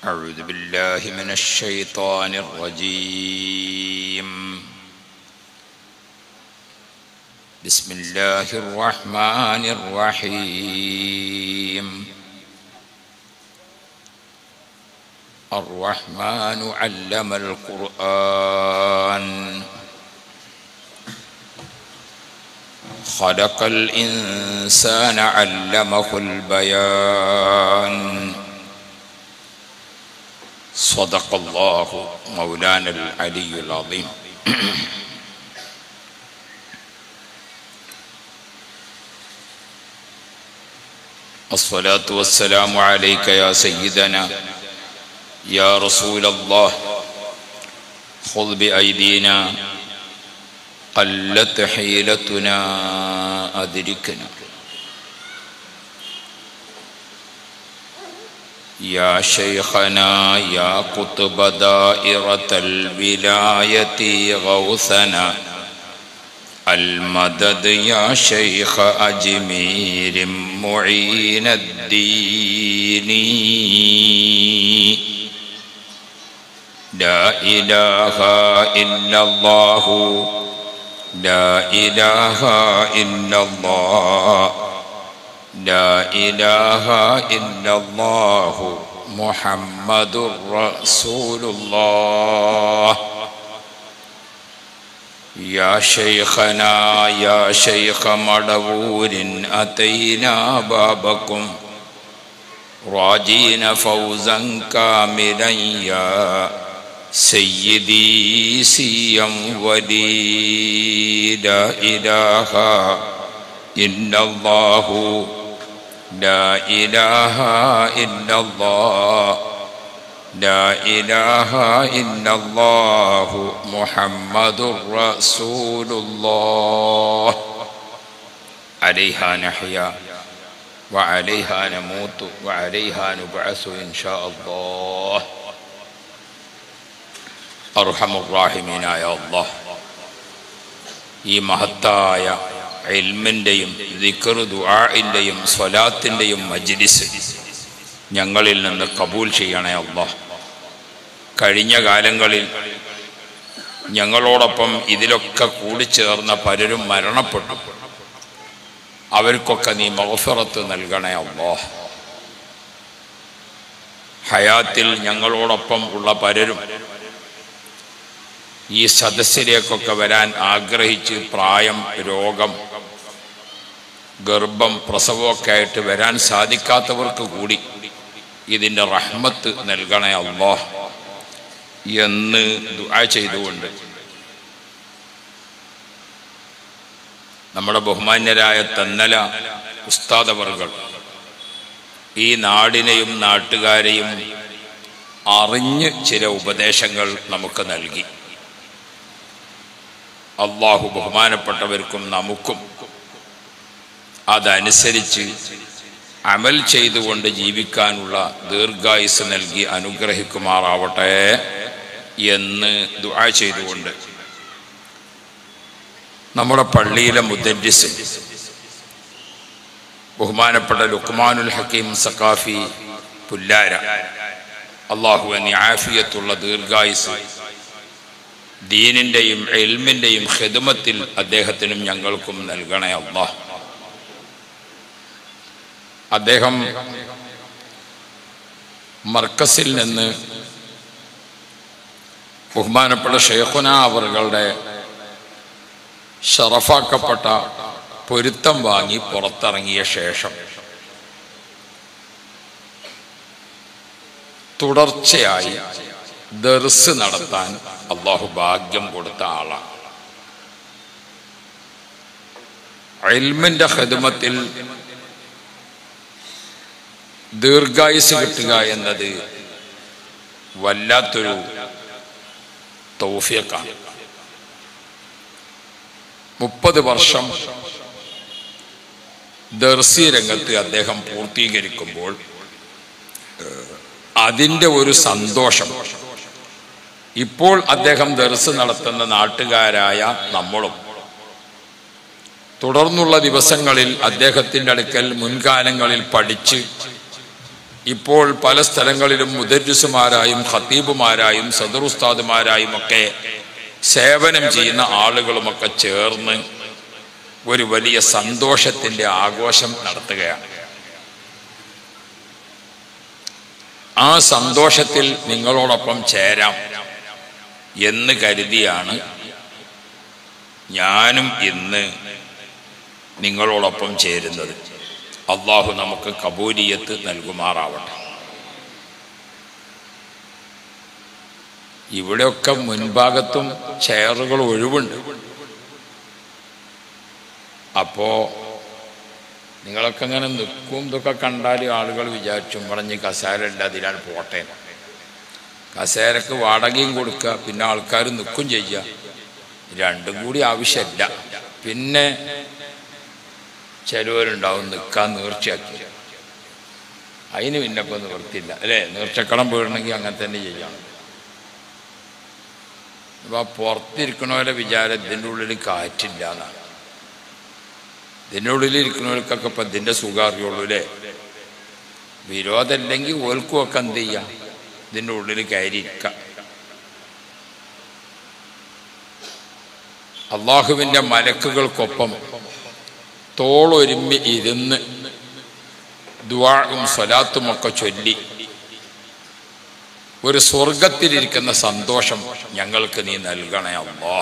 أعوذ بالله من الشيطان الرجيم بسم الله الرحمن الرحيم الرحمن علم القرآن خلق الإنسان علمه البيان صدق الله مولانا العلي العظيم الصلاة والسلام عليك يا سيدنا يا رسول الله خذ بأيدينا قلت حيلتنا أدركنا يا شيخنا يا قطب دائرة الولاية غوثنا المدد يا شيخ أجمير معين الدين لا إله إلا الله لا إله إلا الله لا إله إلا الله محمد رسول الله يا شيخنا يا شيخ مدبور أتينا بابكم راجين فوزا كاملا يا سيدي سيا ولي لا إله إلا الله لا إله إلا الله لا إله إلا الله محمد رسول الله عليها نحيا وعليها نموت وعليها نبعث إن شاء الله أرحم الراحمين يا الله ഈ മഹത്തായ ഇൽമിൻ്റെയും ദിക്കറു ദുആഇൻ്റെയും സ്വലാത്തിൻ്റെയും മജ്ലിസ് ഞങ്ങളിൽ നിന്ന് കബൂൽ ചെയ്യണേ അള്ളാഹ് കഴിഞ്ഞ കാലങ്ങളിൽ ഞങ്ങളോടൊപ്പം ഇതിലൊക്കെ കൂടിച്ചേർന്ന പലരും മരണപ്പെട്ടു അവർക്കൊക്കെ നീ മൗഫറത്ത് നൽകണേ അള്ളാഹ് ഹയാത്തിൽ ഞങ്ങളോടൊപ്പം ഉള്ള പലരും ഈ സദസ്സിലേക്കൊക്കെ വരാൻ ആഗ്രഹിച്ച് പ്രായം രോഗം ഗർഭം പ്രസവമൊക്കെ ആയിട്ട് വരാൻ സാധിക്കാത്തവർക്ക് കൂടി ഇതിൻ്റെ റഹ്മത്ത് നൽകണേ അള്ളാഹ് എന്ന് ദുആ ചെയ്തുകൊണ്ട് നമ്മുടെ ബഹുമാന്യരായ തന്നല ഉസ്താദവർകൾ ഈ നാടിനെയും നാട്ടുകാരെയും അറിഞ്ഞ് ചില ഉപദേശങ്ങൾ നമുക്ക് നൽകി അള്ളാഹു ബഹുമാനപ്പെട്ടവർക്കും നമുക്കും അതനുസരിച്ച് അമൽ ചെയ്തുകൊണ്ട് ജീവിക്കാനുള്ള ദീർഘായുസ് നൽകി അനുഗ്രഹിക്കുമാറാവട്ടെ എന്ന് ദുആ ചെയ്തുകൊണ്ട് നമ്മുടെ പള്ളിയിലെ മുദ്രിസ് ബഹുമാനപ്പെട്ട ലുക്മാനുൽ ഹക്കീം സക്കാഫി പുല്ലാര അള്ളാഹു എന്നീ ആഫിയത്തുള്ള ദീർഘായുസ് ദീനിൻ്റെയും എൽമിൻ്റെയും ഹിദമത്തിൽ അദ്ദേഹത്തിനും ഞങ്ങൾക്കും നൽകണേ അള്ളാഹ് അദ്ദേഹം മർക്കസിൽ നിന്ന് ബഹുമാനപ്പെട്ട ഷെയ്ഖുന അവറുകളുടെ ഷറഫാക്കപ്പെട്ട പൊരുത്തം വാങ്ങി പുറത്തിറങ്ങിയ ശേഷം തുടർച്ചയായി ദർസ് നടത്താൻ അള്ളാഹു ഭാഗ്യം കൊടുത്ത ആളാണ് എൽമിന്റെ ഹിദമത്തിൽ ദീർഘായുസ് കിട്ടുക എന്നത് വല്ലാത്തൊരു തൗഫിയക്കാണ് മുപ്പത് വർഷം ദർസി രംഗത്ത് അദ്ദേഹം പൂർത്തീകരിക്കുമ്പോൾ അതിൻ്റെ ഒരു സന്തോഷം ഇപ്പോൾ അദ്ദേഹം ദർസ് നടത്തുന്ന നാട്ടുകാരായ നമ്മളും തുടർന്നുള്ള ദിവസങ്ങളിൽ അദ്ദേഹത്തിൻ്റെ അടുക്കൽ മുൻകാലങ്ങളിൽ പഠിച്ച് ഇപ്പോൾ പല സ്ഥലങ്ങളിലും മുദരിസുമാരായും ഖത്തീബുമാരായും സദറുസ്താദുമാരായും ഒക്കെ സേവനം ചെയ്യുന്ന ആളുകളുമൊക്കെ ചേർന്ന് ഒരു വലിയ സന്തോഷത്തിന്റെ ആഘോഷം നടത്തുകയാണ് ആ സന്തോഷത്തിൽ നിങ്ങളോടൊപ്പം ചേരാം എന്ന് കരുതിയാണ് ഞാനും ഇന്ന് നിങ്ങളോടൊപ്പം ചേരുന്നത് അള്ളാഹു നമുക്ക് കബൂലിയത്ത് നൽകുമാറാവട്ടെ ഇവിടെയൊക്കെ മുൻഭാഗത്തും ചെയറുകൾ ഒഴിവുണ്ട് അപ്പോ നിങ്ങളൊക്കെ ഇങ്ങനെ നിൽക്കും ഇതൊക്കെ കണ്ടാൽ ആളുകൾ വിചാരിച്ചു പറഞ്ഞ് കസേര ഉണ്ട് അതിലാണ് പോട്ടെ കസേരക്ക് വാടകയും കൊടുക്കുക പിന്നെ ആൾക്കാർ നിൽക്കും ചെയ്യുക രണ്ടും കൂടി ആവശ്യമില്ല പിന്നെ ചിലവരുണ്ടാവും നിൽക്കാൻ നേർച്ചയാക്കി അതിന് പിന്നെ ഇപ്പം നിവൃത്തിയില്ല അല്ലേ നേർച്ചക്കടം പോയിടണമെങ്കിൽ അങ്ങനെ തന്നെ ചെയ്യണം അപ്പോൾ ആ പുറത്തിരിക്കണവരെ വിചാരം ഇതിൻ്റെ ഉള്ളിൽ കാറ്റില്ല എന്നാണ് ഇതിൻ്റെ ഉള്ളിലിരിക്കുന്നവർക്കൊക്കെ ഇപ്പം ഇതിൻ്റെ സുഖം അറിയുള്ളൂ അല്ലേ വിരോധമില്ലെങ്കിൽ ഓൽക്കുമൊക്കെ എന്ത് ചെയ്യാം ഇതിൻ്റെ ഉള്ളിൽ കയറിയിരിക്കാം അള്ളാഹുവിൻ്റെ മലക്കുകൾക്കൊപ്പം തോളൊരുമ്മി ഇരുന്ന് ദുവാഴും സ്വലാത്തുമൊക്കെ ചൊല്ലി ഒരു സ്വർഗത്തിലിരിക്കുന്ന സന്തോഷം ഞങ്ങൾക്ക് നീ നൽകണേ അള്ളാ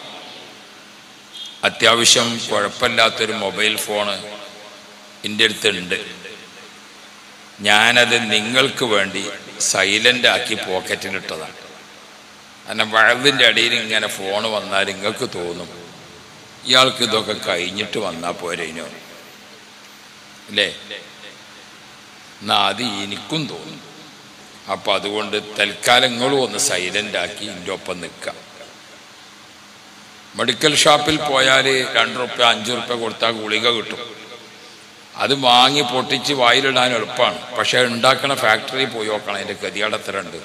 അത്യാവശ്യം കുഴപ്പമില്ലാത്തൊരു മൊബൈൽ ഫോണ് എൻ്റെ അടുത്തുണ്ട് ഞാനത് നിങ്ങൾക്ക് വേണ്ടി സൈലൻ്റ് ആക്കി പോക്കറ്റിലിട്ടതാണ് കാരണം വഴവിൻ്റെ അടിയിൽ ഇങ്ങനെ ഫോണ് വന്നാൽ നിങ്ങൾക്ക് തോന്നും ഇയാൾക്ക് ഇതൊക്കെ കഴിഞ്ഞിട്ട് വന്നാൽ പോരേനോ അല്ലേ എന്നാ അത് എനിക്കും തോന്നും അപ്പം അതുകൊണ്ട് തൽക്കാലം നിങ്ങളും ഒന്ന് സൈലൻ്റ് ആക്കി എൻ്റെ ഒപ്പം നിൽക്കാം മെഡിക്കൽ ഷോപ്പിൽ പോയാൽ രണ്ട് റുപ്യ അഞ്ച് റുപ്യ കൊടുത്താൽ ഗുളിക കിട്ടും അത് വാങ്ങി പൊട്ടിച്ച് വായിലിടാൻ എളുപ്പമാണ് പക്ഷെ ഉണ്ടാക്കണ ഫാക്ടറി പോയി നോക്കണം അതിൻ്റെ ഗതികടത്തരുണ്ട്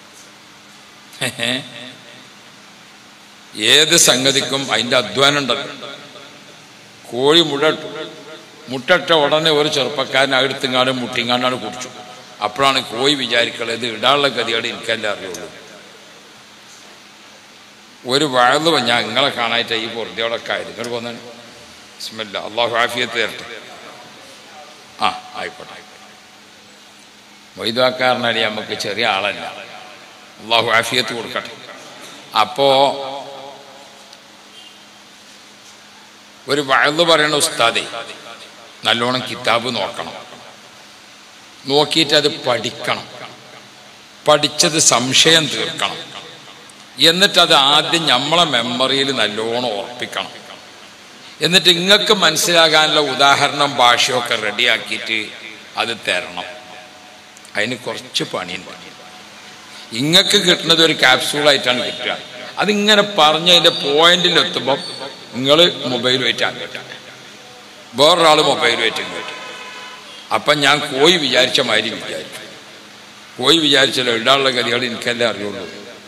ഏത് സംഗതിക്കും അതിൻ്റെ അധ്വാനം ഉണ്ടല്ലോ കോഴി മുട മുട്ടട്ട ഉടനെ ഒരു ചെറുപ്പക്കാരൻ അടുത്തുങ്ങാണ്ട് മുട്ടിങ്ങാണ്ടാണ് കുടിച്ചു അപ്പോഴാണ് കോഴി വിചാരിക്കുന്നത് ഇത് ഇടാനുള്ള ഗതിയോട് എനിക്കല്ല അറിയുള്ളൂ ഒരു വഴന്ന് ഞാൻ നിങ്ങളെ കാണായിട്ട് ഈ പൊറുതിയോടൊക്കെ ആയിരുന്നു ഇങ്ങോട്ട് പോന്നെ സ്മെല്ല അള്ളാഹു ആഫിയത്ത് തരട്ടെ ആ ആയിക്കോട്ടെ മൊയ്താക്കാരനടി നമുക്ക് ചെറിയ ആളല്ല അള്ളാഹു ആഫിയത്ത് കൊടുക്കട്ടെ അപ്പോ ഒരു വഴന്ന് പറയണ ഉസ്താദെ നല്ലോണം കിതാബ് നോക്കണം നോക്കിയിട്ട് അത് പഠിക്കണം പഠിച്ചത് സംശയം തീർക്കണം എന്നിട്ട് അത് ആദ്യം നമ്മളെ മെമ്മറിയിൽ നല്ലോണം ഓർപ്പിക്കണം എന്നിട്ട് ഇങ്ങക്ക് മനസ്സിലാകാനുള്ള ഉദാഹരണം ഭാഷയൊക്കെ റെഡിയാക്കിയിട്ട് അത് തരണം അതിന് കുറച്ച് പണിയുണ്ട് ഇങ്ങക്ക് കിട്ടുന്നത് ഒരു ക്യാപ്സൂളായിട്ടാണ് കിട്ടുക അതിങ്ങനെ പറഞ്ഞ് അതിൻ്റെ പോയിന്റിൽ എത്തുമ്പോൾ നിങ്ങൾ മൊബൈലുമായിട്ട് അങ്ങോട്ട് വേറൊരാൾ മൊബൈലുമായിട്ട് ഇങ്ങോട്ട് അപ്പം ഞാൻ കോയി വിചാരിച്ച മാതിരി വിചാരിച്ചു കോയി വിചാരിച്ചല്ലോ ഇടാനുള്ള ഗതികൾ എനിക്കല്ലേ അറിയുള്ളൂ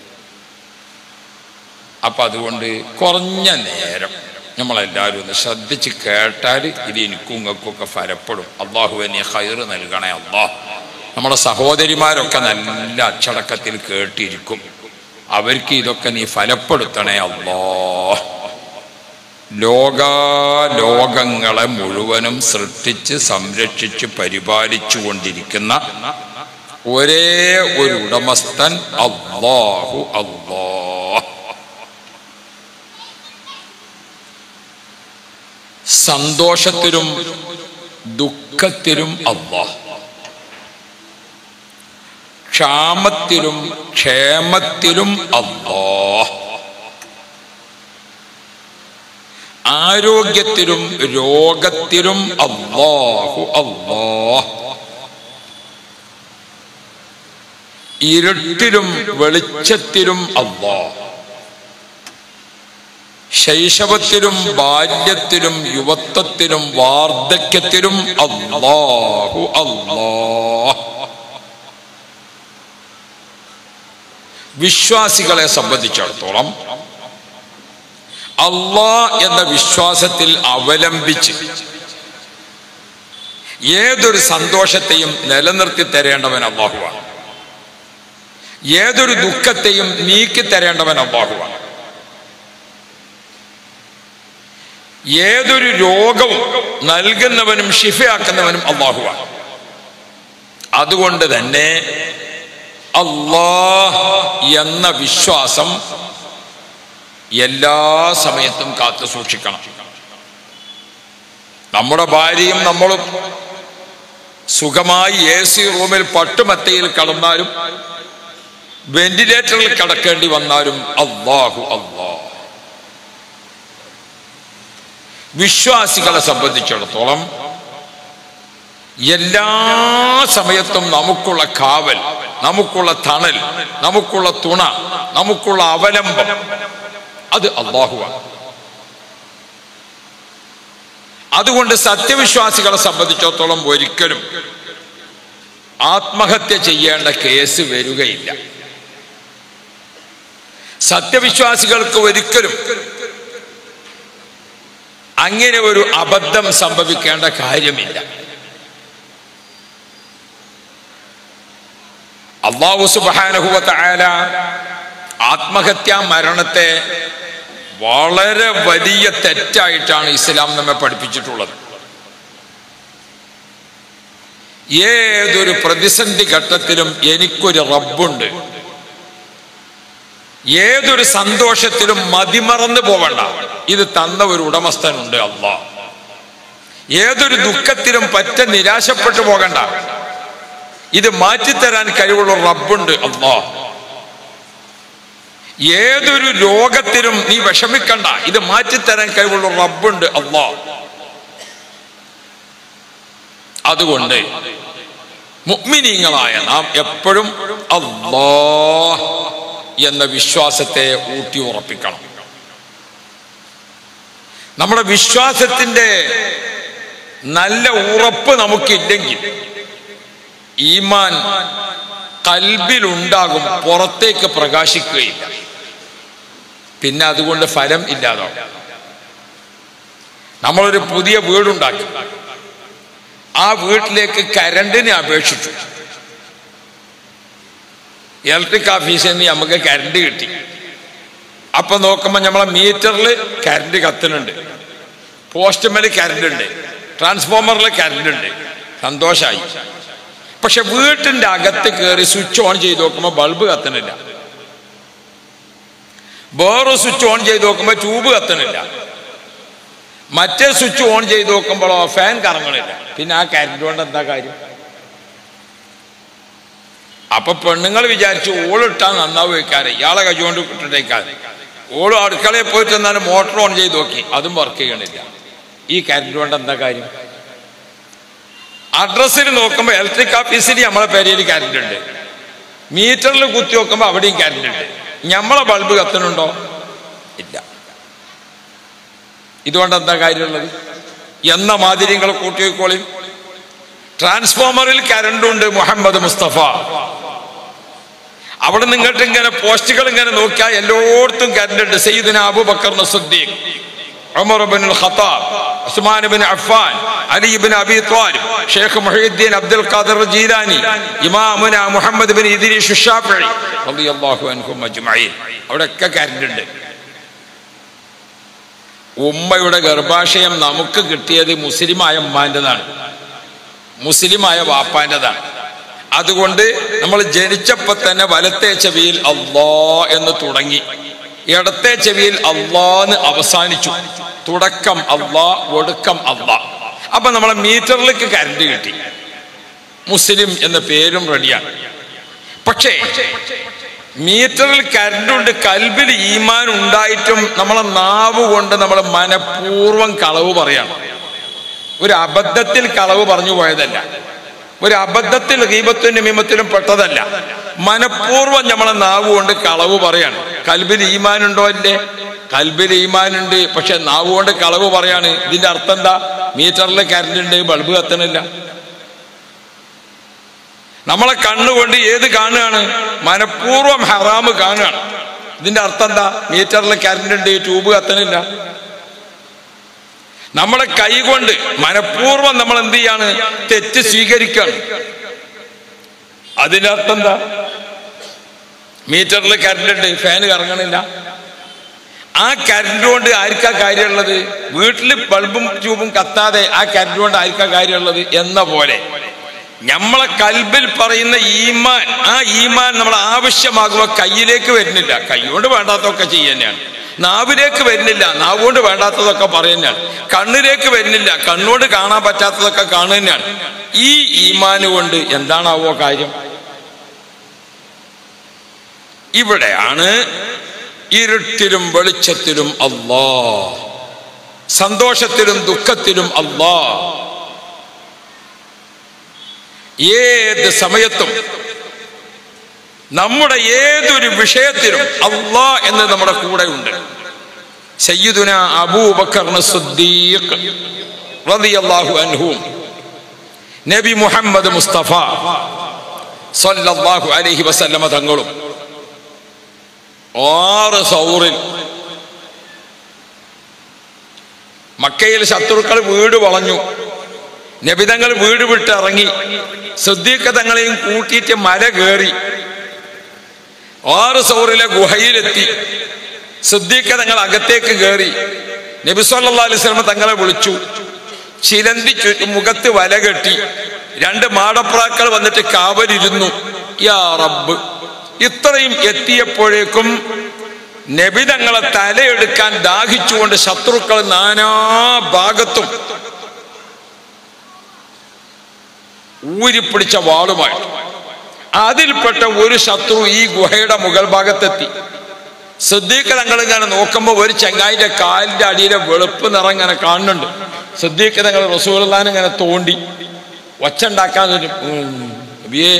അപ്പം അതുകൊണ്ട് കുറഞ്ഞ നേരം നമ്മളെല്ലാവരും ഒന്ന് ശ്രദ്ധിച്ച് കേട്ടാൽ ഇത് എനിക്കും ഇങ്ങൾക്കൊക്കെ ഫലപ്പെടും അള്ളാഹുവിനെ ഹൈറ് നൽകണേ അള്ളാഹ് നമ്മുടെ സഹോദരിമാരൊക്കെ നല്ല അച്ചടക്കത്തിൽ കേട്ടിരിക്കും അവർക്ക് ഇതൊക്കെ നീ ഫലപ്പെടുത്തണേ അള്ളാ ലോകാലോകങ്ങളെ മുഴുവനും സൃഷ്ടിച്ച് സംരക്ഷിച്ച് പരിപാലിച്ചു കൊണ്ടിരിക്കുന്ന ഒരേ ഒരു ഉടമസ്ഥൻ അള്ളാഹു അള്ളാ സന്തോഷത്തിലും ദുഃഖത്തിലും അള്ളാഹ് ക്ഷാമത്തിലും ക്ഷേമത്തിലും അള്ളാഹ് ആരോഗ്യത്തിലും രോഗത്തിലും അള്ളാഹു അള്ളാഹ് ഇരുട്ടിലും വെളിച്ചത്തിലും അള്ളാഹ് ശൈശവത്തിലും ബാല്യത്തിലും യുവത്വത്തിലും വാർദ്ധക്യത്തിലും അള്ളാഹു അള്ളാഹ് വിശ്വാസികളെ സംബന്ധിച്ചിടത്തോളം അള്ളാ എന്ന വിശ്വാസത്തിൽ അവലംബിച്ച് ഏതൊരു സന്തോഷത്തെയും നിലനിർത്തി തരേണ്ടവൻ അള്ളാഹുവാണ് ഏതൊരു ദുഃഖത്തെയും നീക്കി തരേണ്ടവൻ അള്ളാഹുവാണ് ഏതൊരു രോഗവും നൽകുന്നവനും ഷിഫയാക്കുന്നവനും അള്ളാഹുവാണ് അതുകൊണ്ട് തന്നെ അള്ളാഹ് എന്ന വിശ്വാസം എല്ലാ സമയത്തും കാത്തു സൂക്ഷിക്കണം നമ്മുടെ ഭാര്യയും നമ്മളും സുഖമായി എ സി റൂമിൽ പട്ടുമത്തയിൽ കടന്നാലും വെന്റിലേറ്ററിൽ കിടക്കേണ്ടി വന്നാലും അള്ളാഹു അള്ളാഹ് വിശ്വാസികളെ സംബന്ധിച്ചിടത്തോളം എല്ലാ സമയത്തും നമുക്കുള്ള കാവൽ നമുക്കുള്ള തണൽ നമുക്കുള്ള തുണ നമുക്കുള്ള അവലംബം അത് അള്ളാഹുവാണ് അതുകൊണ്ട് സത്യവിശ്വാസികളെ സംബന്ധിച്ചിടത്തോളം ഒരിക്കലും ആത്മഹത്യ ചെയ്യേണ്ട കേസ് വരികയില്ല സത്യവിശ്വാസികൾക്ക് ഒരിക്കലും അങ്ങനെ ഒരു അബദ്ധം സംഭവിക്കേണ്ട കാര്യമില്ല അള്ളാഹു സുബാനഹുവത്ത ആല ആത്മഹത്യാ മരണത്തെ വളരെ വലിയ തെറ്റായിട്ടാണ് ഇസ്ലാം നമ്മെ പഠിപ്പിച്ചിട്ടുള്ളത് ഏതൊരു പ്രതിസന്ധി ഘട്ടത്തിലും എനിക്കൊരു റബ്ബുണ്ട് ഏതൊരു സന്തോഷത്തിലും മതിമറന്നു പോവണ്ട ഇത് തന്ന ഒരു ഉടമസ്ഥനുണ്ട് അള്ളാ ഏതൊരു ദുഃഖത്തിലും പറ്റ നിരാശപ്പെട്ടു പോകണ്ട ഇത് മാറ്റിത്തരാൻ കഴിവുള്ള റബ്ബുണ്ട് അള്ളാ ഏതൊരു രോഗത്തിലും നീ വിഷമിക്കണ്ട ഇത് മാറ്റിത്തരാൻ കഴിവുള്ള റബ്ബുണ്ട് അള്ളാ അതുകൊണ്ട് മുഗ്മിനീങ്ങളായ നാം എപ്പോഴും അള്ളാ എന്ന വിശ്വാസത്തെ ഊട്ടി ഉറപ്പിക്കണം നമ്മുടെ വിശ്വാസത്തിന്റെ നല്ല ഉറപ്പ് നമുക്കില്ലെങ്കിൽ ഈമാൻ കൽബിലുണ്ടാകും പുറത്തേക്ക് പ്രകാശിക്കുകയില്ല പിന്നെ അതുകൊണ്ട് ഫലം ഇല്ലാതാവും നമ്മളൊരു പുതിയ വീടുണ്ടാക്കി ആ വീട്ടിലേക്ക് കരണ്ടിനെ അപേക്ഷിച്ചു ഇലക്ട്രിക് ഓഫീസിൽ നിന്ന് നമുക്ക് കരണ്ട് കിട്ടി അപ്പൊ നോക്കുമ്പോൾ നമ്മളെ മീറ്ററിൽ കരണ്ട് കത്തുന്നുണ്ട് പോസ്റ്റ്മേൽ കരണ്ട് ഉണ്ട് ട്രാൻസ്ഫോമറിൽ കരണ്ട് ഉണ്ട് സന്തോഷമായി പക്ഷെ വീട്ടിന്റെ അകത്ത് കയറി സ്വിച്ച് ഓൺ ചെയ്ത് നോക്കുമ്പോൾ ബൾബ് കത്തണില്ല വേറെ സ്വിച്ച് ഓൺ ചെയ്ത് നോക്കുമ്പോൾ ട്യൂബ് കത്തണില്ല മറ്റേ സ്വിച്ച് ഓൺ ചെയ്ത് നോക്കുമ്പോഴോ ഫാൻ കറങ്ങണില്ല പിന്നെ ആ കരണ്ട് കൊണ്ട് എന്താ കാര്യം അപ്പൊ പെണ്ണുങ്ങൾ വിചാരിച്ചു ഓളിട്ടാ നന്നാവും വെക്കാറ് ഇയാളെ കൈകൊണ്ട് ഇട്ടിട്ടേക്കാറ് ഓള് അടുക്കളയിൽ പോയിട്ട് എന്നാലും മോട്ടോർ ഓൺ ചെയ്ത് നോക്കി അതും വർക്ക് ചെയ്യണില്ല ഈ കരണ്ട് കൊണ്ട് എന്താ കാര്യം അഡ്രസ്സിൽ നോക്കുമ്പോൾ ഇലക്ട്രിക് ഓഫീസിൽ നമ്മളെ പേരിൽ കരണ്ട് ഉണ്ട് മീറ്ററിൽ കുത്തി നോക്കുമ്പോൾ അവിടെയും കരണ്ട് ഉണ്ട് നമ്മളെ ബൾബ് കത്തുന്നുണ്ടോ ഇല്ല ഇതുകൊണ്ട് എന്താ കാര്യമുള്ളത് എന്ന മാതിരികൾ കൂട്ടിവെക്കോളിയും ട്രാൻസ്ഫോമറിൽ കരണ്ടുണ്ട് മുഹമ്മദ് മുസ്തഫ അവിടെ നിങ്ങട്ട് ഇങ്ങനെ പോസ്റ്റുകൾ ഇങ്ങനെ നോക്കിയാൽ എല്ലായിടത്തും കരണ്ട് ഉണ്ട് സയ്യിദിന അബൂബക്കർ സുദ്ദീഖ് ഉമർ ബിൻ ഖത്താബ് ഉസ്മാൻ ബിൻ അഫ്ഫാൻ അലി ബിൻ അബി ത്വാലിബ് ഷെയ്ഖ് മുഹീദ്ദീൻ അബ്ദുൽ ഖാദർ ജീലാനി ഇമാമുന മുഹമ്മദ് ബിൻ ഇദ്രീസ് ഷാഫിഈ റളിയല്ലാഹു അൻഹും അജ്മഈൻ അവിടെയൊക്കെ കരണ്ട് ഉണ്ട് ഉമ്മയുടെ ഗർഭാശയം നമുക്ക് കിട്ടിയത് മുസ്ലിമായ ഉമ്മാൻ്റെതാണ് മുസ്ലിമായ വാപ്പാൻ്റെതാണ് അതുകൊണ്ട് നമ്മൾ ജനിച്ചപ്പോൾ തന്നെ വലത്തെ ചെവിയിൽ അള്ളാ എന്ന് തുടങ്ങി ഇടത്തെ ചെവിയിൽ അള്ളാന്ന് അവസാനിച്ചു തുടക്കം അള്ളാ ഒടുക്കം അള്ളാ അപ്പൊ നമ്മളെ മീറ്ററിലേക്ക് കരണ്ട് കിട്ടി മുസ്ലിം എന്ന പേരും റെഡിയാണ് പക്ഷേ മീറ്ററിൽ കരണ്ടുണ്ട് കൽബിൽ ഈമാൻ ഉണ്ടായിട്ടും നമ്മളെ നാവ് കൊണ്ട് നമ്മൾ മനഃപൂർവ്വം കളവ് പറയാണ് ഒരു അബദ്ധത്തിൽ കളവ് പറഞ്ഞു പോയതല്ല ഒരു അബദ്ധത്തിൽ ഗീപത്തിനും നിമിമത്തിലും പെട്ടതല്ല മനഃപൂർവ്വം നമ്മളെ നാവ് കൊണ്ട് കളവ് പറയാണ് കൽബിൽ ഈമാനുണ്ടോ അല്ലേ കൽബിൽ ഈമാനുണ്ട് പക്ഷെ നാവ് കൊണ്ട് കളവ് പറയാണ് ഇതിന്റെ അർത്ഥം എന്താ മീറ്ററിൽ കരണ്ട് ഉണ്ട് ബൾബ് കത്തണില്ല നമ്മളെ കണ്ണുകൊണ്ട് ഏത് കാണുകയാണ് മനഃപൂർവ്വം ഹറാമ് കാണുകയാണ് ഇതിന്റെ അർത്ഥം എന്താ മീറ്ററിൽ കരണ്ട് ഉണ്ട് ട്യൂബ് കത്തണില്ല നമ്മളെ കൈകൊണ്ട് മനഃപൂർവ്വം നമ്മൾ എന്ത് ചെയ്യാണ് തെറ്റ് സ്വീകരിക്കുകയാണ് അതിന്റെ അർത്ഥം എന്താ മീറ്ററിൽ കറണ്ട് ഉണ്ട് ഫാന് കറങ്ങണില്ല ആ കറണ്ട് കൊണ്ട് ആർക്കാ കാര്യമുള്ളത് വീട്ടിൽ ബൾബും ട്യൂബും കത്താതെ ആ കറണ്ട് കൊണ്ട് ആർക്കാ കാര്യമുള്ളത് എന്ന പോലെ നമ്മളെ കൽബിൽ പറയുന്ന ഈമാൻ ആ ഈമാൻ നമ്മൾ ആവശ്യമാകുമ്പോൾ കയ്യിലേക്ക് വരുന്നില്ല കൈ കൊണ്ട് വേണ്ടാത്തതൊക്കെ ചെയ്യുന്നതാണ് നാവിലേക്ക് വരുന്നില്ല നാവ് കൊണ്ട് വേണ്ടാത്തതൊക്കെ പറയുന്നതാണ് കണ്ണിലേക്ക് വരുന്നില്ല കണ്ണുകൊണ്ട് കാണാൻ പറ്റാത്തതൊക്കെ കാണുന്നതാണ് ഈ ഈമാന് കൊണ്ട് എന്താണാവോ കാര്യം ഇവിടെയാണ് ഇരുട്ടിലും വെളിച്ചത്തിലും അല്ലാ സന്തോഷത്തിലും ദുഃഖത്തിലും അല്ലാ ഏത് സമയത്തും നമ്മുടെ ഏതൊരു വിഷയത്തിലും അള്ളാ എന്ന് നമ്മുടെ കൂടെ ഉണ്ട് സയ്യിദുന അബൂബക്കർ സിദ്ദീഖ് റളിയല്ലാഹു അൻഹും നബി മുഹമ്മദ് മുസ്തഫ സല്ലല്ലാഹു അലൈഹി വസല്ലമ തങ്ങളും ആറ് സൗറിൽ മക്കയിൽ ശത്രുക്കൾ വീട് വളഞ്ഞു നബിതങ്ങൾ വീട് വിട്ട് ഇറങ്ങി സിദ്ദീഖ തങ്ങളെയും കൂട്ടിയിട്ട് മല കയറി ആറ് സൗറിലെ ഗുഹയിലെത്തി സിദ്ദീഖ തങ്ങൾ അകത്തേക്ക് കയറി നബി സല്ലല്ലാഹു അലൈഹി വസല്ലം തങ്ങളെ വിളിച്ചു ചിലന്തി ചുറ്റും മുഖത്ത് വല കെട്ടി രണ്ട് മാടപ്രാക്കൾ വന്നിട്ട് കാവലിരുന്നു യാ റബ്ബ് ഇത്രയും എത്തിയപ്പോഴേക്കും നബി തങ്ങളെ തലയെടുക്കാൻ ദാഹിച്ചുകൊണ്ട് ശത്രുക്കൾ നാനാ ഭാഗത്തും ഊരിപ്പിടിച്ച വാളുമായി അതിൽപ്പെട്ട ഒരു ശത്രു ഈ ഗുഹയുടെ മുകൾ ഭാഗത്തെത്തി സിദ്ദീഖ് തങ്ങൾ ഇങ്ങനെ നോക്കുമ്പോൾ ഒരു ചെങ്ങായിന്റെ കാലിന്റെ അടിയിലെ വെളുപ്പ് നിറം ഇങ്ങനെ കാണുന്നുണ്ട് സിദ്ദീഖ് തങ്ങൾ റസൂലാൻ ഇങ്ങനെ തോണ്ടി ഒച്ച ഉണ്ടാക്കാൻ നബിയേ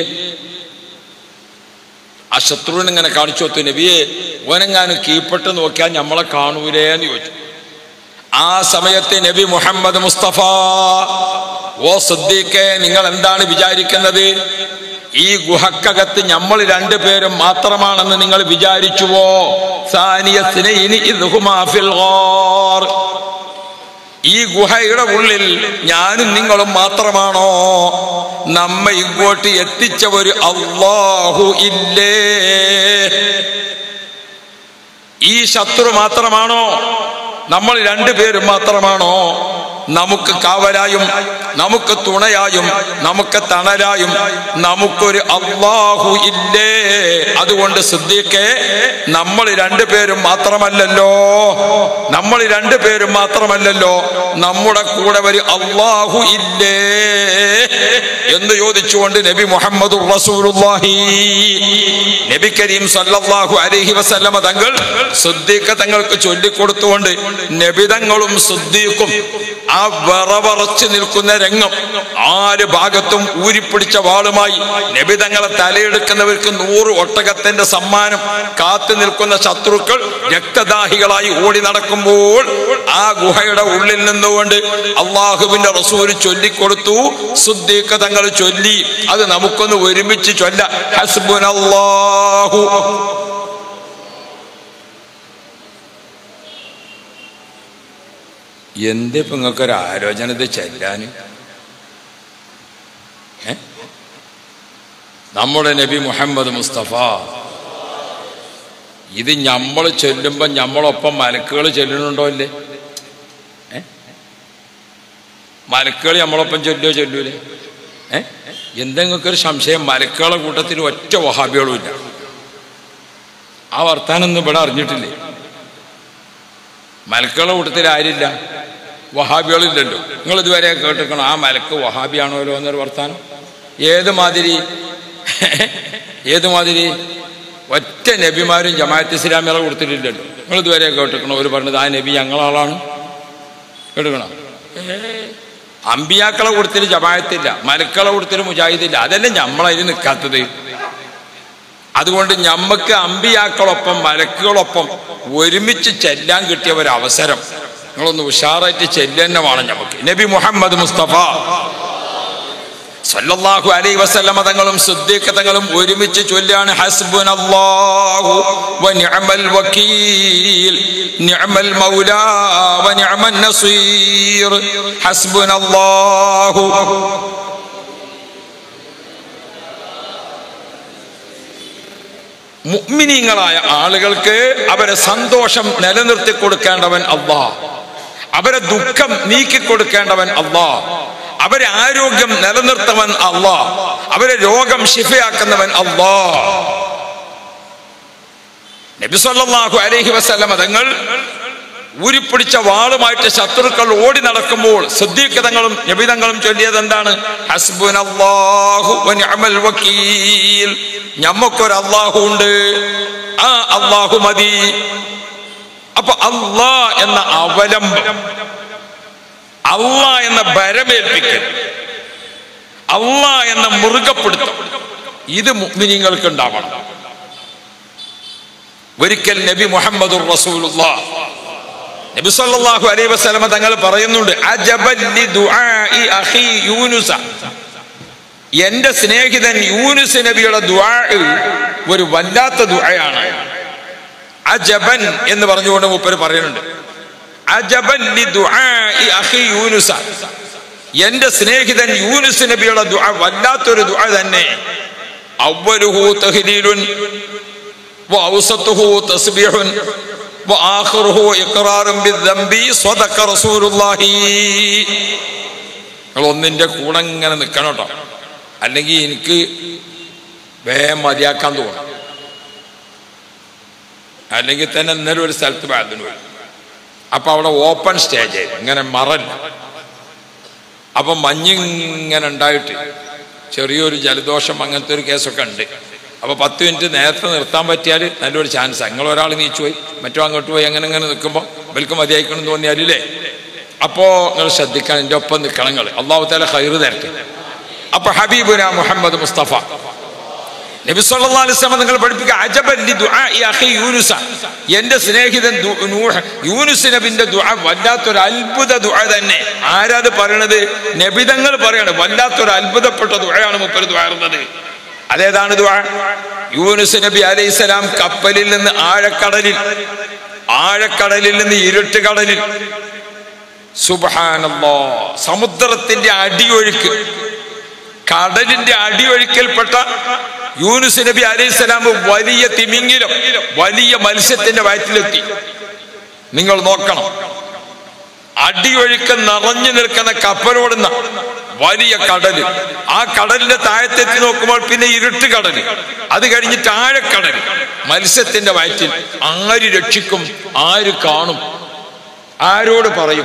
ആ ശത്രുവിനെ ഇങ്ങനെ കാണിച്ചു കൊടുത്തു നബിയെ ഓനെങ്ങാനും കീപ്പെട്ട് നോക്കിയാൽ നമ്മളെ കാണൂലേ എന്ന് ചോദിച്ചു ആ സമയത്ത് നബി മുഹമ്മദ് മുസ്തഫ ഓ സദ്ദീഖെ നിങ്ങൾ എന്താണ് വിചാരിക്കുന്നത് ഈ ഗുഹക്കകത്ത് നമ്മൾ രണ്ടുപേരും മാത്രമാണെന്ന് നിങ്ങൾ വിചാരിച്ചുവോ സാനിയത്തിന് ഇനി ഇദ്ഹുമാഫിൽ ഗാർ. ഈ ഗുഹയുടെ ഉള്ളിൽ ഞാനും നിങ്ങളും മാത്രമാണോ നമ്മെ ഇങ്ങോട്ട് എത്തിച്ച ഒരു അള്ളാഹു ഇല്ലേ ഈ ശത്രു മാത്രമാണോ നമ്മൾ രണ്ടുപേരും മാത്രമാണോ നമുക്ക് കാവലായും നമുക്ക് തുണയായും നമുക്ക് തണലായും നമുക്കൊരു അള്ളാഹു ഇല്ലേ അതുകൊണ്ട് സിദ്ദീഖെ നമ്മൾ രണ്ടുപേരും മാത്രമല്ലല്ലോ നമ്മൾ രണ്ടുപേരും മാത്രമല്ലല്ലോ നമ്മുടെ കൂടെ ഒരു അള്ളാഹു ഇല്ലേ എന്ന് ചോദിച്ചുകൊണ്ട് നബി മുഹമ്മദ് റസൂലുള്ളാഹി നബി കരീം സല്ലല്ലാഹു അലൈഹി വസല്ലമ തങ്ങൾ സിദ്ദീഖ തങ്ങൾക്ക് ചൊല്ലിക്കൊടുത്തുകൊണ്ട് നബിതങ്ങളും സിദ്ദീഖും ആ വിറവറച്ച് നിൽക്കുന്ന രംഗം ആര് ഭാഗത്തും ഊരിപ്പിടിച്ച വാളുമായി നബിതങ്ങളെ തലയെടുക്കുന്നവർക്ക് നൂറ് ഒട്ടകത്തിന്റെ സമ്മാനം കാത്തു നിൽക്കുന്ന ശത്രുക്കൾ രക്തദാഹികളായി ഓടി നടക്കുമ്പോൾ ആ ഗുഹയുടെ ഉള്ളിൽ നിന്നുകൊണ്ട് അള്ളാഹുവിന്റെ റസൂല് ചൊല്ലിക്കൊടുത്തു സുദ്ദീഖ തങ്ങൾ ചൊല്ലി അത് നമുക്കൊന്ന് ഒരുമിച്ച് ചൊല്ല ഹസ്ബുനല്ലാഹു എന്തിപ്പോ നിങ്ങൾക്കൊരു ആലോചന ഇത് ചെല്ലാന് ഏ? നമ്മുടെ നബി മുഹമ്മദ് മുസ്തഫ ഇത് നമ്മൾ ചൊല്ലുമ്പോൾ നമ്മളൊപ്പം മലക്കുകൾ ചെല്ലുന്നുണ്ടോ അല്ലേ ഏ? മലക്കുകൾ നമ്മളൊപ്പം ചൊല്ലുകയോ ചൊല്ലൂലേ ഏ എന്തെങ്കിലൊരു സംശയം മലക്കുകളെ കൂട്ടത്തിൽ ഒറ്റ വഹാബികളും ഇല്ല ആ വർത്താനൊന്നും ഇവിടെ അറിഞ്ഞിട്ടില്ലേ മലക്കുകളെ കൂട്ടത്തിൽ ആരില്ല വഹാബികളില്ലല്ലോ നിങ്ങൾ ഇതുവരെ കേട്ടിരിക്കണം ആ മലക്ക് വഹാബിയാണോലോ എന്നൊരു വർത്താനം ഏത് മാതിരി ഏത് മാതിരി ഒറ്റ നബിമാരും ജമാഅത്ത് ഇസ്ലാമികളെ കൊടുത്തിട്ടില്ലല്ലോ നിങ്ങൾ ഇതുവരെ കേട്ടിരിക്കണം ഒരു പറഞ്ഞത് ആ നബി ഞങ്ങളാളാണ് കേട്ടിക്കണോ അമ്പിയാക്കളെ കൊടുത്തിട്ട് ജമാഅത്തില്ല മലക്കളെ കൊടുത്തിട്ട് മുജാഹിദില്ല അതല്ലേ നമ്മളതിന് നിൽക്കാത്തത് അതുകൊണ്ട് ഞമ്മക്ക് അമ്പിയാക്കളൊപ്പം മലക്കുകളൊപ്പം ഒരുമിച്ച് ചെല്ലാൻ കിട്ടിയ ഒരു അവസരം നിങ്ങളൊന്ന് ഉഷാറായിട്ട് ചെല്ലന്നെ വേണം ഞമ്മക്ക് നബി മുഹമ്മദ് മുസ്തഫ സല്ലല്ലാഹു അലൈഹി വസല്ലമ തങ്ങളും സിദ്ദീഖ് തങ്ങളും ഒരുമിച്ച് ചൊല്ലാണ് ഹസ്ബുനല്ലാഹു വ നിഅമൽ വകീൽ നിഅമൽ മൗലാ വ നിഅമൻ നസീർ ഹസ്ബുനല്ലാഹു മുഅ്മിനീങ്ങളായ ആളുകൾക്ക് അവരെ സന്തോഷം നിലനിർത്തി കൊടുക്കേണ്ടവൻ അള്ളാഹ് അവരെ ദുഃഖം നീക്കി കൊടുക്കേണ്ടവൻ അള്ളാഹ് അവരെ ആരോഗ്യം നിലനിർത്തവൻ അള്ളാഹ് അവരെ രോഗം ശിഫയാക്കുന്നവൻ അള്ളാഹ് നബി സല്ലല്ലാഹു അലൈഹി വസല്ലമ തങ്ങൾ ഊരിപ്പിടിച്ച വാളുമായിട്ട് ശത്രുക്കൾ ഓടി നടക്കുമ്പോൾ സിദ്ദീഖതങ്ങളും നബിതങ്ങളും ചൊല്ലിയത് എന്താണ് ഹസ്ബുനല്ലാഹു വ നിഅമൽ വക്കീൽ ഞമ്മക്കൊരു അള്ളാഹു ഉണ്ട് ആ അള്ളാഹു മതി അപ്പൊ അള്ളാ എന്ന അവലംബം അള്ളാ എന്ന ഭരമേൽപ്പിക്കൽ അള്ളാ എന്ന മുറുകപ്പെടുത്തം ഇത് മുഅ്മിനീങ്ങൾക്ക് ഉണ്ടാവണം ഒരിക്കൽ നബി മുഹമ്മദ് റസൂലുള്ളാഹ് നബി സല്ലല്ലാഹു അലൈഹി വസല്ലമ തങ്ങൾ പറയുന്നുണ്ട് അജബൻ ലി ദുആഇ അഖി യൂനുസ എന്റെ സ്നേഹിതൻ യൂനുസ് നബിയുടെ ദുആ ഒരു വല്ലാത്ത ദുആയാണ് അജബൻ എന്ന് പറഞ്ഞുകൊണ്ട് മൂപ്പര് പറയുന്നുണ്ട് അജബൻ ലി ദുആഇ അഖി യൂനുസ എന്റെ സ്നേഹിതൻ യൂനുസ് നബിയുടെ ദുആ വല്ലാത്തൊരു ദുആ തന്നെ അവലുഹു തഹ്ലീലുൻ وأوسطه تسبيح وآخره إقرار بالذنب صدق رسول الله നിങ്ങൾ ഒന്നിന്റെ കൂടെ ഇങ്ങനെ നിൽക്കണം കേട്ടോ അല്ലെങ്കിൽ എനിക്ക് വേഗം മതിയാക്കാൻ തോന്നും അല്ലെങ്കിൽ തന്നെ ഇന്നലെ ഒരു സ്ഥലത്ത് ബാധിന് പോയി അപ്പൊ അവിടെ ഓപ്പൺ സ്റ്റേജ് ആയിരുന്നു ഇങ്ങനെ മറല്ല അപ്പൊ മഞ്ഞിങ്ങനെ ഉണ്ടായിട്ട് ചെറിയൊരു ജലദോഷം അങ്ങനത്തെ ഒരു കേസൊക്കെ ഉണ്ട് അപ്പൊ പത്ത് മിനിറ്റ് നേരത്തെ നിർത്താൻ പറ്റിയാൽ നല്ലൊരു ചാൻസ് നിങ്ങൾ ഒരാൾ നീച്ചു പോയി മറ്റോ അങ്ങോട്ട് പോയി അങ്ങനെ അങ്ങനെ നിൽക്കുമ്പോൾ ഇവർക്ക് മതിയായിക്കണം തോന്നിയാലില്ലേ അപ്പോ നിങ്ങൾ ശ്രദ്ധിക്കണം എൻ്റെ ഒപ്പം നിൽക്കണം നിങ്ങൾ അള്ളാഹു താല ഹൈറ് തരട്ടെ അപ്പൊ ഹബീബുന മുഹമ്മദ് മുസ്തഫ നബി സല്ലല്ലാഹു അലൈഹി വസല്ലം നിങ്ങൾ പഠിപ്പിക്കുക അജബൻ ലി ദുആഇ അഖി യൂനുസ എന്റെ സ്നേഹിതൻ ദു- നൂഹ് യൂനുസ് നബിന്റെ ദുആ വല്ലാത്തൊരു അത്ഭുത ദുആ തന്നെ ആരാത് പറയണത് നബിതങ്ങൾ പറയണത് വല്ലാത്തൊരു അത്ഭുതപ്പെട്ട ദുആയാണ് മുപ്പര് ദുആറുന്നത് അതേതാണ് ദുആ യൂനുസ് നബി അലൈഹിസ്സലാം കപ്പലിൽ നിന്ന് ആഴക്കടലിൽ ആഴക്കടലിൽ നിന്ന് ഇരുട്ട് കടലിൽ സുബ്ഹാനല്ലാ സമുദ്രത്തിന്റെ അടിയൊഴുക്ക് കടലിന്റെ അടിയൊഴുക്കൽപ്പെട്ട യൂനുസ് നബി അലൈഹിസ്സലാം വലിയ തിമിങ്ങിലും വലിയ മത്സ്യത്തിന്റെ വയറ്റിലെത്തി നിങ്ങൾ നോക്കണം അടിയൊഴുക്ക് നിറഞ്ഞു നിൽക്കുന്ന കപ്പലോടുന്ന വലിയ കടല് ആ കടലിന്റെ താഴത്തെത്തി നോക്കുമ്പോൾ പിന്നെ ഇരുട്ട് കടല് അത് കഴിഞ്ഞിട്ട് ആഴക്കടൽ മത്സ്യത്തിന്റെ വയറ്റിൽ ആര് രക്ഷിക്കും ആര് കാണും ആരോട് പറയും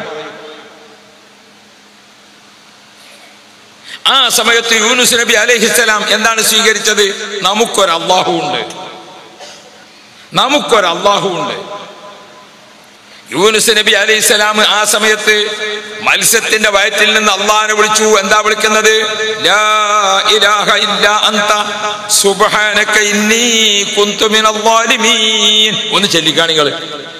ആ സമയത്ത് യൂനുസ് നബി അലഹിസ്സലാം എന്താണ് സ്വീകരിച്ചത് നമുക്കൊരു അള്ളാഹു ഉണ്ട് നമുക്കൊരു അള്ളാഹു ഉണ്ട് യൂനുസ് നബി അലൈഹിസ്സലാം ആ സമയത്ത് മത്സ്യത്തിന്റെ വയറ്റിൽ നിന്ന് അള്ളാഹിനെ വിളിച്ചു എന്താ വിളിക്കുന്നത് ലാ ഇലാഹ ഇല്ലാ അന്ത സുബ്ഹാനക ഇന്നി കുന്തു മിനൽ ളാലിമീൻ ഒന്ന് ചൊല്ലിക്കാണികൾ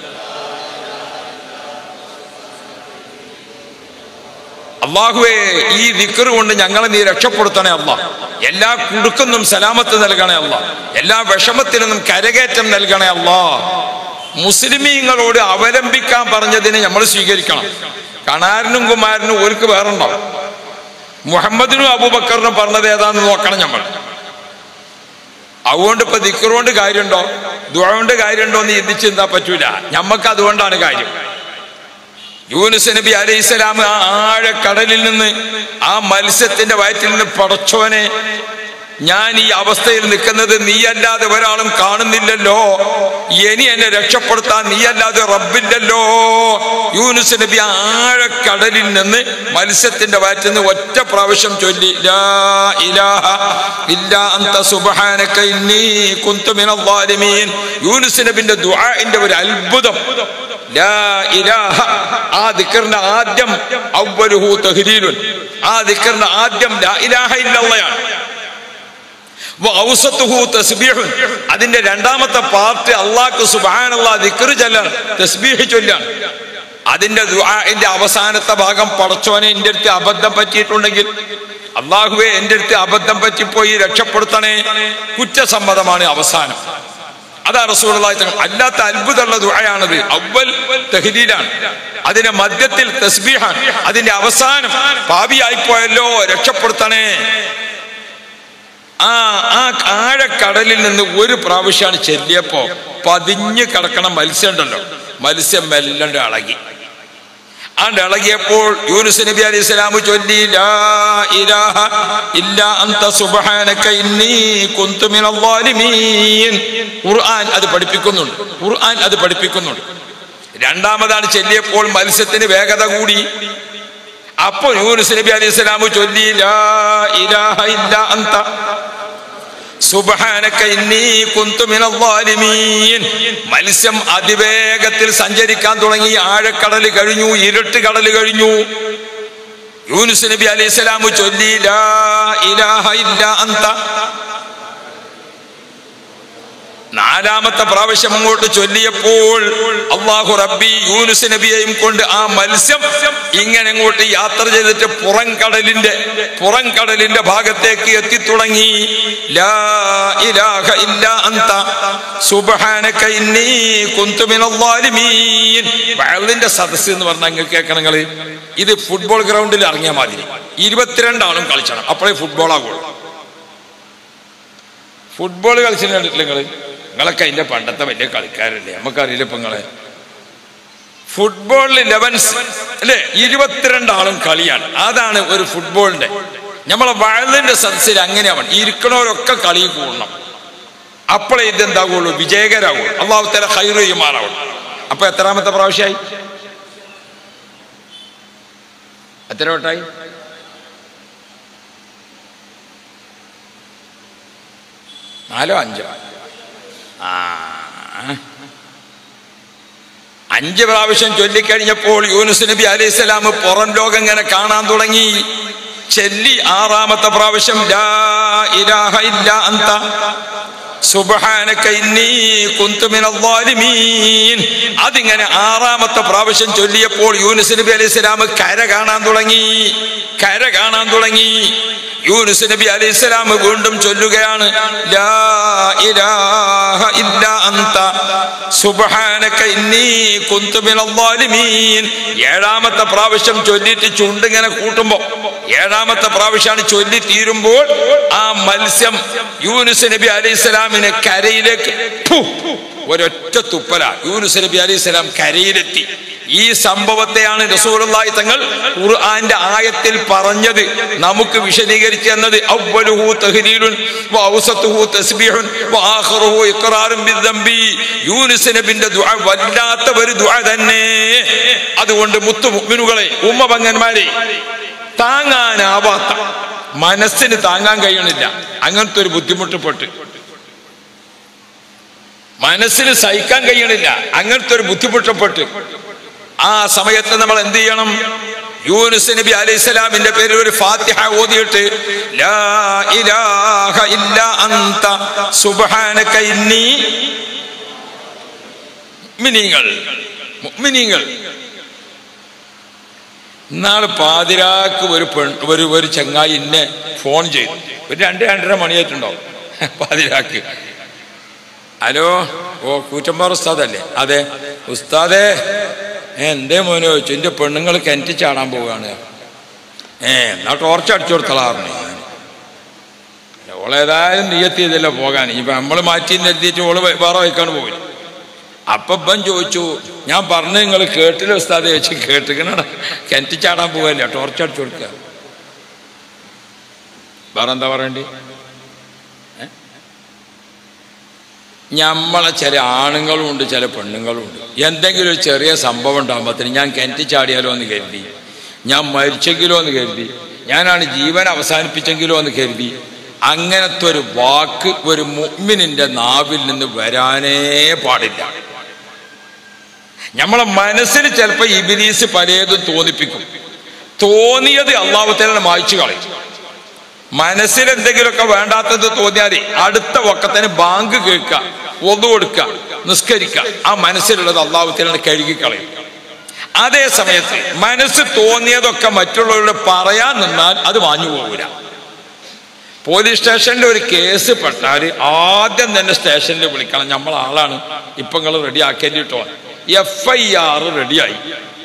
അള്ളാഹുവേ ഈ ദിക്കറ് കൊണ്ട് ഞങ്ങളെ നീ രക്ഷപ്പെടുത്തണേ അല്ല എല്ലാ കുടുക്കുന്നും സലാമത്ത് നൽകണേ അല്ല എല്ലാ വിഷമത്തിൽ നിന്നും കരകയറ്റം നൽകണേ അല്ല മുസ്ലിമീങ്ങളോട് അവലംബിക്കാൻ പറഞ്ഞതിനെ നമ്മൾ സ്വീകരിക്കണം കണാരനും കുമാരനും ഓർക്ക് വേറുണ്ടാവും മുഹമ്മദിനും അബൂബക്കറിനും പറഞ്ഞത് ഏതാന്ന് നോക്കണം നമ്മൾ അതുകൊണ്ട് ഇപ്പൊ ദിക്കറുകൊണ്ട് കാര്യമുണ്ടോ ദുഴ കാര്യമുണ്ടോ എന്ന് ചിന്തിച്ച് എന്താ പറ്റൂല ഞമ്മക്ക് അതുകൊണ്ടാണ് കാര്യം യൂനുസ് നബി അലൈഹി സ്വലാം ആ ആഴക്കടലിൽ നിന്ന് ആ മത്സ്യത്തിന്റെ വയറ്റിൽ നിന്ന് പടച്ചോനെ ഞാൻ ഈ അവസ്ഥയിൽ നിൽക്കുന്നത് നീയല്ലാതെ ഒരാളും കാണുന്നില്ലല്ലോ ഇനി എന്നെ രക്ഷപ്പെടുത്താൻ നീയല്ലാതെ റബ്ബില്ലല്ലോ യൂനുസ് നബി ആ ആഴക്കടലിൽ നിന്ന് മത്സ്യത്തിന്റെ വയറ്റിൽ നിന്ന് ഒറ്റ പ്രാവശ്യം ചൊല്ലി ലാ ഇലാഹ ഇല്ലാ അന്ത സുബ്ഹാനക ഇന്നി കുന്തു മിനൽ ളാലിമീൻ യൂനുസ് നബിന്റെ ദുആഇന്റെ ഒരു അത്ഭുതം ലാ ഇലാഹ ആ ദിക്കറിന്റെ ആദ്യം അവ്വലുഹു തഹ്ലീലുൻ ആ ദിക്കറിന്റെ ആദ്യം ലാ ഇലാഹ ഇല്ലല്ലയാണ് വഔസത്തുഹു തസ്ബീഹുൻ അതിന്റെ രണ്ടാമത്തെ പാർട്ട് അള്ളാഹ്ക്ക് സുബ്ഹാനല്ലാ ദിക്ർ ചൊല്ലാണ് തസ്ബീഹ് ചൊല്ലാണ് അതിന്റെ ദുആഇന്റെ അവസാനത്തെ ഭാഗം പടച്ചോനെ എൻ്റെ അടുത്ത് അബദ്ധം പറ്റിയിട്ടുണ്ടെങ്കിൽ അള്ളാഹുവെ എൻ്റെ അടുത്ത് അബദ്ധം പറ്റിപ്പോയി രക്ഷപ്പെടുത്തണേ കുറ്റസമ്മതമാണ് അവസാനം അതാ റസൂലുള്ളാഹി തങ്ങൾ അല്ലാത്ത അത്ഭുതമുള്ള ദുആയാണത് അവൽ തഹ്ലീലാണ് അതിന്റെ മധ്യത്തിൽ തസ്ബീഹാണ് അതിന്റെ അവസാനം പാപിയായിപ്പോയല്ലോ രക്ഷപ്പെടുത്തണേ ആ ആ ആഴക്കടലിൽ നിന്ന് ഒരു പ്രാവശ്യമാണ് ചെല്ലിയപ്പോ പതിഞ്ഞ് കിടക്കണ മത്സ്യം ഉണ്ടല്ലോ മത്സ്യം മെല്ലണ്ട് ഇളകി ആണ്ട് ഇളകിയപ്പോൾ യൂനുസ് നബി അലൈഹി സ്വലാം ചൊല്ലി ലാ ഇലാഹ ഇല്ലാ അന്ത സുബ്ഹാനക ഇന്നി കുന്തു മിനൽ ളാലിമീൻ ഖുർആൻ അത് പഠിപ്പിക്കുന്നുണ്ട് ഖുർആൻ അത് പഠിപ്പിക്കുന്നുണ്ട് രണ്ടാമതാണ് ചെല്ലിയപ്പോൾ മത്സ്യത്തിന് വേഗത കൂടി അപ്പോൾ യൂനുസ് നബി അലൈഹി സ്വലാം ചൊല്ലി ലാ ഇലാഹ ഇല്ലാ അന്ത സുബ്ഹാനക ഇന്നി കുന്തു മിനൽ ളാലിമീൻ മത്സ്യം അതിവേഗത്തിൽ സഞ്ചരിക്കാൻ തുടങ്ങി ആഴക്കടൽ കഴിഞ്ഞു ഇരുട്ട് കടൽ കഴിഞ്ഞു യൂനുസ് നബി അലൈഹി സ്വലാം ചൊല്ലി ലാ ഇലാഹ ഇല്ലാ അന്ത നാലാമത്തെ പ്രാവശ്യം അങ്ങോട്ട് ചൊല്ലിയപ്പോൾ അള്ളാഹു റബ്ബി യൂനുസ് നബിയെയും കൊണ്ട് ആ മത്സ്യം ഇങ്ങനെ അങ്ങോട്ട് യാത്ര ചെയ്തിട്ട് പുറം കടലിന്റെ പുറം കടലിന്റെ ഭാഗത്തേക്ക് എത്തിത്തുടങ്ങി ലാ ഇലാഹ ഇല്ലാ അന്ത സുബ്ഹാനക ഇന്നി കുന്തു മിനൽ ളാലിമീൻ വയലിന്റെ സദസ്സ് എന്ന് പറഞ്ഞാൽ നിങ്ങൾ കേൾക്കണം നിങ്ങള് ഇത് ഫുട്ബോൾ ഗ്രൗണ്ടിൽ ഇറങ്ങിയ മാതിരി ഇരുപത്തിരണ്ടാളും കളിച്ചണം അപ്പോഴേ ഫുട്ബോൾ ആകുള്ളൂ ഫുട്ബോൾ കളിച്ചിട്ട് കണ്ടിട്ടില്ല നിങ്ങള് നിങ്ങളൊക്കെ അതിന്റെ പണ്ടത്തെ വലിയ കളിക്കാരല്ലേ നമുക്കറിയില്ല ഇപ്പൊ നിങ്ങളെ ഫുട്ബോളിൽ ലെവൻസ് അല്ലെ ഇരുപത്തിരണ്ടാളും കളിയാണ് അതാണ് ഒരു ഫുട്ബോളിന്റെ നമ്മളെ വയലിന്റെ സദസ്സിൽ അങ്ങനെയാവണം ഇരിക്കണവരൊക്കെ കളി കൂടണം അപ്പോഴേ ഇതെന്താകുള്ളൂ വിജയകരാകുള്ളൂ അള്ളാഹു തല ഹൈറ് ചെയ്യുമാറാവും അപ്പൊ എത്രാമത്തെ പ്രാവശ്യമായി എത്ര വട്ടായി നാലോ അഞ്ചോ ആ അഞ്ച് പ്രാവശ്യം ചൊല്ലിക്കഴിഞ്ഞപ്പോൾ യൂനുസ് നബി അലൈഹി സ്വലാം പുറം ലോകം ഇങ്ങനെ കാണാൻ തുടങ്ങി ചെല്ലി ആറാമത്തെ പ്രാവശ്യം ലാ ഇലാഹ ഇല്ല അന്ത സുബ്ഹാനക ഇന്നി കുന്തു മിനൽ ളാലിമീൻ അതിങ്ങനെ ആറാമത്തെ പ്രാവശ്യം ചൊല്ലിയപ്പോൾ യൂനുസ് നബി അലൈഹി സ്വലാം കര കാണാൻ തുടങ്ങി കര കാണാൻ തുടങ്ങി യൂനുസ് നബി അലൈഹി സ്വലാം വീണ്ടും ചൊല്ലുകയാണ് ലാ ഇലാഹ ഇല്ല അന്ത സുബ്ഹാനക ഇന്നി കുന്തു മിനൽ ളാലിമീൻ ഏഴാമത്തെ പ്രാവശ്യം ചൊല്ലിയിട്ട് ചുണ്ടിങ്ങനെ കൂട്ടുമ്പോ ഏഴാമത്തെ പ്രാവശ്യമാണ് ചൊല്ലി തീരുമ്പോൾ ആ മത്സ്യം യൂനുസ് നബി അലൈഹി സ്വലാമിന് കരയിലേക്ക് ഫു, ഒരൊറ്റ തുപ്പല യൂനുസ് നബി അലൈഹി സ്വലാം കരയിലെത്തി ഈ സംഭവത്തെയാണ് റസൂലുള്ളാഹി തങ്ങൾ ഖുർആന്റെ ആയത്തിൽ പറഞ്ഞത് നമുക്ക് വിശദീകരിച്ചു തന്നത് അവ്വലുഹു തഹ്ലീലുൻ വഔസതുഹു തസ്ബീഹുൻ വആഖിറുഹു ഇഖ്റാറുൻ ബിദ്ദംബി യൂനുസ് നബിന്റെ ദുആ വല്ലാത്ത ഒരു ദുആ തന്നെ അതുകൊണ്ട് മുത്തു മുഅ്മിനുകളെ ഉമ്മ പങ്ങന്മാരെ താങ്ങാനാവാത്ത മനസ്സിന് താങ്ങാൻ കഴിയണില്ല അങ്ങനത്തെ ഒരു ബുദ്ധിമുട്ട് മനസ്സിന് സഹിക്കാൻ കഴിയണില്ല അങ്ങനത്തെ ഒരു ബുദ്ധിമുട്ടപ്പെട്ട് ആ സമയത്ത് നമ്മൾ എന്ത് ചെയ്യണം യൂനുസ് നബി അലൈഹി സ്വലാമിന്റെ പേരിൽ ഒരു ഫാത്തിഹ ഓതിയിട്ട് ലാ ഇലാഹ ഇല്ല അന്ത സുബ്ഹാനക ഇന്നി മുഅ്മിനീങ്ങൾ മുഅ്മിനീങ്ങൾ ഇന്നാള് പാതിരാക്ക് ഒരു പെൺ ഒരു ഒരു ചങ്ങായി എന്നെ ഫോൺ ചെയ്തു ഒരു രണ്ട് രണ്ടര മണിയായിട്ടുണ്ടാവും പാതിരാക്ക് ഹലോ ഓ കൂറ്റമ്പാറ ഉസ്താദല്ലേ അതെ ഉസ്താദേ ഏ എന്തേ മോനെ ചോദിച്ചു എൻ്റെ പെണ്ണുങ്ങൾ കിണറ്റി ചാടാൻ പോവുകയാണ് ഏ എന്നാ ടോർച്ച് അടിച്ചു കൊടുത്തളാറിന് ഓളേതായാലും നീയത്തി ചെയ്തല്ലോ പോകാൻ ഇപ്പൊ നമ്മൾ മാറ്റി നിർത്തിയിട്ട് ഓള് വേ- വേറെ വയ്ക്കാണ് പോകില്ല അപ്പൊ ഇപ്പം ചോദിച്ചു ഞാൻ പറഞ്ഞു നിങ്ങൾ കേട്ടില്ല ഉസ്താദ് ചോദിച്ചു കേട്ടിക്കണ കിണറ്റി ചാടാൻ പോകല്ലേ ടോർച്ച് അടിച്ചു കൊടുക്കുക വേറെ എന്താ പറയണ്ടേ നമ്മളെ ചില ആണുങ്ങളും ഉണ്ട് ചില പെണ്ണുങ്ങളും ഉണ്ട് എന്തെങ്കിലും ഒരു ചെറിയ സംഭവം ഉണ്ടാകുമ്പോഴത്തേന് ഞാൻ കിണറ്റി ചാടിയാലോ എന്ന് കരുതി ഞാൻ മരിച്ചെങ്കിലോ എന്ന് കരുതി ഞാനാണ് ജീവൻ അവസാനിപ്പിച്ചെങ്കിലോ എന്ന് കരുതി അങ്ങനത്തെ ഒരു വാക്ക് ഒരു മുഅ്മിനിന്റെ നാവിൽ നിന്ന് വരാനേ പാടില്ല നമ്മളെ മനസ്സിൽ ചിലപ്പോൾ ഇബിലീസ് പലതും തോന്നിപ്പിക്കും തോന്നിയത് അള്ളാഹുത്തേനെ മായ്ച്ചു കളയും മനസ്സിൽ എന്തെങ്കിലുമൊക്കെ വേണ്ടാത്തത് തോന്നിയാൽ അടുത്ത വക്കത്തിന് ബാങ്ക് കേൾക്കുക ഒന്നു കൊടുക്കുക നിസ്കരിക്കുക ആ മനസ്സിലുള്ളത് അള്ളാഹുത്തേനെ കഴുകിക്കളയും അതേ സമയത്ത് മനസ്സ് തോന്നിയതൊക്കെ മറ്റുള്ളവരോട് പറയാൻ നിന്നാൽ അത് വാഞ്ഞു പോകൂല പോലീസ് സ്റ്റേഷനിൽ ഒരു കേസ് പെട്ടാൽ ആദ്യം തന്നെ സ്റ്റേഷനിൽ വിളിക്കണം നമ്മൾ ആളാണ് ഇപ്പൊ നിങ്ങൾ റെഡി ആക്കേണ്ടിട്ടോ എഫ് ഐ ആർ റെഡിയായി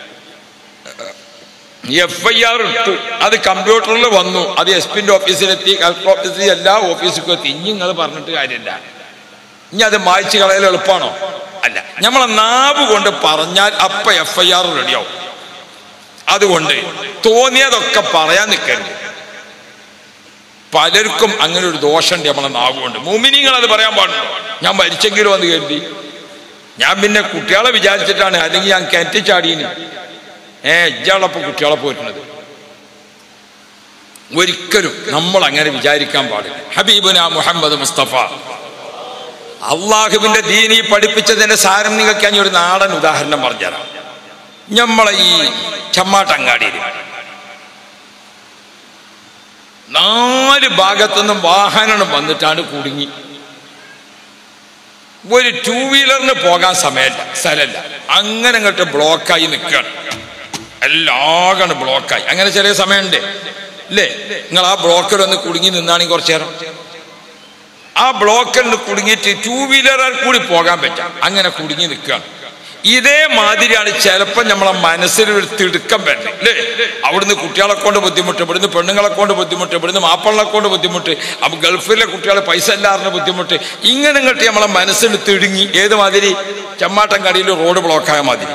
എഫ് ഐ ആർ ഇട്ടു അത് കമ്പ്യൂട്ടറിൽ വന്നു അത് എസ് പിന്റെ ഓഫീസിലെത്തി കളക്ടർ ഓഫീസിൽ എല്ലാ ഓഫീസിലും എത്തി ഇനി നിങ്ങൾ പറഞ്ഞിട്ട് കാര്യമില്ല ഇനി അത് മായ്ച്ചു കളയൽ എളുപ്പമാണോ അല്ല നമ്മളെ നാവ് കൊണ്ട് പറഞ്ഞാൽ അപ്പ എഫ് ഐ ആർ റെഡിയാവും അതുകൊണ്ട് തോന്നിയതൊക്കെ പറയാൻ നിൽക്കരുത് പലർക്കും അങ്ങനെ ഒരു ദോഷമുണ്ട് നമ്മളെ നാവുകൊണ്ട് മൂമിനിങ്ങൾ അത് പറയാൻ പാടുണ്ടോ ഞാൻ മരിച്ചെങ്കിലും എന്ന് കരുതി ഞാൻ പിന്നെ കുട്ടികളെ വിചാരിച്ചിട്ടാണ് അല്ലെങ്കിൽ ഞാൻ കിണറ്റി ചാടീന് ഏ ഇജ്ജാളപ്പോ കുട്ടികളെ പോയിട്ടുള്ളത് ഒരിക്കലും നമ്മൾ അങ്ങനെ വിചാരിക്കാൻ പാടില്ല ഹബീബുന മുഹമ്മദ് മുസ്തഫ അള്ളാഹുവിന്റെ ദീനി പഠിപ്പിച്ചതിന്റെ സാരം നിങ്ങൾക്ക് ഞാൻ ഒരു നാടൻ ഉദാഹരണം പറഞ്ഞുതരാം നമ്മളെ ഈ ചമ്മാട്ടങ്ങാടിയിൽ നാല് ഭാഗത്തുനിന്നും വാഹനം വന്നിട്ടാണ് കുടുങ്ങി ഒരു ടൂ വീലറിന് പോകാൻ സമയമല്ല സ്ഥലമല്ല അങ്ങനെ അങ്ങോട്ട് ബ്ലോക്കായി നിൽക്കുകയാണ് എല്ലാകണ് ബ്ലോക്കായി അങ്ങനെ ചെറിയ സമയമുണ്ട് അല്ലേ നിങ്ങൾ ആ ബ്ലോക്കിൽ ഒന്ന് കുടുങ്ങി നിന്നാണെങ്കിൽ കുറച്ചു നേരം ആ ബ്ലോക്കിൽ നിന്ന് കുടുങ്ങിയിട്ട് ടൂ വീലറിൽ കൂടി പോകാൻ പറ്റാം അങ്ങനെ കുടുങ്ങി നിൽക്കുകയാണ് ഇതേ മാതിരിയാണ് ചിലപ്പോൾ നമ്മളെ മനസ്സിൽ ഒരു തിടുക്കം വരുന്നത് അല്ലേ അവിടുന്ന് കുട്ടികളെ കൊണ്ട് ബുദ്ധിമുട്ട് ഇവിടുന്ന് പെണ്ണുങ്ങളെ കൊണ്ട് ബുദ്ധിമുട്ട് ഇവിടുന്ന് മാപ്പിളെ കൊണ്ട് ബുദ്ധിമുട്ട് അപ്പൊ ഗൾഫിലെ കുട്ടികളെ പൈസ എല്ലാറിന് ബുദ്ധിമുട്ട് ഇങ്ങനെ ഇങ്ങോട്ട് നമ്മളെ മനസ്സിൽ തിടുങ്ങി ഏത് മാതിരി ചമ്മാട്ടങ്കാടിയിൽ റോഡ് ബ്ലോക്കായ മാതിരി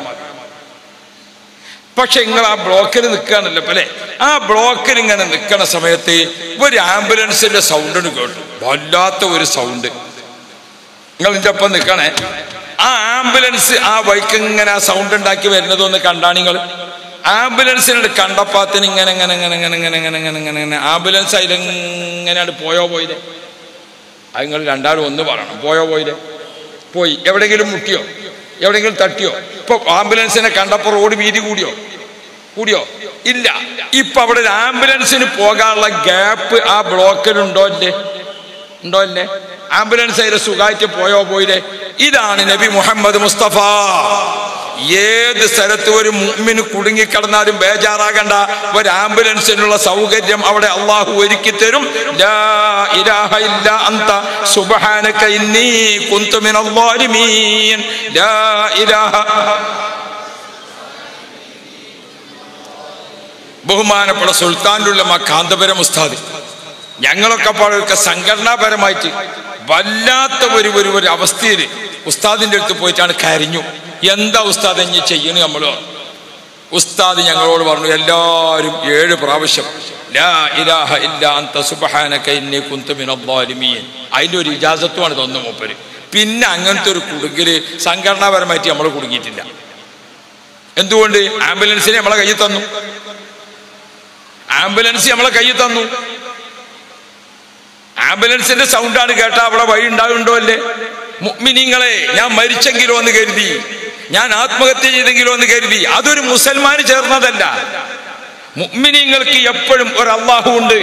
പക്ഷെ നിങ്ങൾ ആ ബ്ലോക്കിൽ നിൽക്കുകയാണല്ലോ അല്ലേ ആ ബ്ലോക്കിൽ ഇങ്ങനെ നിൽക്കുന്ന സമയത്ത് ഒരു ആംബുലൻസിന്റെ സൗണ്ടിന് കേട്ടു വല്ലാത്ത ഒരു സൗണ്ട് നിങ്ങൾ ഇതിന്റെ ഒപ്പം നിൽക്കണേ ആ ആംബുലൻസ് ആ വൈക്ക് ഇങ്ങനെ ആ സൗണ്ട് ഉണ്ടാക്കി വരുന്നത് ഒന്ന് കണ്ടാ നിങ്ങൾ ആംബുലൻസിനോട് കണ്ടപ്പാത്തിന് ഇങ്ങനെ ഇങ്ങനെ ഇങ്ങനെ ഇങ്ങനെ ഇങ്ങനെ ഇങ്ങനെ ഇങ്ങനെ ഇങ്ങനെ ഇങ്ങനെ ആംബുലൻസ് അതിലെങ്ങനെയാണ് പോയോ പോയില്ലേ അത് നിങ്ങൾ രണ്ടാളും ഒന്ന് പറയണം പോയോ പോയില്ലേ പോയി എവിടെയെങ്കിലും മുട്ടിയോ എവിടെയെങ്കിലും തട്ടിയോ ഇപ്പൊ ആംബുലൻസിനെ കണ്ടപ്പോ റോഡ് വീതി കൂടിയോ കൂടിയോ ഇല്ല ഇപ്പൊ അവിടെ ഒരു ആംബുലൻസിന് പോകാനുള്ള ഗ്യാപ്പ് ആ ബ്ലോക്കിലുണ്ടോ ഇല്ലേ ഉണ്ടോ ഇല്ലേ ആംബുലൻസ് അതിൽ സുഖമായിട്ട് പോയോ പോയില്ലേ ഇതാണ് നബി മുഹമ്മദ് മുസ്തഫ ഏത് സ്ഥലത്ത് ഒരു മുമ്മിന് കുടുങ്ങിക്കിടന്നാലും ബേജാറാകണ്ട ഒരു ആംബുലൻസിനുള്ള സൗകര്യം അവിടെ അള്ളാഹു ഒരുക്കി തരും ലാ ഇലാഹ ഇല്ല അന്ത സുബ്ഹാനക ഇന്നി കുന്തു മിനൽ ളാലിമീൻ ലാ ഇലാഹ ബഹുമാനപ്പെട്ട സുൽത്താനുള്ളമ കാന്തപുരം ഉസ്താദ് ഞങ്ങളൊക്കെ പാടൊക്കെ സംഘടനാപരമായിട്ട് വല്ലാത്ത ഒരു ഒരു ഒരു അവസ്ഥയിൽ ഉസ്താദിന്റെ അടുത്ത് പോയിട്ടാണ് കരഞ്ഞു എന്താ ഉസ്താദ് ഇനി ചെയ്യണു നമ്മൾ ഉസ്താദ് ഞങ്ങളോട് പറഞ്ഞു എല്ലാവരും ഏഴ് പ്രാവശ്യം ലാ ഇലാഹ ഇല്ലാ അന്ത സുബ്ഹാനക ഇന്നി കുന്തു മിനൽ ളാലിമീൻ അതിന്റെ ഒരു ഇജാസത്തുമാണ് തോന്നുന്നു മൂപ്പര് പിന്നെ അങ്ങനത്തെ ഒരു കുടുങ്ങില് സംഘടനാപരമായിട്ട് നമ്മൾ കുടുങ്ങിയിട്ടില്ല എന്തുകൊണ്ട് ആംബുലൻസിനെ നമ്മളെ കയ്യിൽ തന്നു ആംബുലൻസ് നമ്മളെ കയ്യിൽ തന്നു ആംബുലൻസിന്റെ സൗണ്ടാണ് കേട്ടാ അവിടെ വഴി ഉണ്ടാകുണ്ടോ അല്ലേ മുഅ്മിനീങ്ങളെ ഞാൻ മരിച്ചെങ്കിലോ എന്ന് കരുതി ഞാൻ ആത്മഹത്യ ചെയ്തെങ്കിലോ എന്ന് കരുതി അതൊരു മുസൽമാന് ചേർന്നതല്ല മുഅ്മിനീങ്ങൾക്ക് എപ്പോഴും ഒരു അള്ളാഹു ഉണ്ട്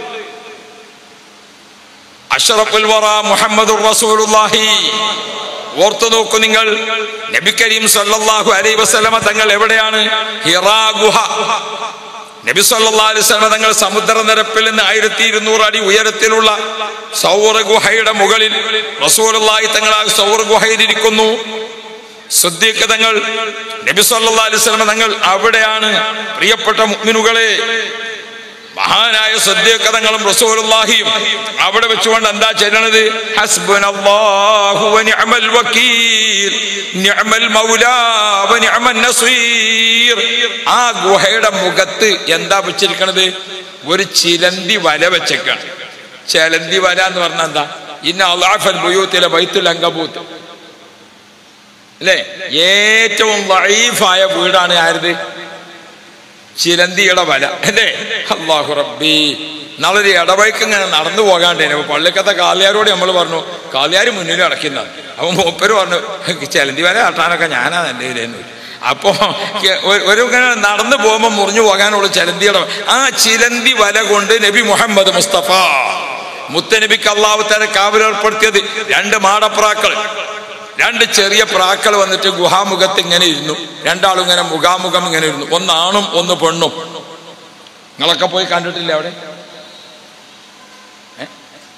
അഷ്റഫുൽ വറ മുഹമ്മദുർ റസൂലുള്ളാഹി ഓർത്തു നോക്കൂ നിങ്ങൾ നബി കരീം സല്ലല്ലാഹു അലൈഹി വസല്ലമ തങ്ങൾ എവിടെയാണ് ഹിറാ ഗുഹ നബി സല്ലല്ലാഹു അലൈഹി വസല്ലമ തങ്ങൾ സമുദ്രനിരപ്പിൽ നിന്ന് ആയിരത്തി ഇരുന്നൂറ് അടി ഉയരത്തിലുള്ള സൗറ ഗുഹയുടെ മുകളിൽ റസൂലുള്ളാഹി തങ്ങൾ ആ സൗറ ഗുഹയിൽ ഇരിക്കുന്നു സിദ്ദീഖ് തങ്ങൾ നബി സല്ലല്ലാഹു അലൈഹി വസല്ലമ തങ്ങൾ അവിടെയാണ് പ്രിയപ്പെട്ട മുഅ്മിനുകളെ മഹാനായ സദ്യക്ക തങ്ങളും റസൂലുള്ളാഹിയും അവിടെ വെച്ചുകൊണ്ട് എന്താ ചെല്ലണത് ഹസ്ബുനല്ലാഹു വനിഅമൽ വക്കീൽ നിഅമൽ മൗലാ വനിഅമൻ നസീർ ആ ഗുഹയുടെ മുഖത്ത് എന്താ വെച്ചിരിക്കണത് ഒരു ചിലന്തി വല വെച്ചേക്കാണ് ചിലന്തി വല എന്ന് പറഞ്ഞാൽ എന്താ ഇന്ന അള്ളാഫൽ ബുയൂത്തിലെ ബൈത്തുൽ അങ്കബൂത്ത് അല്ലേ ഏറ്റവും ലൈഫായ വീടാണ് ആരുത് ചിലന്തിയുടെ വല അല്ലേ അള്ളാഹു റബ്ബി നല്ലൊരു ഇടവഴിക്ക് ഇങ്ങനെ നടന്നു പോകാണ്ടേനെ അപ്പൊ പള്ളിക്കത്തെ കാലിയാരോട് നമ്മൾ പറഞ്ഞു കാലിയാർ മുന്നിൽ അടക്കുന്ന അപ്പൊ മൂപ്പര് പറഞ്ഞു ചിലന്തി വല കട്ടാനൊക്കെ ഞാനാ എൻ്റെ കയ്യിലെന്ന് അപ്പോ ഒരു- ഒരു ഇങ്ങനെ നടന്നു പോകുമ്പോൾ മുറിഞ്ഞു പോകാനുള്ള ചിലന്തിയുടെ ആ ചിലന്തി വല കൊണ്ട് നബി മുഹമ്മദ് മുസ്തഫ മുത്തനബിക്ക് അള്ളാഹുത്താരെ കാവലേർപ്പെടുത്തിയത് രണ്ട് മാടപ്രാക്കൾ രണ്ട് ചെറിയ പ്രാക്കൾ വന്നിട്ട് ഗുഹാമുഖത്ത് ഇങ്ങനെ ഇരുന്നു രണ്ടാളും ഇങ്ങനെ മുഖാമുഖം ഇങ്ങനെ ഇരുന്നു ഒന്നാണും ഒന്ന് പെണ്ണും നിങ്ങളൊക്കെ പോയി കണ്ടിട്ടില്ലേ അവിടെ ഏ?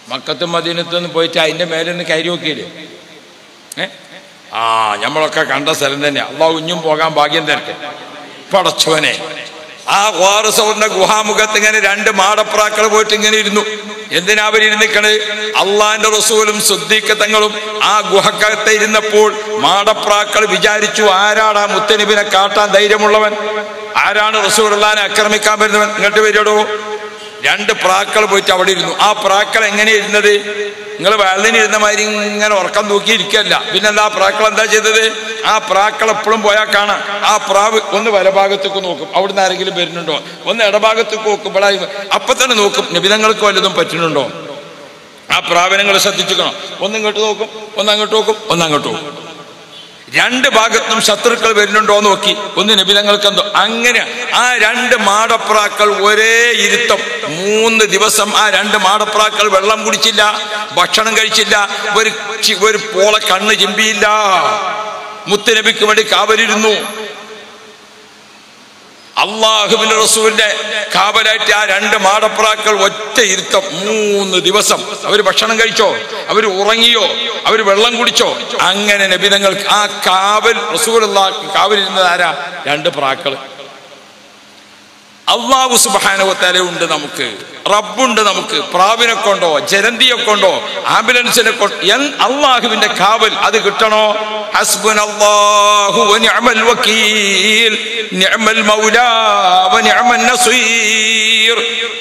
മക്കത്തും മദീനത്തൊന്നും പോയിട്ട് അതിൻ്റെ മേലെ ഒന്ന് കയറി നോക്കിയില്ലേ ഏ ആ നമ്മളൊക്കെ കണ്ട സ്ഥലം തന്നെ അള്ളാഹ് കുഞ്ഞും പോകാൻ ഭാഗ്യം തരട്ടെ പടച്ചോനെ ആ വാറസൗറിന്റെ ഗുഹാമുഖത്ത് ഇങ്ങനെ രണ്ട് മാടപ്രാക്കൾ പോയിട്ട് ഇങ്ങനെ ഇരുന്നു എന്തിനാ അവരിരുന്നിക്കണ് അള്ളാന്റെ റസൂലും സുദ്ദീഖത്തങ്ങളും ആ ഗുഹക്കകത്ത് ഇരുന്നപ്പോൾ മാടപ്രാക്കൾ വിചാരിച്ചു ആരാണ് ആ മുത്തനബിനെ കാട്ടാൻ ധൈര്യമുള്ളവൻ ആരാണ് റസൂൽ അള്ളഹാനെ ആക്രമിക്കാൻ വരുന്നവൻ ഇങ്ങോട്ട് വരികടോ രണ്ട് പ്രാക്കൾ പോയിട്ട് അവിടെ ഇരുന്നു ആ പ്രാക്കൾ എങ്ങനെ ഇരുന്നത് നിങ്ങൾ വെള്ളത്തിന് ഇരുന്ന മാതിരി ഇങ്ങനെ ഉറക്കം നോക്കി ഇരിക്കല്ല പിന്നെന്താ ആ പ്രാക്കൾ എന്താ ചെയ്തത് ആ പ്രാക്കൾ എപ്പോഴും പോയാൽ കാണാം ആ പ്രാവ് ഒന്ന് വലഭാഗത്തേക്ക് നോക്കും അവിടുന്ന് ആരെങ്കിലും വരുന്നുണ്ടോ ഒന്ന് ഇടഭാഗത്തേക്ക് നോക്കും ഇവിടെ അപ്പൊ തന്നെ നോക്കും നിബിധങ്ങൾക്ക് വല്ലതും പറ്റുന്നുണ്ടോ ആ പ്രാവനങ്ങൾ ശ്രദ്ധിച്ചുക്കണം ഒന്ന് ഇങ്ങോട്ട് നോക്കും ഒന്ന് അങ്ങോട്ട് നോക്കും ഒന്ന് അങ്ങോട്ട് നോക്കും രണ്ട് ഭാഗത്തും ശത്രുക്കൾ വരുന്നുണ്ടോ എന്ന് നോക്കി ഒന്ന് നബിലങ്ങൾക്ക് എന്തോ അങ്ങനെ ആ രണ്ട് മാടപ്രാക്കൾ ഒരേ ഇരുത്തം മൂന്ന് ദിവസം ആ രണ്ട് മാടപ്രാക്കൾ വെള്ളം കുടിച്ചില്ല ഭക്ഷണം കഴിച്ചില്ല ഒരു ചി- ഒരു പോള കണ്ണ് ചിമ്പിയില്ല മുത്തുനബിക്ക് വേണ്ടി കാവലിരുന്നു അള്ളാഹുബിന്റെ റസൂലിന്റെ കാവലായിട്ട് ആ രണ്ട് മാടപ്രാക്കൾ ഒറ്റ ഇരുത്തം മൂന്ന് ദിവസം അവർ ഭക്ഷണം കഴിച്ചോ അവർ ഉറങ്ങിയോ അവർ വെള്ളം കുടിച്ചോ അങ്ങനെ നബിതങ്ങൾക്ക് ആ കാവൽ റസൂൽ കാവലിരുന്നത് ആരാ രണ്ട് പ്രാക്കള് അള്ളാഹു സുബാനുവത്തല ഉണ്ട് നമുക്ക് റബ്ബുണ്ട് നമുക്ക് പ്രാവിനെ കൊണ്ടോ ജരന്തിയെ കൊണ്ടോ ആംബുലൻസിനെ കൊണ്ടോ എൻ- അള്ളാഹുവിന്റെ കാവൽ അത് കിട്ടണോ ഹസ്ബുൻ അല്ലാഹു വനിഅമൽ വക്കീൽ നിഅമൽ മൗലാ വനിഅമൻ നസീർ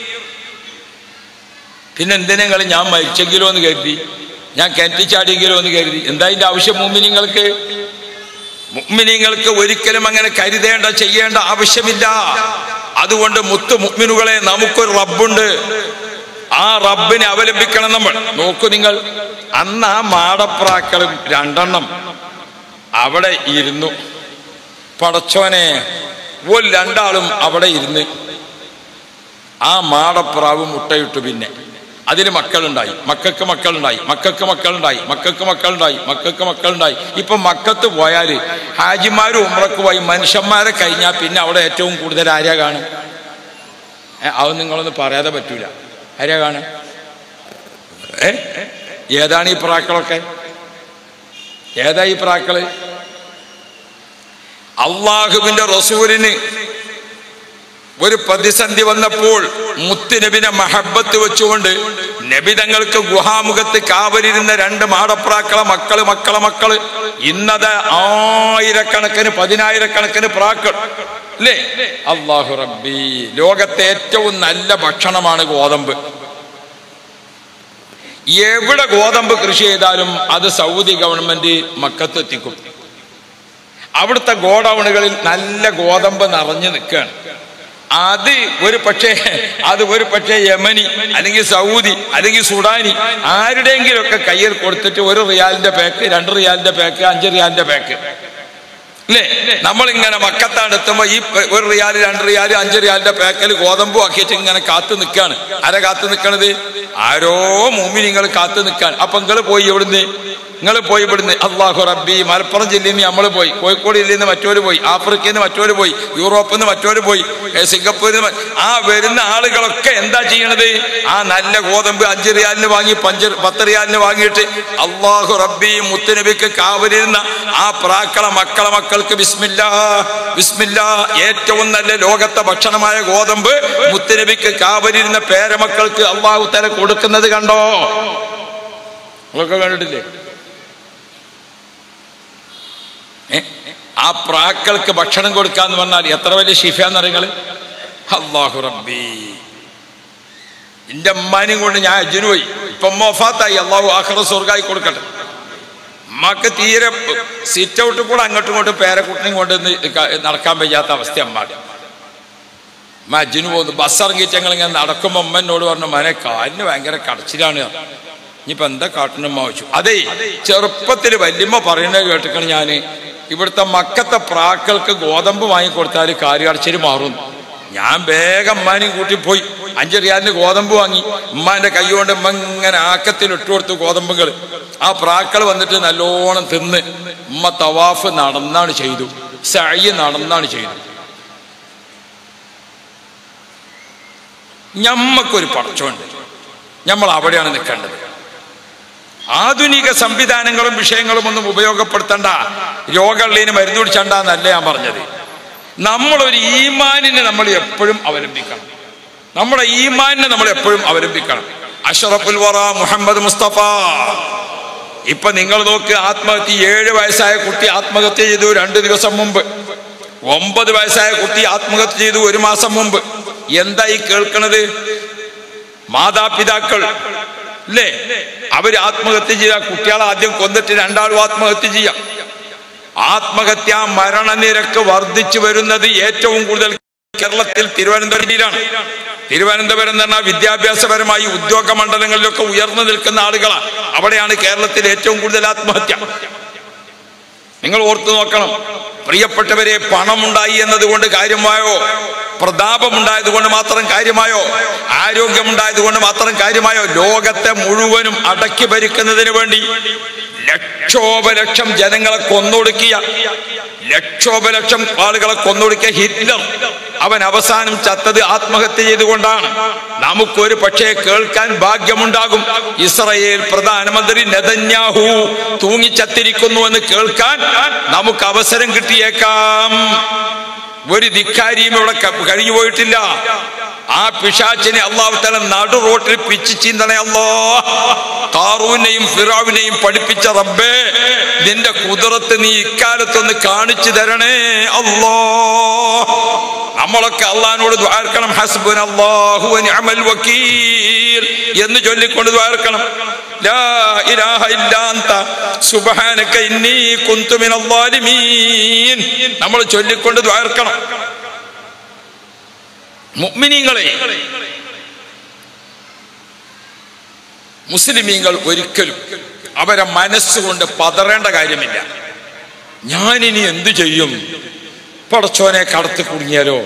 പിന്നെ എന്തിനാ ഞാൻ മരിച്ചെങ്കിലോ എന്ന് കരുതി ഞാൻ കിണറ്റി ചാടിയെങ്കിലോ എന്ന് കരുതി എന്താ ഇതിന്റെ ആവശ്യം മുമ്പിനിങ്ങൾക്ക് മുഗ്മിനിങ്ങൾക്ക് ഒരിക്കലും അങ്ങനെ കരുതേണ്ട ചെയ്യേണ്ട ആവശ്യമില്ല അതുകൊണ്ട് മുത്ത് മുഗ്മിനുകളെ നമുക്കൊരു റബ്ബുണ്ട് ആ റബ്ബിനെ അവലംബിക്കണം നമ്മൾ നോക്കൂ നിങ്ങൾ അന്ന് ആ മാടപ്രാക്കളും രണ്ടെണ്ണം അവിടെ ഇരുന്നു പടച്ചോനെ ഒരു രണ്ടാളും അവിടെ ഇരുന്ന് ആ മാടപ്രാവ് മുട്ടയിട്ടു പിന്നെ അതിന് മക്കളുണ്ടായി മക്കൾക്ക് മക്കളുണ്ടായി മക്കൾക്ക് മക്കളുണ്ടായി മക്കൾക്ക് മക്കളുണ്ടായി മക്കൾക്ക് മക്കളുണ്ടായി ഇപ്പൊ മക്കത്ത് പോയാൽ ഹാജിമാരും ഉമ്രക്ക് പോയി മനുഷ്യന്മാരെ കഴിഞ്ഞാൽ പിന്നെ അവിടെ ഏറ്റവും കൂടുതൽ ആര്യ കാണും ഏ, അത് നിങ്ങളൊന്ന് പറയാതെ പറ്റൂല ആര്യ കാണും ഏ ഏതാണ് ഈ പ്രാക്കളൊക്കെ ഏതാ ഈ പ്രാക്കള് അള്ളാഹുവിന്റെ റസൂലിന് ഒരു പ്രതിസന്ധി വന്നപ്പോൾ മുത്തുനബിനെ മഹബത്ത് വെച്ചുകൊണ്ട് നബിതങ്ങൾക്ക് ഗുഹാമുഖത്ത് കാവലിരുന്ന രണ്ട് മാടപ്രാക്കളെ മക്കള് മക്കളെ മക്കള് ഇന്നത് ആയിരക്കണക്കിന് പതിനായിരക്കണക്കിന് പ്രാക്കൾ അല്ലേ അള്ളാഹു റബ്ബി ലോകത്തെ ഏറ്റവും നല്ല ഭക്ഷണമാണ് ഗോതമ്പ് എവിടെ ഗോതമ്പ് കൃഷി ചെയ്താലും അത് സൗദി ഗവൺമെന്റ് മക്കത്ത് എത്തിക്കും അവിടുത്തെ ഗോഡൗണുകളിൽ നല്ല ഗോതമ്പ് നിറഞ്ഞു നിൽക്കുകയാണ് അത് ഒരു പക്ഷേ അത് ഒരു പക്ഷേ യമനി അല്ലെങ്കിൽ സൗദി അല്ലെങ്കിൽ സുഡാനി ആരുടെയെങ്കിലും ഒക്കെ കയ്യിൽ കൊടുത്തിട്ട് ഒരു റിയാലിന്റെ പാക്ക് രണ്ട് റിയാലിന്റെ പാക്ക് അഞ്ച് റിയാലിന്റെ പാക്ക് അല്ലേ നമ്മളിങ്ങനെ മക്കത്താണ് എത്തുമ്പോ ഈ പ- ഒരു റിയാല് രണ്ട് റിയാല് അഞ്ച് റിയാലിന്റെ പാക്കൽ ഗോതമ്പും ആക്കിയിട്ട് ഇങ്ങനെ കാത്തു നിൽക്കാണ് ആരാ കാത്തു നിൽക്കണത് ആരോ മൂമി നിങ്ങൾ കാത്തു നിൽക്കാൻ അപ്പൊ നിങ്ങൾ പോയി എവിടുന്ന് നിങ്ങൾ പോയി ഇവിടുന്ന് അള്ളാഹു റബ്ബി മലപ്പുറം ജില്ലയിൽ നിന്ന് നമ്മൾ പോയി കോഴിക്കോട് ജില്ലയിൽ നിന്ന് മറ്റോര് പോയി ആഫ്രിക്കയിൽ നിന്ന് മറ്റോര് പോയി യൂറോപ്പിൽ നിന്ന് മറ്റോര് പോയി ഏ, സിംഗപ്പൂരിൽ നിന്ന് മ- ആ വരുന്ന ആളുകളൊക്കെ എന്താ ചെയ്യണത് ആ നല്ല ഗോതമ്പ് അഞ്ച് റിയാലിന് വാങ്ങി പഞ്ച് പത്ത് റിയാലിന് വാങ്ങിയിട്ട് അള്ളാഹു റബ്ബി മുത്തുനബിക്ക് കാവലിരുന്ന ആ പ്രാക്കള മക്കളെ മക്കൾക്ക് ബിസ്മില്ലാ ബിസ്മില്ലാ ഏറ്റവും നല്ല ലോകത്തെ ഭക്ഷണമായ ഗോതമ്പ് മുത്തുനബിക്ക് കാവലിരുന്ന പേരമക്കൾക്ക് അള്ളാഹു തല കൊടുക്കുന്നത് കണ്ടോ നിങ്ങളൊക്കെ കണ്ടിട്ടില്ലേ ഏ? ആ പ്രാക്കൾക്ക് ഭക്ഷണം കൊടുക്കാന്ന് പറഞ്ഞാൽ എത്ര വലിയ ഷിഫാന്ന് അറിയങ്ങള് അള്ളാഹു റബ്ബി എന്റെ അമ്മാനും കൊണ്ട് ഞാൻ അജിന് പോയി ഇപ്പൊ മൊഫാത്തായി അള്ളാഹു ആഹ്റ സ്വർഗായി കൊടുക്കട്ടെ അമ്മക്ക് തീരെ സിറ്റ് ഔട്ട് കൂടെ അങ്ങോട്ടും ഇങ്ങോട്ടും പേരക്കുട്ടിനെയും കൊണ്ട് ഇന്ന് ക- നടക്കാൻ വയ്യാത്ത അവസ്ഥ അമ്മാക്ക് അമ്മ അജിന് പോകുന്നു ബസ് ഇറങ്ങിയിട്ട് ഞങ്ങൾ ഇങ്ങനെ നടക്കുമ്പോൾ അമ്മ എന്നോട് പറഞ്ഞു മനെ കാലിന് ഭയങ്കര കടച്ചിലാണ് ഇനിയിപ്പോ എന്താ കാട്ടണം അമ്മ വെച്ചു അതെ ചെറുപ്പത്തിൽ വല്യമ്മ പറയുന്നത് കേട്ടിക്കണം ഞാൻ ഇവിടുത്തെ മക്കത്തെ പ്രാക്കൾക്ക് ഗോതമ്പ് വാങ്ങിക്കൊടുത്താൽ കാര്യടച്ചിൽ മാറും ഞാൻ വേഗം അമ്മാനെയും കൂട്ടി പോയി അഞ്ച് റിയാലിന് ഗോതമ്പ് വാങ്ങി ഉമ്മാന്റെ കൈ കൊണ്ട് ഉമ്മ ഇങ്ങനെ ആക്കത്തിൽ ഇട്ടു കൊടുത്തു ഗോതമ്പുകൾ ആ പ്രാക്കൾ വന്നിട്ട് നല്ലോണം തിന്ന് ഉമ്മ തവാഫ് നടന്നാണ് ചെയ്തു സഴി നടന്നാണ് ചെയ്തു ഞമ്മക്കൊരു പടച്ചമുണ്ട് നമ്മൾ അവിടെയാണ് നിൽക്കേണ്ടത് ആധുനിക സംവിധാനങ്ങളും വിഷയങ്ങളും ഒന്നും ഉപയോഗപ്പെടുത്തണ്ട രോഗമുള്ളതിന് മരുന്ന് പിടിച്ചണ്ട എന്നല്ല ഞാൻ പറഞ്ഞത് നമ്മളൊരു ഈമാനിനെ നമ്മൾ എപ്പോഴും അവലംബിക്കണം നമ്മുടെ ഈമാനിനെ നമ്മൾ എപ്പോഴും അവലംബിക്കണം അഷറഫുൽ വറ മുഹമ്മദ് മുസ്തഫ ഇപ്പൊ നിങ്ങൾ നോക്ക് ആത്മഹത്യ ഏഴ് വയസ്സായ കുട്ടി ആത്മഹത്യ ചെയ്തു രണ്ട് ദിവസം മുമ്പ് ഒമ്പത് വയസ്സായ കുട്ടി ആത്മഹത്യ ചെയ്തു ഒരു മാസം മുമ്പ് എന്തായി കേൾക്കണത് മാതാപിതാക്കൾ അല്ലേ അവര് ആത്മഹത്യ ചെയ്ത കുട്ടികളെ ആദ്യം കൊന്നിട്ട് രണ്ടാളും ആത്മഹത്യ ചെയ്യാം ആത്മഹത്യ മരണനിരക്ക് വർദ്ധിച്ചു വരുന്നത് ഏറ്റവും കൂടുതൽ കേരളത്തിൽ തിരുവനന്തപുരത്തിലാണ് തിരുവനന്തപുരം എന്ന് പറഞ്ഞാൽ വിദ്യാഭ്യാസപരമായി ഉദ്യോഗ മണ്ഡലങ്ങളിലൊക്കെ ഉയർന്നു നിൽക്കുന്ന ആളുകളാണ് അവിടെയാണ് കേരളത്തിൽ ഏറ്റവും കൂടുതൽ ആത്മഹത്യ നിങ്ങൾ ഓർത്തു നോക്കണം പ്രിയപ്പെട്ടവരെ പണമുണ്ടായി എന്നതുകൊണ്ട് കാര്യമായോ പ്രതാപമുണ്ടായത് കൊണ്ട് മാത്രം കാര്യമായോ ആരോഗ്യമുണ്ടായത് കൊണ്ട് മാത്രം കാര്യമായോ ലോകത്തെ മുഴുവനും അടക്കി ഭരിക്കുന്നതിന് വേണ്ടി ലക്ഷോപലക്ഷം ജനങ്ങളെ കൊന്നൊടുക്കിയ ലക്ഷോപലക്ഷം ആളുകളെ കൊന്നൊടുക്കിയ ഹിറ്റ്ലർ അവൻ അവസാനം ചത്തത് ആത്മഹത്യ ചെയ്തുകൊണ്ടാണ് നമുക്കൊരു പക്ഷേ കേൾക്കാൻ ഭാഗ്യമുണ്ടാകും ഇസ്രയേൽ പ്രധാനമന്ത്രി നെതന്യാഹു തൂങ്ങിച്ചത്തിരിക്കുന്നു എന്ന് കേൾക്കാൻ നമുക്ക് അവസരം കിട്ടിയേക്കാം ഒരു ധിക്കാരിയും ഇവിടെ ക- കഴിഞ്ഞു പോയിട്ടില്ല ആ പിശാച്ചിനെ അള്ളാഹു തല നടു റോട്ടിൽ പിച്ച് ചീന്തണേ അല്ലോ കാറൂനെയും ഫിറാവിനെയും പഠിപ്പിച്ച റബ്ബേ നിന്റെ കുതിരത്ത് നീ ഇക്കാലത്തൊന്ന് കാണിച്ചു തരണേ അല്ലോ നമ്മളൊക്കെ അള്ളഹാനോട് ദ്വാർക്കണം ഹസ്ബുൻ അല്ലാഹു വ നിഅമൽ വക്കീൽ എന്ന് ചൊല്ലിക്കൊണ്ട് ദ്വാർക്കണം ലാ ഇലാഹ ഇല്ലാ അന്ത സുബ്ഹാനക ഇന്നി കുന്തു മിനൽ ളാലിമീൻ നമ്മൾ ചൊല്ലിക്കൊണ്ട് ദ്വാർക്കണം മുഅ്മിനീങ്ങളെ മുസ്ലിമീങ്ങൾ ഒരിക്കലും അവരെ മനസ്സുകൊണ്ട് പതറേണ്ട കാര്യമില്ല ഞാനിനി എന്തു ചെയ്യും പടച്ചോനെ കടത്തി കുടുങ്ങിയാലോ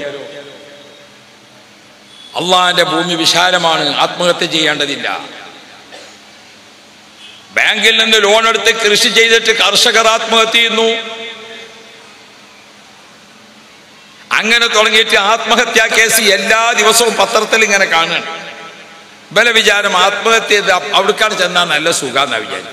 അള്ളാന്റെ ഭൂമി വിശാലമാണ് ആത്മഹത്യ ചെയ്യേണ്ടതില്ല ബാങ്കിൽ നിന്ന് ലോൺ എടുത്ത് കൃഷി ചെയ്തിട്ട് കർഷകർ ആത്മഹത്യ ചെയ്യുന്നു അങ്ങനെ തുടങ്ങിയിട്ട് ആത്മഹത്യാ കേസ് എല്ലാ ദിവസവും പത്രത്തിൽ ഇങ്ങനെ കാണുകയാണ് ബല വിചാരം ആത്മഹത്യ ചെയ്ത് അവിടുക്കാട് ചെന്നാൽ നല്ല സുഖാന്നാ വിചാരം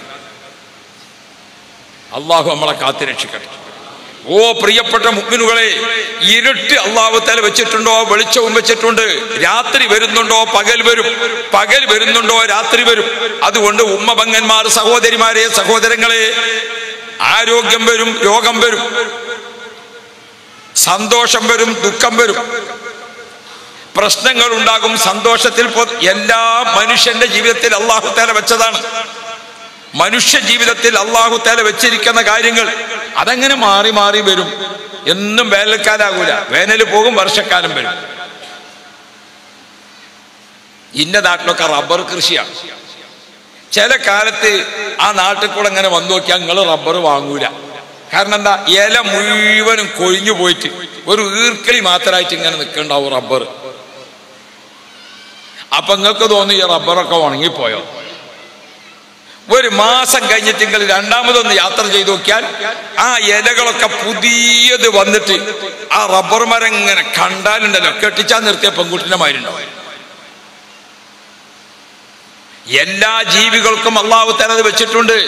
അള്ളാഹു നമ്മളെ കാത്തുരക്ഷിക്കട്ടെ ഓ പ്രിയപ്പെട്ട മുഗ്മിനുകളെ ഇരുട്ട് അള്ളാഹു തല വെച്ചിട്ടുണ്ടോ വെളിച്ചവും വെച്ചിട്ടുണ്ട് രാത്രി വരുന്നുണ്ടോ പകൽ വരും പകൽ വരുന്നുണ്ടോ രാത്രി വരും അതുകൊണ്ട് ഉമ്മപങ്ങന്മാർ സഹോദരിമാരെ സഹോദരങ്ങളെ ആരോഗ്യം വരും രോഗം വരും സന്തോഷം വരും ദുഃഖം വരും പ്രശ്നങ്ങൾ ഉണ്ടാകും സന്തോഷത്തിൽ പോ- എല്ലാ മനുഷ്യന്റെ ജീവിതത്തിൽ അള്ളാഹു തല വെച്ചതാണ് മനുഷ്യ ജീവിതത്തിൽ അള്ളാഹു തല വെച്ചിരിക്കുന്ന കാര്യങ്ങൾ അതങ്ങനെ മാറി മാറി വരും എന്നും വേനൽക്കാലാകൂല വേനൽ പോകും വർഷക്കാലം വരും ഇന്ന നാട്ടിലൊക്കെ റബ്ബർ കൃഷിയാണ് ചില കാലത്ത് ആ നാട്ടിൽ കൂടെ ഇങ്ങനെ വന്നു നോക്കിയാൽ നിങ്ങൾ റബ്ബർ വാങ്ങൂല കാരണം എന്താ ഇല മുഴുവനും കൊഴിഞ്ഞു പോയിട്ട് ഒരു ഈർക്കളി മാത്രമായിട്ട് ഇങ്ങനെ നിൽക്കണ്ടാവും റബ്ബർ അപ്പൊ നിങ്ങൾക്ക് തോന്നി ഈ റബ്ബറൊക്കെ ഉണങ്ങിപ്പോയോ ഒരു മാസം കഴിഞ്ഞിട്ട് നിങ്ങൾ രണ്ടാമതൊന്ന് യാത്ര ചെയ്ത് നോക്കിയാൽ ആ ഇലകളൊക്കെ പുതിയത് വന്നിട്ട് ആ റബ്ബർ മരം ഇങ്ങനെ കണ്ടാലുണ്ടല്ലോ കെട്ടിച്ചാൻ നിർത്തിയ പെൺകുട്ടിന്റെ മാരുണ്ടാവും എല്ലാ ജീവികൾക്കും അള്ളാഹു തലത് വെച്ചിട്ടുണ്ട്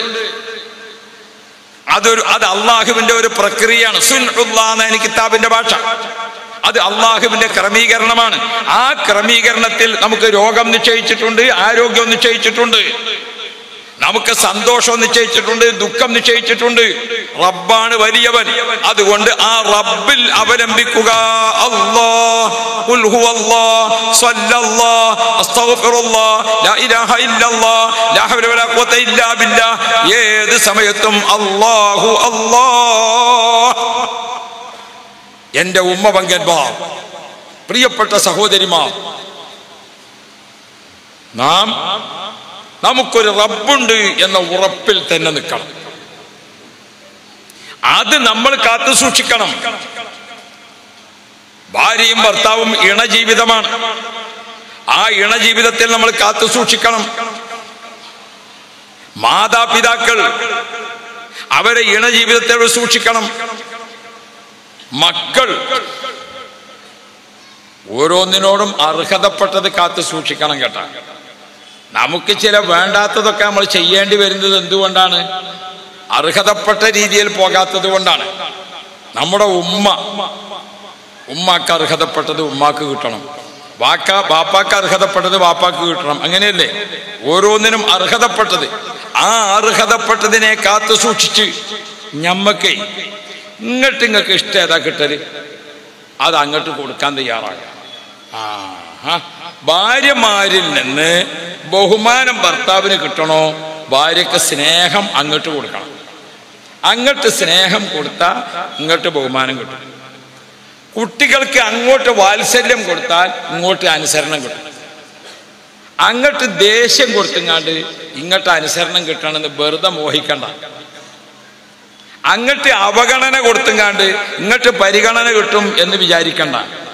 അതൊരു അത് അള്ളാഹുവിന്റെ ഒരു പ്രക്രിയയാണ് സുൻഉല്ലാന്ന എന്ന കിതാബിന്റെ ഭാഷ അത് അള്ളാഹുവിന്റെ ക്രമീകരണമാണ് ആ ക്രമീകരണത്തിൽ നമുക്ക് രോഗം നിശ്ചയിച്ചിട്ടുണ്ട് ആരോഗ്യം നിശ്ചയിച്ചിട്ടുണ്ട് നമുക്ക് സന്തോഷം നിശ്ചയിച്ചിട്ടുണ്ട് ദുഃഖം നിശ്ചയിച്ചിട്ടുണ്ട് റബ്ബാണ് വലിയവൻ അതുകൊണ്ട് ആ റബ്ബിൽ അവലംബിക്കുക അല്ലാ ഖുൽ ഹുവല്ലാഹ് സ്വല്ലല്ലാഹ് അസ്തഗ്ഫിറുല്ലാഹ് ലാ ഇലാഹ ഇല്ലല്ലാഹ് ലാ ഹൗല വലാ ഖുവത ഇല്ലാ ബില്ലാഹ് ഏത് സമയത്തും അല്ലാഹു അല്ലാഹ് എന്റെ ഉമ്മ പങ്കന്മാർ പ്രിയപ്പെട്ട സഹോദരിമാർ നാം നമുക്കൊരു റബ്ബുണ്ട് എന്ന ഉറപ്പിൽ തന്നെ നിൽക്കണം അത് നമ്മൾ കാത്തു സൂക്ഷിക്കണം ഭാര്യയും ഭർത്താവും ഇണജീവിതമാണ് ആ ഇണജീവിതത്തിൽ നമ്മൾ കാത്തു സൂക്ഷിക്കണം മാതാപിതാക്കൾ അവരെ ഇണജീവിതത്തെ സൂക്ഷിക്കണം മക്കൾ ഓരോന്നിനോടും അർഹതപ്പെട്ടത് കാത്തു സൂക്ഷിക്കണം കേട്ടാ നമുക്ക് ചില വേണ്ടാത്തതൊക്കെ നമ്മൾ ചെയ്യേണ്ടി വരുന്നത് എന്തുകൊണ്ടാണ് അർഹതപ്പെട്ട രീതിയിൽ പോകാത്തത് കൊണ്ടാണ് നമ്മുടെ ഉമ്മ ഉമ്മാക്ക് അർഹതപ്പെട്ടത് ഉമ്മാക്ക് കിട്ടണം വാക്ക ബാപ്പാക്ക് അർഹതപ്പെട്ടത് ബാപ്പാക്ക് കിട്ടണം അങ്ങനെയല്ലേ ഓരോന്നിനും അർഹതപ്പെട്ടത് ആ അർഹതപ്പെട്ടതിനെ കാത്തു സൂക്ഷിച്ച് ഞമ്മക്ക് ഇങ്ങോട്ട് ഇങ്ങക്ക് ഇഷ്ടം ഏതാ കിട്ടല് അത് അങ്ങോട്ട് കൊടുക്കാൻ തയ്യാറാകാം ആ ആ. ഭാര്യമാരിൽ നിന്ന് ബഹുമാനം ഭർത്താവിന് കിട്ടണോ ഭാര്യക്ക് സ്നേഹം അങ്ങോട്ട് കൊടുക്കണം അങ്ങോട്ട് സ്നേഹം കൊടുത്താൽ ഇങ്ങോട്ട് ബഹുമാനം കിട്ടും കുട്ടികൾക്ക് അങ്ങോട്ട് വാത്സല്യം കൊടുത്താൽ ഇങ്ങോട്ട് അനുസരണം കിട്ടും അങ്ങോട്ട് ദേഷ്യം കൊടുത്തുങ്ങാണ്ട് ഇങ്ങോട്ട് അനുസരണം കിട്ടണമെന്ന് വെറുതെ മോഹിക്കണ്ട അങ്ങോട്ട് അവഗണന കൊടുത്തുങ്ങാണ്ട് ഇങ്ങോട്ട് പരിഗണന കിട്ടും എന്ന് വിചാരിക്കണ്ട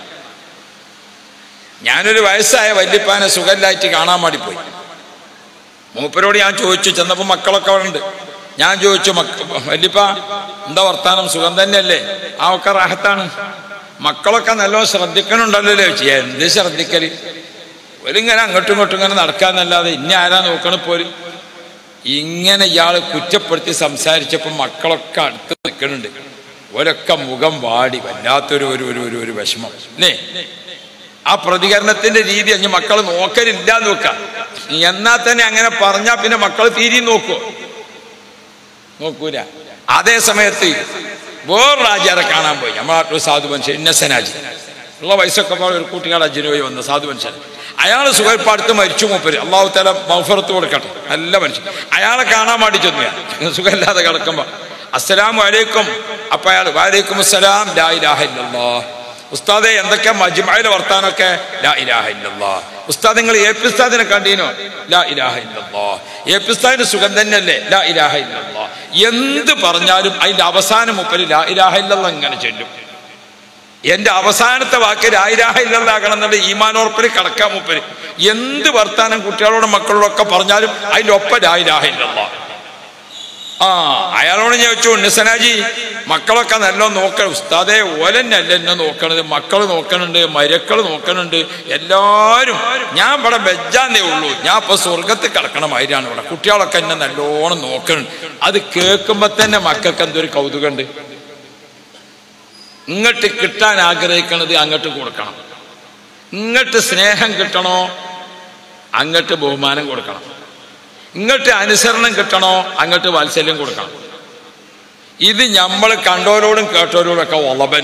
ഞാനൊരു വയസ്സായ വല്യപ്പാനെ സുഖമില്ലായിട്ട് കാണാൻ വേണ്ടി പോയി മൂപ്പരോട് ഞാൻ ചോദിച്ചു ചെന്നപ്പോൾ മക്കളൊക്കെ അവിടെ ഉണ്ട് ഞാൻ ചോദിച്ചു മക്ക വല്യപ്പ എന്താ വർത്താനം സുഖം തന്നെയല്ലേ ആ ഒക്കെ റാഹത്താണ് മക്കളൊക്കെ നല്ലോണം ശ്രദ്ധിക്കണുണ്ടല്ലോ ചോദിച്ചു എന്ത് ശ്രദ്ധിക്കല് ഒരിങ്ങനെ അങ്ങോട്ടും ഇങ്ങോട്ടും ഇങ്ങനെ നടക്കാന്നല്ലാതെ ഇനി ആരാ നോക്കണ പോലും ഇങ്ങനെ ഇയാൾ കുറ്റപ്പെടുത്തി സംസാരിച്ചപ്പോൾ മക്കളൊക്കെ അടുത്ത് നിൽക്കുന്നുണ്ട് ഒരൊക്കെ മുഖം വാടി വല്ലാത്തൊരു ഒരു ഒരു ഒരു ഒരു വിഷമം അല്ലേ ആ പ്രതികരണത്തിന്റെ രീതി അഞ്ഞ് മക്കൾ നോക്കലില്ല എന്ന് വെക്കാം എന്നാൽ തന്നെ അങ്ങനെ പറഞ്ഞാൽ പിന്നെ മക്കൾ തീരി നോക്കുവോ നോക്കൂല അതേ സമയത്ത് വേറൊരു രാജാരെ കാണാൻ പോയി നമ്മളാട്ടൊരു സാധു മനുഷ്യൻ ഇന്നസനാജി ഉള്ള വയസ്സൊക്കെ പോലെ ഒരു കൂട്ടുകാട് അജിന് പോയി വന്ന സാധു മനുഷ്യൻ അയാൾ സുഖപ്പാടത്ത് മരിച്ചു മൂപ്പര് അള്ളാഹു തല മൗഫറത്ത് കൊടുക്കട്ടെ നല്ല മനുഷ്യൻ അയാളെ കാണാൻ വേണ്ടി ചെന്നു ഞാൻ സുഖമില്ലാതെ കിടക്കുമ്പോ അസ്സലാമു അലൈക്കും അപ്പൊ അയാൾ വാലൈക്കും അസ്സലാം ലാ ഇലാഹ ഇല്ലല്ലാഹ് ഉസ്താദെ എന്തൊക്കെ മജ്മഅയിലെ വർത്താനൊക്കെ ലാ ഇലാഹ ഇല്ലല്ലാഹ് ഉസ്താദ് നിങ്ങൾ എ പി ഉസ്താദിനെ കണ്ടീനോ ലാ ഇലാഹ ഇല്ലല്ലാഹ് എ പി ഉസ്താദിന് സുഖം തന്നെയല്ലേ ലാ ഇലാഹ ഇല്ലല്ലാഹ് എന്ത് പറഞ്ഞാലും അതിന്റെ അവസാനം മുപ്പര് ലാ ഇലാഹ ഇല്ലല്ലാഹ് ഇങ്ങനെ ചെല്ലും എന്റെ അവസാനത്തെ വാക്ക് ലായിരാഹ ഇല്ലാതാകണം എന്നുള്ള ഈമാനോർപ്പിൽ കടക്കാൻ മുപ്പര് എന്ത് വർത്താനം കുട്ടികളോടും മക്കളോടൊക്കെ പറഞ്ഞാലും അതിന്റെ ഒപ്പം ലായിരാഹ ഇല്ലല്ലാ ആ അയാളോട് ഞാൻ ചോദിച്ചു ഉണ്ണിസനാജി മക്കളൊക്കെ നല്ല നോക്കണം ഉസ്താദെ ഓലന്നല്ല എന്നെ നോക്കണത് മക്കൾ നോക്കണുണ്ട് മരക്കൾ നോക്കണുണ്ട് എല്ലാരും ഞാൻ ഇവിടെ വെജാന്നേ ഉള്ളൂ ഞാൻ ഇപ്പൊ സ്വർഗത്തിൽ കിടക്കണമായിട്ടാണ് ഇവിടെ കുട്ടികളൊക്കെ എന്നെ നല്ലോണം നോക്കണുണ്ട് അത് കേൾക്കുമ്പോ തന്നെ മക്കൾക്ക് എന്തൊരു കൗതുകമുണ്ട് ഇങ്ങോട്ട് കിട്ടാൻ ആഗ്രഹിക്കണത് അങ്ങോട്ട് കൊടുക്കണം ഇങ്ങോട്ട് സ്നേഹം കിട്ടണോ അങ്ങോട്ട് ബഹുമാനം കൊടുക്കണം ഇങ്ങോട്ട് അനുസരണം കിട്ടണോ അങ്ങോട്ട് വാത്സല്യം കൊടുക്കണം ഇത് നമ്മൾ കണ്ടോരോടും കേട്ടോരോടും ഒക്കെ ഒളവൻ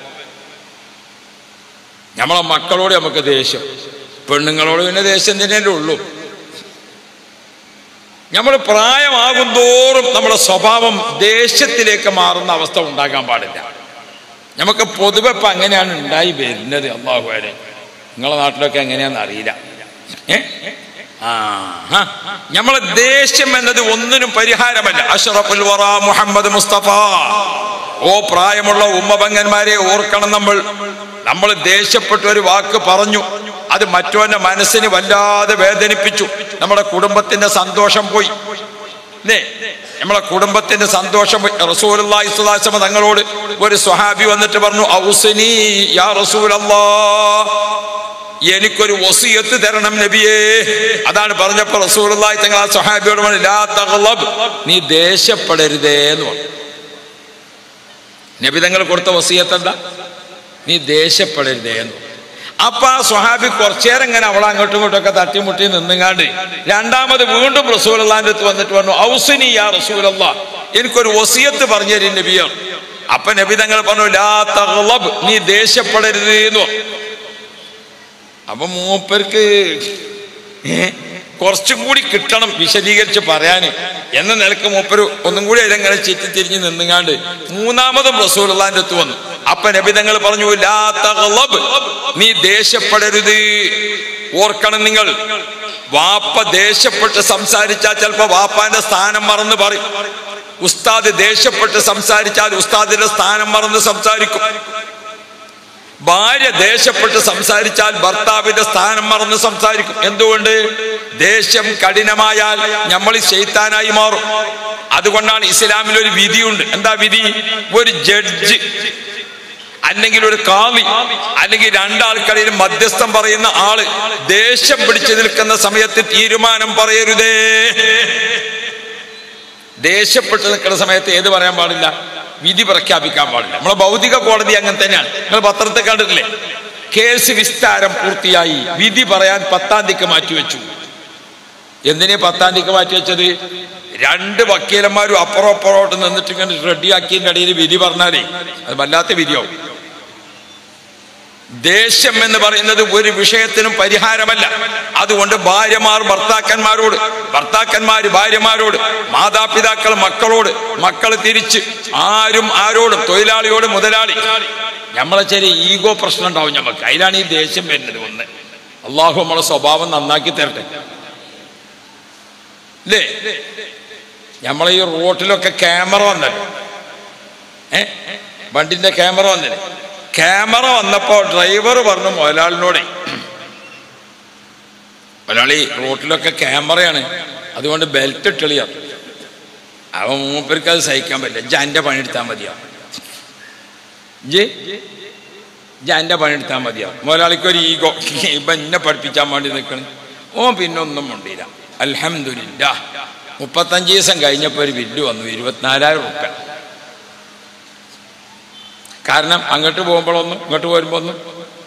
നമ്മളെ മക്കളോട് നമുക്ക് ദേഷ്യം പെണ്ണുങ്ങളോട് പിന്നെ ദേഷ്യം തന്നെയല്ലേ ഉള്ളൂ നമ്മൾ പ്രായമാകും തോറും നമ്മുടെ സ്വഭാവം ദേഷ്യത്തിലേക്ക് മാറുന്ന അവസ്ഥ ഉണ്ടാകാൻ പാടില്ല നമുക്ക് പൊതുവെ ഇപ്പം അങ്ങനെയാണ് ഉണ്ടായി വരുന്നത് അള്ളാഹു വരെ നിങ്ങളെ നാട്ടിലൊക്കെ എങ്ങനെയാണെന്ന് അറിയില്ല ഏ ആ ഹാ. നമ്മളെ ദേഷ്യം എന്നത് ഒന്നിനും പരിഹാരമല്ല അഷ്റഫുൽ വറ മുഹമ്മദ് മുസ്തഫ ഓ പ്രായമുള്ള ഉമ്മപങ്ങന്മാരെ ഓർക്കണം നമ്മൾ നമ്മൾ ദേഷ്യപ്പെട്ട ഒരു വാക്ക് പറഞ്ഞു അത് മറ്റവന്റെ മനസ്സിന് വല്ലാതെ വേദനിപ്പിച്ചു നമ്മുടെ കുടുംബത്തിന്റെ സന്തോഷം പോയി അല്ലേ നമ്മളെ കുടുംബത്തിന്റെ സന്തോഷം പോയി. റസൂലുള്ളാഹി സ്വല്ലല്ലാഹു അലൈഹി വസല്ലം തങ്ങളോട് ഒരു സ്വഹാബി വന്നിട്ട് പറഞ്ഞു ഔസനി യാ റസൂലല്ലാ എനിക്കൊരു വസിയത്ത് തരണം നബിയേ അതാണ് പറഞ്ഞപ്പോൾ റസൂലുള്ളാഹി തങ്ങൾ ആ സ്വഹാബിയോട് പറഞ്ഞു ലാ തഗ്ളബ് നീ ദേഷ്യപ്പെടരുതേ എന്ന് പറഞ്ഞു നബി തങ്ങൾ കൊടുത്ത വസിയത്ത് എന്താ നീ ദേഷ്യപ്പെടരുതേ എന്ന് പറഞ്ഞു. അപ്പൊ ആ സ്വഹാബി കുറച്ചേരം ഇങ്ങനെ അവളെ അങ്ങോട്ടും ഇങ്ങോട്ടും ഒക്കെ തട്ടിമുട്ടി നിന്നുങ്ങാണ്ട് രണ്ടാമത് വീണ്ടും റസൂലുള്ളാന്റെ അടുത്ത് വന്നിട്ട് പറഞ്ഞു ഔസിനി യാ റസൂലല്ലാ എനിക്കൊരു വസിയത്ത് പറഞ്ഞു തരും നബിയാണ് അപ്പൊ നബി തങ്ങൾ പറഞ്ഞു ലാ തഗ്ളബ് നീ ദേഷ്യപ്പെടരുത് എന്ന് പറഞ്ഞു. അപ്പൊ മൂപ്പർക്ക് ഏ, കുറച്ചും കൂടി കിട്ടണം വിശദീകരിച്ച് പറയാന് എന്ന നിലക്ക് മൂപ്പര് ഒന്നും കൂടി അതിലങ്ങനെ ചുറ്റി തിരിഞ്ഞ് നിന്നുങ്ങാണ്ട് മൂന്നാമതും റസൂലുള്ളാന്റെ അടുത്ത് വന്നു അപ്പൊ നബിതങ്ങൾ പറഞ്ഞു ലാ തഗ്ളബ് നീ ദേഷ്യപ്പെടരുത് ഓർക്കണം നിങ്ങൾ വാപ്പ ദേഷ്യപ്പെട്ട് സംസാരിച്ചാൽ ചിലപ്പോ വാപ്പാന്റെ സ്ഥാനം മറന്ന് പറയും ഉസ്താദ് ദേഷ്യപ്പെട്ട് സംസാരിച്ചാൽ ഉസ്താദിന്റെ സ്ഥാനം മറന്ന് സംസാരിക്കും ഭാര്യ ദേഷ്യപ്പെട്ട് സംസാരിച്ചാൽ ഭർത്താവിന്റെ സ്ഥാനം മറന്ന് സംസാരിക്കും എന്തുകൊണ്ട് ദേഷ്യം കഠിനമായാൽ നമ്മൾ ചെയ്ത്താനായി മാറും അതുകൊണ്ടാണ് ഇസ്ലാമിൽ ഒരു വിധിയുണ്ട് എന്താ വിധി ഒരു ജഡ്ജ് അല്ലെങ്കിൽ ഒരു കാവി അല്ലെങ്കിൽ രണ്ടാൾക്കിടയിൽ മധ്യസ്ഥം പറയുന്ന ആള് ദേഷ്യം പിടിച്ചു നിൽക്കുന്ന സമയത്ത് തീരുമാനം പറയരുതേ ദേഷ്യപ്പെട്ട് നിൽക്കുന്ന സമയത്ത് ഏത് പറയാൻ പാടില്ല വിധി പ്രഖ്യാപിക്കാൻ പാടില്ല നമ്മളെ ഭൗതിക കോടതി അങ്ങനെ തന്നെയാണ് നിങ്ങൾ പത്രത്തിൽ കണ്ടിട്ടില്ലേ കേസ് വിസ്താരം പൂർത്തിയായി വിധി പറയാൻ പത്താം തീയതിക്ക് മാറ്റിവെച്ചു എന്തിനെ പത്താം തീയതിക്ക് മാറ്റിവെച്ചത് രണ്ട് വക്കീലന്മാരും അപ്പുറം അപ്പുറോട്ട് നിന്നിട്ട് ഇങ്ങനെ റെഡിയാക്കിയതിൻ്റെ ഇടയിൽ വിധി പറഞ്ഞാലേ അത് വല്ലാത്ത വിധിയാവും ദേഷ്യം എന്ന് പറയുന്നത് ഒരു വിഷയത്തിനും പരിഹാരമല്ല അതുകൊണ്ട് ഭാര്യമാർ ഭർത്താക്കന്മാരോട് ഭർത്താക്കന്മാർ ഭാര്യമാരോട് മാതാപിതാക്കൾ മക്കളോട് മക്കൾ തിരിച്ച് ആരും ആരോടും തൊഴിലാളിയോട് മുതലാളി നമ്മളെ ചെറിയ ഈഗോ പ്രശ്നം ഉണ്ടാവും നമുക്ക് അതിലാണ് ഈ ദേഷ്യം വരുന്നത് ഒന്ന് അള്ളാഹു നമ്മളെ സ്വഭാവം നന്നാക്കി തരട്ടെ അല്ലേ നമ്മളെ ഈ റോട്ടിലൊക്കെ ക്യാമറ വന്നല്ലോ ഏ വണ്ടിന്റെ ക്യാമറ വന്നില്ലേ ക്യാമറ വന്നപ്പോ ഡ്രൈവർ പറഞ്ഞു മുതലാളിനോടെ മുതലാളി റോട്ടിലൊക്കെ ക്യാമറയാണ് അതുകൊണ്ട് ബെൽറ്റ് ഇട്ടളിയാ അവൻ മൂപ്പർക്ക് അത് സഹിക്കാൻ പറ്റില്ല ജാൻ്റെ പണിയെടുത്താൽ മതിയാവും ജി ജാൻ്റെ പണിയെടുത്താൽ മതിയാവും മുതലാളിക്ക് ഒരു ഈഗോ ഇപ്പം എന്നെ പഠിപ്പിക്കാൻ വേണ്ടി നിൽക്കണം ഓ പിന്നെ ഒന്നും ഉണ്ടില്ല അൽഹംദുലില്ല മുപ്പത്തഞ്ച് ദിവസം കഴിഞ്ഞപ്പോൾ ഒരു ബില്ല് വന്നു ഇരുപത്തിനാലായിരം റുപ്യ കാരണം അങ്ങോട്ട് പോകുമ്പോഴൊന്നും ഇങ്ങോട്ട് വരുമ്പോൾ ഒന്നും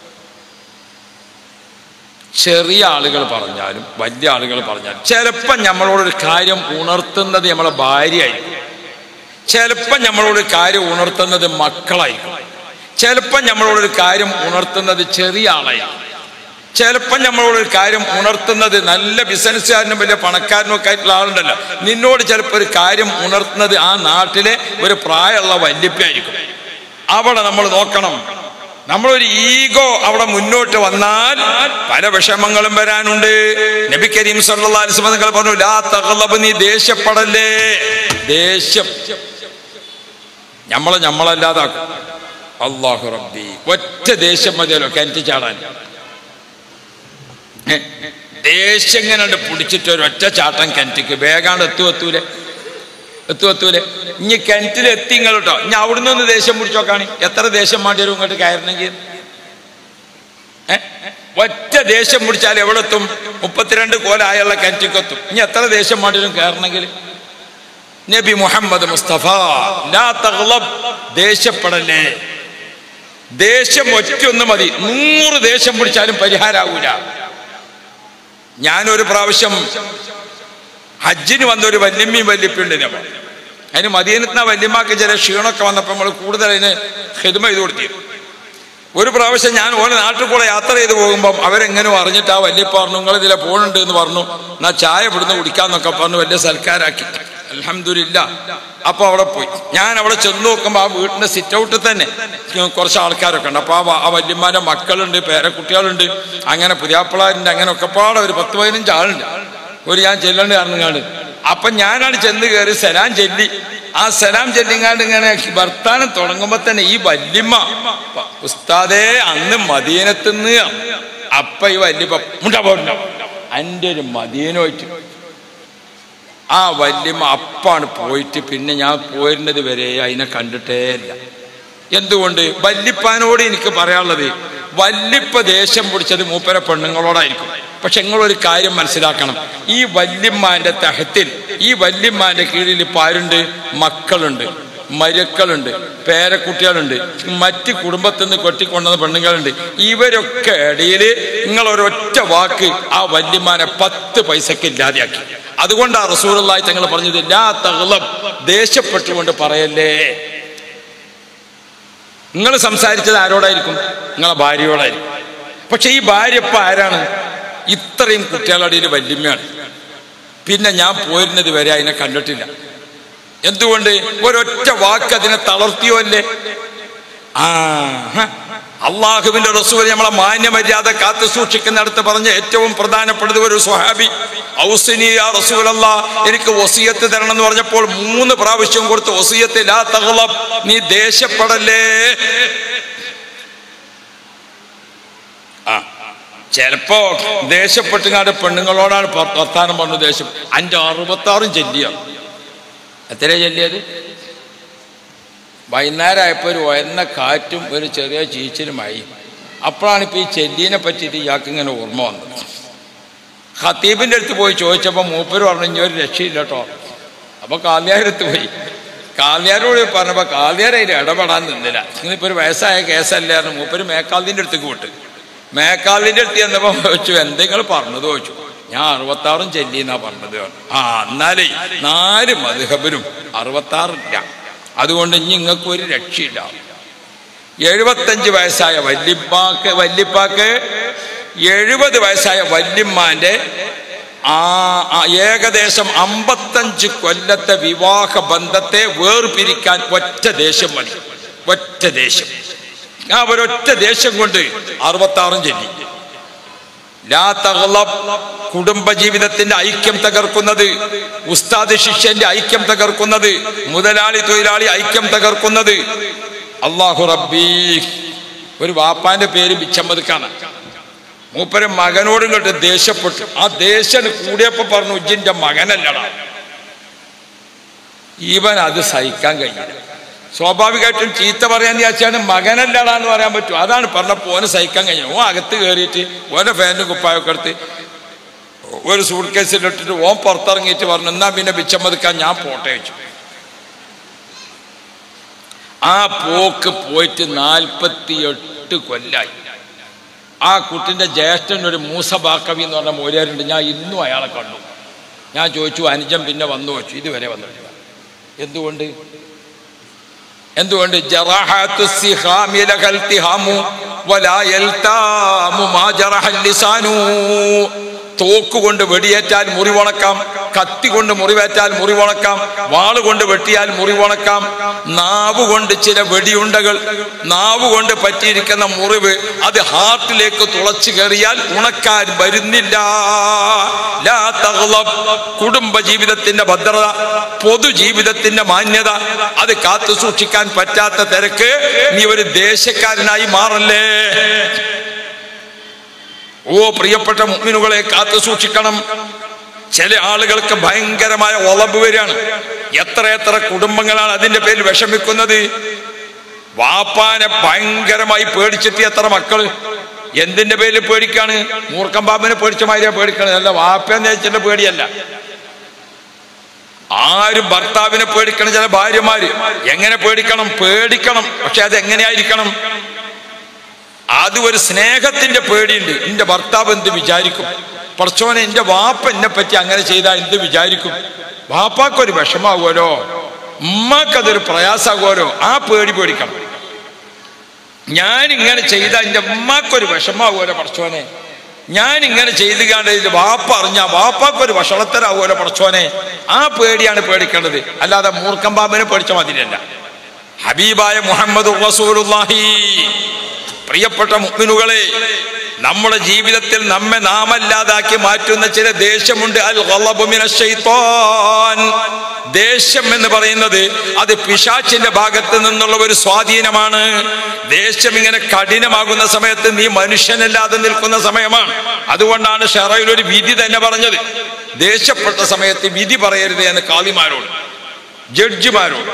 ചെറിയ ആളുകൾ പറഞ്ഞാലും വലിയ ആളുകൾ പറഞ്ഞാലും ചിലപ്പം നമ്മളോടൊരു കാര്യം ഉണർത്തുന്നത് നമ്മളെ ഭാര്യയായിരിക്കും ചിലപ്പം നമ്മളോട് കാര്യം ഉണർത്തുന്നത് മക്കളായിരിക്കും ചിലപ്പം നമ്മളോടൊരു കാര്യം ഉണർത്തുന്നത് ചെറിയ ആളായിരിക്കും ചിലപ്പം നമ്മളോടൊരു കാര്യം ഉണർത്തുന്നത് നല്ല ബിസിനസ്സുകാരനും വലിയ പണക്കാരനും ഒക്കെ ആയിട്ടുള്ള ആളുണ്ടല്ലോ നിന്നോട് ചിലപ്പോൾ ഒരു കാര്യം ഉണർത്തുന്നത് ആ നാട്ടിലെ ഒരു പ്രായമുള്ള വല്യപ്പായിരിക്കും അവിടെ നമ്മൾ നോക്കണം നമ്മളൊരു ഈഗോ അവിടെ മുന്നോട്ട് വന്നാൽ പല വിഷമങ്ങളും വരാനുണ്ട് നബി കരീം സല്ലല്ലാഹു അലൈഹി വസല്ലം തങ്ങൾ പറഞ്ഞു ലാ തഗ്ളബ് നീ ദേഷ്യപ്പെടല്ലേ ദേഷ്യം നമ്മളെ നമ്മളല്ലാതാക്കും അള്ളാഹു റബ്ബി ഒറ്റ ദേഷ്യം മതിയല്ലോ കിണറ്റി ചാടാൻ ഏ, ദേഷ്യം ഇങ്ങനെ പിടിച്ചിട്ട് ഒരു ഒറ്റ ചാട്ടം കിണറ്റിക്ക് വേഗാണ്ട് എത്തു എത്തൂലേ എത്തു എത്തൂലേ ഇനി കിണറ്റിൽ എത്തി നിങ്ങൾ കേട്ടോ ഇനി അവിടുന്ന് ഒന്ന് ദേഷ്യം പിടിച്ചോക്കാണ് എത്ര ദേഷ്യം വേണ്ടി വരും ഇങ്ങോട്ട് കയറണമെങ്കിൽ ഏ? ഒറ്റ ദേഷ്യം പിടിച്ചാൽ എവിടെ എത്തും മുപ്പത്തിരണ്ട് കോലായുള്ള കിണറ്റിക്കെത്തും ഇനി എത്ര ദേഷ്യം വേണ്ടി വരും കയറണമെങ്കിൽ നബി മുഹമ്മദ് മുസ്തഫ ലാ തഗ്ളബ് ദേഷ്യപ്പെടല്ലേ ദേഷ്യം ഒറ്റയൊന്ന് മതി നൂറ് ദേഷ്യം പിടിച്ചാലും പരിഹാരാവൂല ഞാനൊരു പ്രാവശ്യം ഹജ്ജിന് വന്ന ഒരു വല്യമ്മയും വല്യപ്പയുണ്ട് നമ്മൾ അതിന് മദീനത്തിന് വല്യമ്മക്ക് ചില ക്ഷീണമൊക്കെ വന്നപ്പോൾ നമ്മൾ കൂടുതൽ അതിന് ഹിദ്മ ചെയ്ത് കൊടുത്തിരുന്നു ഒരു പ്രാവശ്യം ഞാൻ ഓരോ നാട്ടിൽ കൂടെ യാത്ര ചെയ്ത് പോകുമ്പം അവരെങ്ങനെ അറിഞ്ഞിട്ട് ആ വല്യപ്പ പറഞ്ഞു നിങ്ങൾ ഇതിലെ പോണുണ്ട് എന്ന് പറഞ്ഞു എന്നാ ചായ ഇവിടുന്ന് കുടിക്കാന്നൊക്കെ പറഞ്ഞു വലിയ സൽക്കാരാക്കി അലഹമില്ല അപ്പൊ അവിടെ പോയി ഞാൻ അവിടെ ചെന്ന് നോക്കുമ്പോൾ ആ വീടിന്റെ സിറ്റ് ഔട്ടിൽ തന്നെ കുറച്ച് ആൾക്കാരൊക്കെ ഉണ്ട് അപ്പൊ ആ വ- ആ വല്യമ്മാന്റെ മക്കളുണ്ട് പേരക്കുട്ടികളുണ്ട് അങ്ങനെ പുതിയാപ്പിളാരുണ്ട് അങ്ങനെ ഒക്കെ പാടെ ഒരു പത്ത് പതിനഞ്ച് ആളുണ്ട് ഒരു ഞാൻ ചെല്ലണ്ട് കാരണം കാണും അപ്പൊ ഞാനാണ് ചെന്ന് കയറി സലാം ചെല്ലി ആ സലാം ചെല്ലിങ്ങാണ്ട് ഇങ്ങനെ വർത്താനം തുടങ്ങുമ്പോ തന്നെ ഈ വല്യമ്മ ഉസ്താദേ അന്ന് മദീനത്തുനിന്ന് അപ്പ ഈ വല്യപ്പ മുണ്ടാ പോണ്ട എൻ്റെ ഒരു മദീനോയിട്ട് ആ വല്യമ്മ അപ്പാണ് പോയിട്ട് പിന്നെ ഞാൻ പോരുന്നത് വരെ അതിനെ കണ്ടിട്ടേ ഇല്ല എന്തുകൊണ്ട് വല്യപ്പാനോട് എനിക്ക് പറയാനുള്ളത് വല്യപ്പ ദേഷ്യം പിടിച്ചത് മൂപ്പര പെണ്ണുങ്ങളോടായിരിക്കും പക്ഷെ നിങ്ങളൊരു കാര്യം മനസ്സിലാക്കണം ഈ വല്യമ്മാന്റെ തഹത്തിൽ ഈ വല്യമ്മാന്റെ കീഴിൽ ഇപ്പൊ ആരുണ്ട് മക്കളുണ്ട് മരുക്കളുണ്ട് പേരക്കുട്ടികളുണ്ട് മറ്റ് കുടുംബത്തിൽ നിന്ന് കൊട്ടിക്കൊണ്ടുവന്ന പെണ്ണുങ്ങളുണ്ട് ഇവരൊക്കെ ഇടയിൽ നിങ്ങൾ ഒരൊറ്റ വാക്ക് ആ വല്യമ്മാനെ പത്ത് പൈസക്ക് ഇല്ലാതെയാക്കി അതുകൊണ്ടാണ് റസൂലായി തങ്ങൾ പറഞ്ഞത് ലാ തഗ്ലബ് ദേഷ്യപ്പെട്ടുകൊണ്ട് പറയല്ലേ നിങ്ങൾ സംസാരിച്ചത് ആരോടായിരിക്കും നിങ്ങളെ ഭാര്യയോടായിരിക്കും പക്ഷെ ഈ ഭാര്യ ഇപ്പൊ ആരാണ് ഇത്രയും കുട്ടികളുടെ ഇടയിൽ വല്യമ്മയാണ് പിന്നെ ഞാൻ പോരുന്നത് വരെ അതിനെ കണ്ടിട്ടില്ല എന്തുകൊണ്ട് ഒരൊറ്റ വാക്ക് അതിനെ തളർത്തിയോ അല്ലേ ആ ഹ. അള്ളാഹുവിന്റെ റസൂൽ നമ്മളെ മാന്യമര്യാദ കാത്തു സൂക്ഷിക്കുന്നിടത്ത് പറഞ്ഞ ഏറ്റവും പ്രധാനപ്പെട്ടത് ഒരു സ്വഹാബി ഔസിനി യാ റസൂലല്ലാ എനിക്ക് വസിയത്ത് തരണം എന്ന് പറഞ്ഞപ്പോൾ മൂന്ന് പ്രാവശ്യം കൊടുത്ത് വസിയത്ത് ലാ തഗ്ളബ് നീ ദേഷ്യപ്പെടല്ലേ ആ ചിലപ്പോ ദേഷ്യപ്പെട്ടുങ്ങാണ്ട് പെണ്ണുങ്ങളോടാണ് പ- വർത്താനം പറഞ്ഞു ദേഷ്യം അഞ്ച് അറുപത്താറും ചെല്ലിയ എത്രയാ ചെല്ലിയത് വൈകുന്നേരം ആയപ്പോൾ ഒരു ഉയർന്ന കാറ്റും ഒരു ചെറിയ ചീച്ചിലുമായി അപ്പോഴാണ് ഇപ്പോൾ ഈ ചെല്ലീനെ പറ്റിയിട്ട് ഇയാൾക്ക് ഇങ്ങനെ ഓർമ്മ വന്നത് ഖത്തീബിൻ്റെ അടുത്ത് പോയി ചോദിച്ചപ്പോൾ മൂപ്പര് പറഞ്ഞു ഇനി ഒരു രക്ഷയില്ല കേട്ടോ അപ്പോൾ കാലിയാരടുത്ത് പോയി കാലിയാരോട് പറഞ്ഞപ്പോൾ കാലിയാരായിട്ട് ഇടപെടാൻ നിന്നില്ല ഇന്നിപ്പോൾ ഒരു വയസ്സായ കേസല്ലായിരുന്നു മൂപ്പര് മേക്കാലിൻ്റെ അടുത്തേക്ക് വിട്ട് മേക്കാലിൻ്റെ അടുത്ത് ചെന്നപ്പോൾ ചോദിച്ചു എന്തെങ്കിലും പറഞ്ഞത് ചോദിച്ചു ഞാൻ അറുപത്താറും ചെല്ലിന്നാ പറഞ്ഞത് ആ എന്നാലേ നാല് മധുഹബിനും അറുപത്താറില്ല അതുകൊണ്ട് ഇനി നിങ്ങൾക്ക് ഒരു രക്ഷയില്ല എഴുപത്തഞ്ച് വയസ്സായ വല്യപ്പാക്ക് വല്യപ്പാക്ക് എഴുപത് വയസ്സായ വല്യമ്മാന്റെ ആ ആ ഏകദേശം അമ്പത്തഞ്ച് കൊല്ലത്തെ വിവാഹ ബന്ധത്തെ വേർപിരിക്കാൻ ഒറ്റ ദേശം മതി ഒറ്റ ദേശം ആ ഒരൊറ്റ ദേശം കൊണ്ട് അറുപത്താറും ചെല്ലി ലാ തഗ്ലബ് കുടുംബജീവിതത്തിന്റെ ഐക്യം തകർക്കുന്നത് ഉസ്താദ് ശിഷ്യന്റെ ഐക്യം തകർക്കുന്നത് മുതലാളി തൊഴിലാളി ഐക്യം തകർക്കുന്നത് അള്ളാഹു റബ്ബീ ഒരു വാപ്പാന്റെ പേര് ബിച്ചമ്മദ്ക്കാണ് മൂപ്പര് മകനോടും കേട്ട് ദേഷ്യപ്പെട്ടു ആ ദേഷ്യം കൂടിയപ്പോ പറഞ്ഞു ഉജ്ജിന്റെ മകനല്ലടാ ഇവൻ അത് സഹിക്കാൻ കഴിയില്ല സ്വാഭാവികമായിട്ടും ചീത്ത പറയാൻ വിചാരിച്ചാണ് മകനല്ലടാ എന്ന് പറയാൻ പറ്റും അതാണ് പറഞ്ഞപ്പോൾ ഓന് സഹിക്കാൻ കഴിഞ്ഞു ഓൻ അകത്ത് കയറിയിട്ട് ഓൻ്റെ ഫാനിന് കുപ്പായൊക്കെ എടുത്ത് ഒരു സൂട്ട് കേസിലിട്ടിട്ട് ഓൻ പുറത്തിറങ്ങിയിട്ട് പറഞ്ഞു എന്നാ പിന്നെ ബിച്ചമ്മതിക്കാൻ ഞാൻ പോട്ടെ വെച്ചു ആ പോക്ക് പോയിട്ട് നാൽപ്പത്തി എട്ട് കൊല്ലായി ആ കുട്ടിൻ്റെ ജ്യേഷ്ഠൻ ഒരു മൂസ ബാക്കവി എന്ന് പറഞ്ഞ മൂലരുണ്ട് ഞാൻ ഇന്നും അയാളെ കണ്ടു ഞാൻ ചോദിച്ചു അനുജൻ പിന്നെ വന്നു വെച്ചു ഇതുവരെ വന്നിട്ടില്ല എന്തുകൊണ്ട് എന്തുകൊണ്ട് ജറാഹത്തു സിഹാമി ലഹൽ തിഹാമു വലാ യൽതാമു മാ ജറഹൽ ലിസാനു തോക്ക് കൊണ്ട് വെടിയേറ്റാൽ മുറിവണക്കാം കത്തി കൊണ്ട് മുറിവേറ്റാൽ മുറിവണക്കാം വാള് കൊണ്ട് വെട്ടിയാൽ മുറിവണക്കാം നാവ് കൊണ്ട് ചില വെടിയുണ്ടകൾ നാവ് കൊണ്ട് പറ്റിയിരിക്കുന്ന മുറിവ് അത് ഹാർട്ടിലേക്ക് തുളച്ചു കയറിയാൽ ഉണക്കാൻ വരുന്നില്ല ലാ തഗ്ലബ്. കുടുംബ ജീവിതത്തിന്റെ ഭദ്രത പൊതുജീവിതത്തിന്റെ മാന്യത അത് കാത്തു സൂക്ഷിക്കാൻ പറ്റാത്ത തിരക്ക് നീ ഒരു ദേശക്കാരനായി മാറല്ലേ ഓ പ്രിയപ്പെട്ട മുഗ്മിനുകളെ കാത്തു സൂക്ഷിക്കണം ചില ആളുകൾക്ക് ഭയങ്കരമായ ഒളബ് വരികയാണ് എത്ര എത്ര കുടുംബങ്ങളാണ് അതിന്റെ പേരിൽ വിഷമിക്കുന്നത് വാപ്പാനെ ഭയങ്കരമായി പേടിച്ചിട്ട് എത്ര മക്കള് എന്തിന്റെ പേരിൽ പേടിക്കാണ് മൂർക്കം പാമ്പിനെ പേടിച്ച മാതിരിയാ പേടിക്കണത് അല്ല വാപ്പയെന്ന് വെച്ചിട്ട് പേടിയല്ല ആരും ഭർത്താവിനെ പേടിക്കണം ചില ഭാര്യമാര് എങ്ങനെ പേടിക്കണം പേടിക്കണം പക്ഷെ അത് എങ്ങനെയായിരിക്കണം അത് ഒരു സ്നേഹത്തിന്റെ പേടിയുണ്ട് എന്റെ ഭർത്താവ് എന്ത് വിചാരിക്കും പറച്ചോനെ എന്റെ വാപ്പ എന്നെ പറ്റി അങ്ങനെ ചെയ്താൽ എന്ത് വിചാരിക്കും വാപ്പാക്കൊരു വിഷമാകുമല്ലോ ഉമ്മാക്കതൊരു പ്രയാസമാകുമല്ലോ ആ പേടി പേടിക്കണം ഞാൻ ഇങ്ങനെ ചെയ്ത എന്റെ ഉമ്മാക്കൊരു വിഷമാകുമല്ലോ പറച്ചോനെ ഞാൻ ഇങ്ങനെ ചെയ്ത് കണ്ടത് വാപ്പ അറിഞ്ഞ വാപ്പാക്കൊരു വഷളത്തരാകുമല്ലോ പറച്ചോനെ ആ പേടിയാണ് പേടിക്കേണ്ടത് അല്ലാതെ മൂർഖം പാമ്പിനെ പേടിച്ച മതിരല്ല ഹബീബായ മുഹമ്മദ് റസൂലുള്ളാഹി പ്രിയപ്പെട്ട മുഗ്മിനുകളെ നമ്മുടെ ജീവിതത്തിൽ നമ്മെ നാമല്ലാതാക്കി മാറ്റുന്ന ചില ദേഷ്യമുണ്ട് അൽ ഗളബു മിനശ് ശൈത്താൻ ദേഷ്യം എന്ന് പറയുന്നത് അത് പിശാച്ചിന്റെ ഭാഗത്ത് നിന്നുള്ള ഒരു സ്വാധീനമാണ് ദേഷ്യം ഇങ്ങനെ കഠിനമാകുന്ന സമയത്ത് നീ മനുഷ്യനല്ലാതെ നിൽക്കുന്ന സമയമാണ് അതുകൊണ്ടാണ് ഷെറയിൽ ഒരു വിധി തന്നെ പറഞ്ഞത് ദേഷ്യപ്പെട്ട സമയത്ത് വിധി പറയരുത് എന്ന് കാളിമാരോട് ജഡ്ജിമാരോട്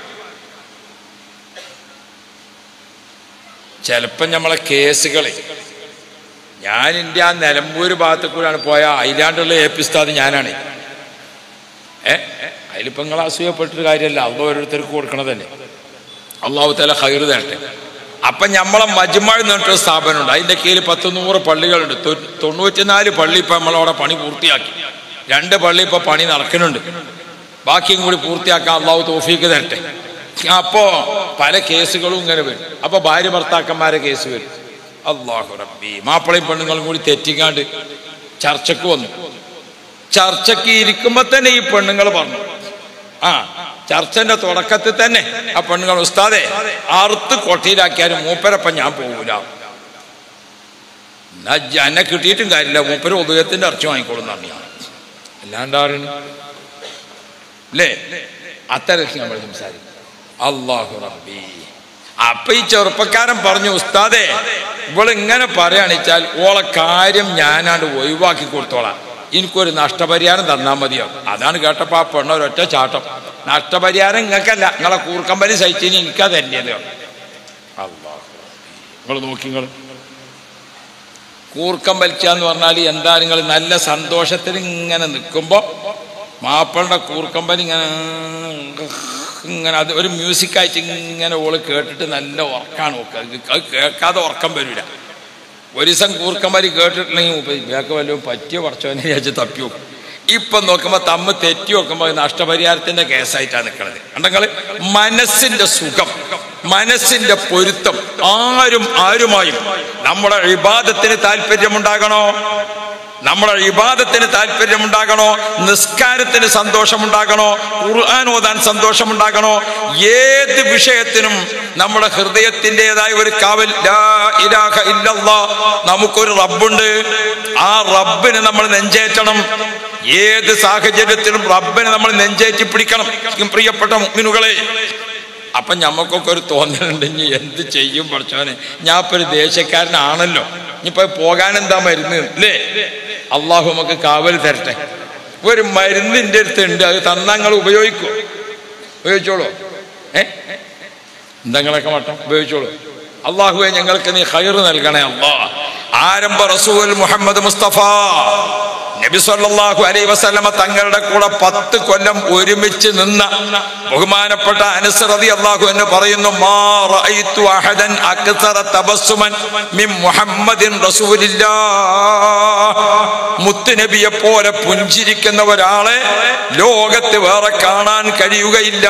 ചിലപ്പം നമ്മളെ കേസുകൾ ഞാൻ എൻ്റെ ആ നിലമ്പൂർ ഭാഗത്ത് കൂടെയാണ് പോയ അയിലാണ്ടുള്ള ഏപ്പിസ്താദ് ഞാനാണ് ഏ അതിലിപ്പോൾ നിങ്ങൾ അസൂയപ്പെട്ടൊരു കാര്യമല്ല അത് ഓരോരുത്തർക്ക് കൊടുക്കണതല്ലേ അള്ളാഹു തല ഹൈർ തരട്ടെ അപ്പം നമ്മളെ മജ്മഴ എന്ന് പറഞ്ഞിട്ടൊരു സ്ഥാപനമുണ്ട് അതിൻ്റെ കീഴിൽ പത്ത് നൂറ് പള്ളികളുണ്ട് തൊ- തൊണ്ണൂറ്റിനാല് പള്ളി ഇപ്പം നമ്മളവിടെ പണി പൂർത്തിയാക്കി രണ്ട് പള്ളി ഇപ്പോൾ പണി നടക്കുന്നുണ്ട് ബാക്കിയും കൂടി പൂർത്തിയാക്കാൻ അള്ളാഹു തോഫീക്ക് തരട്ടെ അപ്പോൾ പല കേസുകളും ഇങ്ങനെ വരും അപ്പോൾ ഭാര്യ ഭർത്താക്കന്മാരെ കേസ് വരും അള്ളാഹു റബ്ബി മാപ്പിളയും പെണ്ണുങ്ങളും കൂടി തെറ്റിക്കാണ്ട് ചർച്ചക്ക് വന്നു ചർച്ചക്ക് ഇരിക്കുമ്പോൾ തന്നെ ഈ പെണ്ണുങ്ങൾ പറഞ്ഞു ആ ചർച്ചന്റെ തുടക്കത്തിൽ തന്നെ ആ പെണ്ണുങ്ങൾ ഉസ്താദെ അറുത്ത് കൊട്ടിയിലാക്കിയാലും മൂപ്പരപ്പം ഞാൻ പോകൂല എന്നാ ജ- എന്നെ കിട്ടിയിട്ടും കാര്യമില്ല മൂപ്പര് ഉദയത്തിന്റെ അർച്ച വാങ്ങിക്കോളും പറഞ്ഞു ഞാൻ അല്ലാണ്ടാണ് അല്ലേ അത്തരത്തിൽ നമ്മൾ സംസാരിക്കും അള്ളാഹു റബ്ബി അപ്പൊ ഈ ചെറുപ്പക്കാരൻ പറഞ്ഞു ഉസ്താദെ ഇവള് ഇങ്ങനെ പറയുകയാണെച്ചാൽ ഓളെ കാര്യം ഞാനാണ്ട് ഒഴിവാക്കി കൊടുത്തോളാം എനിക്കൊരു നഷ്ടപരിഹാരം തന്നാൽ മതിയോ അതാണ് കേട്ടപ്പോ ആ പെണ്ണ ഒരൊറ്റ ചാട്ടം നഷ്ടപരിഹാരം നിങ്ങൾക്കല്ല നിങ്ങളെ കൂർക്കമ്പലി സഹിച്ചിന് എനിക്കാ തന്നെയത് അള്ളാഹു നിങ്ങൾ നോക്കി നിങ്ങൾ കൂർക്കം വലിക്കുക എന്ന് പറഞ്ഞാൽ എന്താ നിങ്ങൾ നല്ല സന്തോഷത്തിൽ ഇങ്ങനെ നിൽക്കുമ്പോൾ മാപ്പിളുടെ കൂർക്കമ്പലി ഇങ്ങനെ ഇങ്ങനെ അത് ഒരു മ്യൂസിക്കായിട്ട് ഇങ്ങനെ ഓള് കേട്ടിട്ട് നല്ല ഉറക്കാണ് നോക്കുക അത് കേൾക്കാതെ ഉറക്കം വരില്ല ഒരു ദിവസം കൂർക്കമ്പലി കേട്ടിട്ടില്ലെങ്കിൽ ഇതൊക്കെ വല്ലതും പറ്റിയോ കുറച്ചോനെ വിചാരിച്ച് തപ്പി നോക്കും ഇപ്പം നോക്കുമ്പോൾ തമ്മ് തെറ്റി നോക്കുമ്പോൾ നഷ്ടപരിഹാരത്തിന്റെ കേസായിട്ടാണ് നിൽക്കുന്നത് കണ്ടെങ്കിൽ മനസ്സിന്റെ സുഖം മനസ്സിന്റെ പൊരുത്തം ആരും ആരുമായും നമ്മുടെ വിവാദത്തിന് താല്പര്യമുണ്ടാകണോ നമ്മുടെ വിവാദത്തിന് താല്പര്യമുണ്ടാകണോ നിസ്കാരത്തിന് സന്തോഷമുണ്ടാകണോ ഖുർആൻ ഓതാൻ സന്തോഷമുണ്ടാകണോ ഏത് വിഷയത്തിനും നമ്മുടെ ഹൃദയത്തിൻ്റെതായ ഒരു കാവൽ ലാ ഇലാഹ ഇല്ലല്ലാ നമുക്കൊരു റബ്ബുണ്ട് ആ റബ്ബിനെ നമ്മൾ നെഞ്ചേറ്റണം ഏത് സാഹചര്യത്തിലും റബ്ബിനെ നമ്മൾ നെഞ്ചേറ്റി പിടിക്കണം പ്രിയപ്പെട്ട മുഗ്മിനുകളെ അപ്പൊ ഞമ്മക്കൊക്കെ ഒരു തോന്നലുണ്ട് ഇനി എന്ത് ചെയ്യും പഠിച്ചവനെ ഞാൻ ഇപ്പൊ ഒരു ദേശക്കാരനാണല്ലോ ഇനിയിപ്പോ പോകാൻ എന്താ മരുന്ന് അല്ലേ അള്ളാഹു നമുക്ക് കാവൽ തരട്ടെ ഒരു മരുന്നിൻ്റെ അടുത്തുണ്ട് അത് തന്നങ്ങൾ ഉപയോഗിക്കൂ ഉപയോഗിച്ചോളൂ ഏ എന്തെങ്കിലൊക്കെ മട്ടം ഉപയോഗിച്ചോളൂ അള്ളാഹുവെ ഞങ്ങൾക്ക് നീ ഹൈർ നൽകണേ അള്ളാ ആരംഭ റസൂൽ മുഹമ്മദ് മുസ്തഫ നബി സല്ലല്ലാഹു അലൈഹി വസല്ലമ തങ്ങളുടെ കൂടെ പത്ത് കൊല്ലം ഒരുമിച്ച് നിന്ന ബഹുമാനപ്പെട്ട അനസ് റളിയല്ലാഹു എന്ന് പറയുന്നു മാ റഅയ്തു അഹദൻ അക്സറ തബസ്സുമൻ മിൻ മുഹമ്മദിൻ റസൂലില്ലാഹ് മുത്തുനബിയെ പോലെ പുഞ്ചിരിക്കുന്ന ഒരാളെ ലോകത്ത് വേറെ കാണാൻ കഴിയുകയില്ല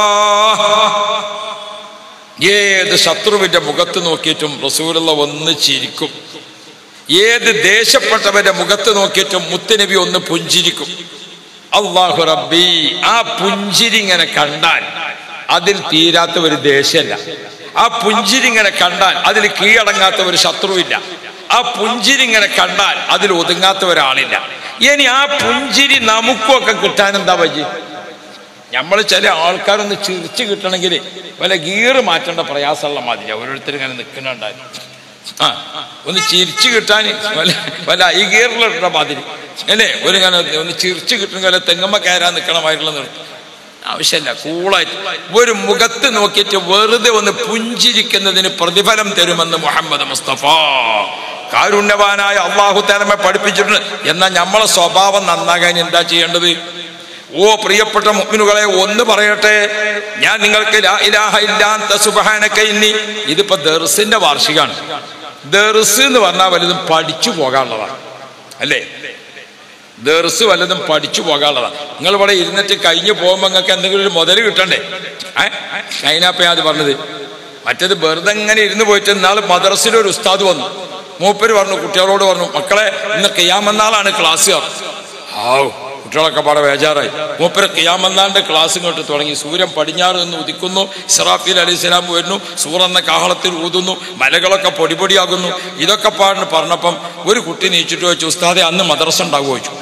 ഏത് ശത്രുവിന്റെ മുഖത്ത് നോക്കിയിട്ടും റസൂലുള്ള ഒന്ന് ചിരിക്കും ഏത് ദേശപ്പെട്ടവന്റെ മുഖത്ത് നോക്കിയിട്ടും മുത്തുനബി ഒന്ന് പുഞ്ചിരിക്കും അള്ളാഹു റബ്ബി ആ പുഞ്ചിരി ഇങ്ങനെ കണ്ടാൽ അതിൽ തീരാത്ത ഒരു ദേശമല്ല ആ പുഞ്ചിരി ഇങ്ങനെ കണ്ടാൽ അതിൽ കീഴടങ്ങാത്ത ഒരു ശത്രുവില്ല ആ പുഞ്ചിരി ഇങ്ങനെ കണ്ടാൽ അതിൽ ഒതുങ്ങാത്ത ഒരാളില്ല ഇനി ആ പുഞ്ചിരി നമുക്കൊക്കെ കിട്ടാൻ എന്താ പറ്റി നമ്മൾ ചില ആൾക്കാരൊന്ന് ചിരിച്ച് കിട്ടണമെങ്കിൽ വല്ല ഗീറ് മാറ്റേണ്ട പ്രയാസമുള്ള മാതിരി ഓരോരുത്തർ ഇങ്ങനെ നിൽക്കുന്നുണ്ടായി ആ ഒന്ന് ചിരിച്ചു കിട്ടാൻ വല്ല വല്ല ഐ ഗീറിലുള്ള മാതിരി അല്ലേ ഒരു ഇങ്ങനെ ഒന്ന് ചിരിച്ചു കിട്ടണമെങ്കിൽ വല്ല തെങ്ങമ്മ കയറാൻ നിൽക്കണമായിട്ടുള്ള നിർത്തും ആവശ്യമില്ല കൂളായിട്ട് ഒരു മുഖത്ത് നോക്കിയിട്ട് വെറുതെ ഒന്ന് പുഞ്ചിരിക്കുന്നതിന് പ്രതിഫലം തരുമെന്ന് മുഹമ്മദ് മുസ്തഫ കാരുണ്യവാനായ അള്ളാഹു തലമെ പഠിപ്പിച്ചിട്ടുണ്ട് എന്നാൽ നമ്മളെ സ്വഭാവം നന്നാകാൻ എന്താ ചെയ്യേണ്ടത് ഓ പ്രിയപ്പെട്ട മുഅ്മിനുകളെ ഒന്ന് പറയട്ടെ ഞാൻ നിങ്ങൾക്ക് ലാ ഇലാഹ ഇല്ലാത്ത സുബ്ഹാനക ഇന്നി ഇതിപ്പോ ദർസിന്റെ വാർഷികമാണ് ദർസ് എന്ന് പറഞ്ഞാൽ വലുതും പഠിച്ചു പോകാനുള്ളതാണ് അല്ലേ ദർസ് വല്ലതും പഠിച്ചു പോകാനുള്ളതാണ് നിങ്ങൾ ഇവിടെ ഇരുന്നിട്ട് കഴിഞ്ഞു പോകുമ്പോൾ നിങ്ങൾക്ക് എന്തെങ്കിലും ഒരു മുതൽ കിട്ടണ്ടേ ഏ അതിനപ്പം ഞാൻ അത് പറഞ്ഞത് മറ്റേത് വെറുതെ ഇങ്ങനെ ഇരുന്ന് പോയിട്ട് ഇന്നാൾ മദ്രസിൽ ഒരു ഉസ്താദ് വന്നു മൂപ്പര് പറഞ്ഞു കുട്ടികളോട് പറഞ്ഞു മക്കളെ ഇന്ന് കിയാമെന്നാളാണ് ക്ലാസ് ഹാവ് കുട്ടികളൊക്കെ പാടെ ബേജാറായി മൂപ്പര് കിയാമന്നാന്റെ ക്ലാസ് ഇങ്ങോട്ട് തുടങ്ങി സൂര്യൻ പടിഞ്ഞാറ് നിന്ന് ഉദിക്കുന്നു ഇസ്രാഫീൽ അലി ഇസ്ലാം വരുന്നു സൂറെന്ന കാഹളത്തിൽ ഊതുന്നു മലകളൊക്കെ പൊടിപൊടിയാകുന്നു ഇതൊക്കെ പാടിന് പറഞ്ഞപ്പം ഒരു കുട്ടി നീച്ചിട്ട് വെച്ചു ഉസ്താദെ അന്ന് മദ്രസ ഉണ്ടാകുമോ വെച്ചു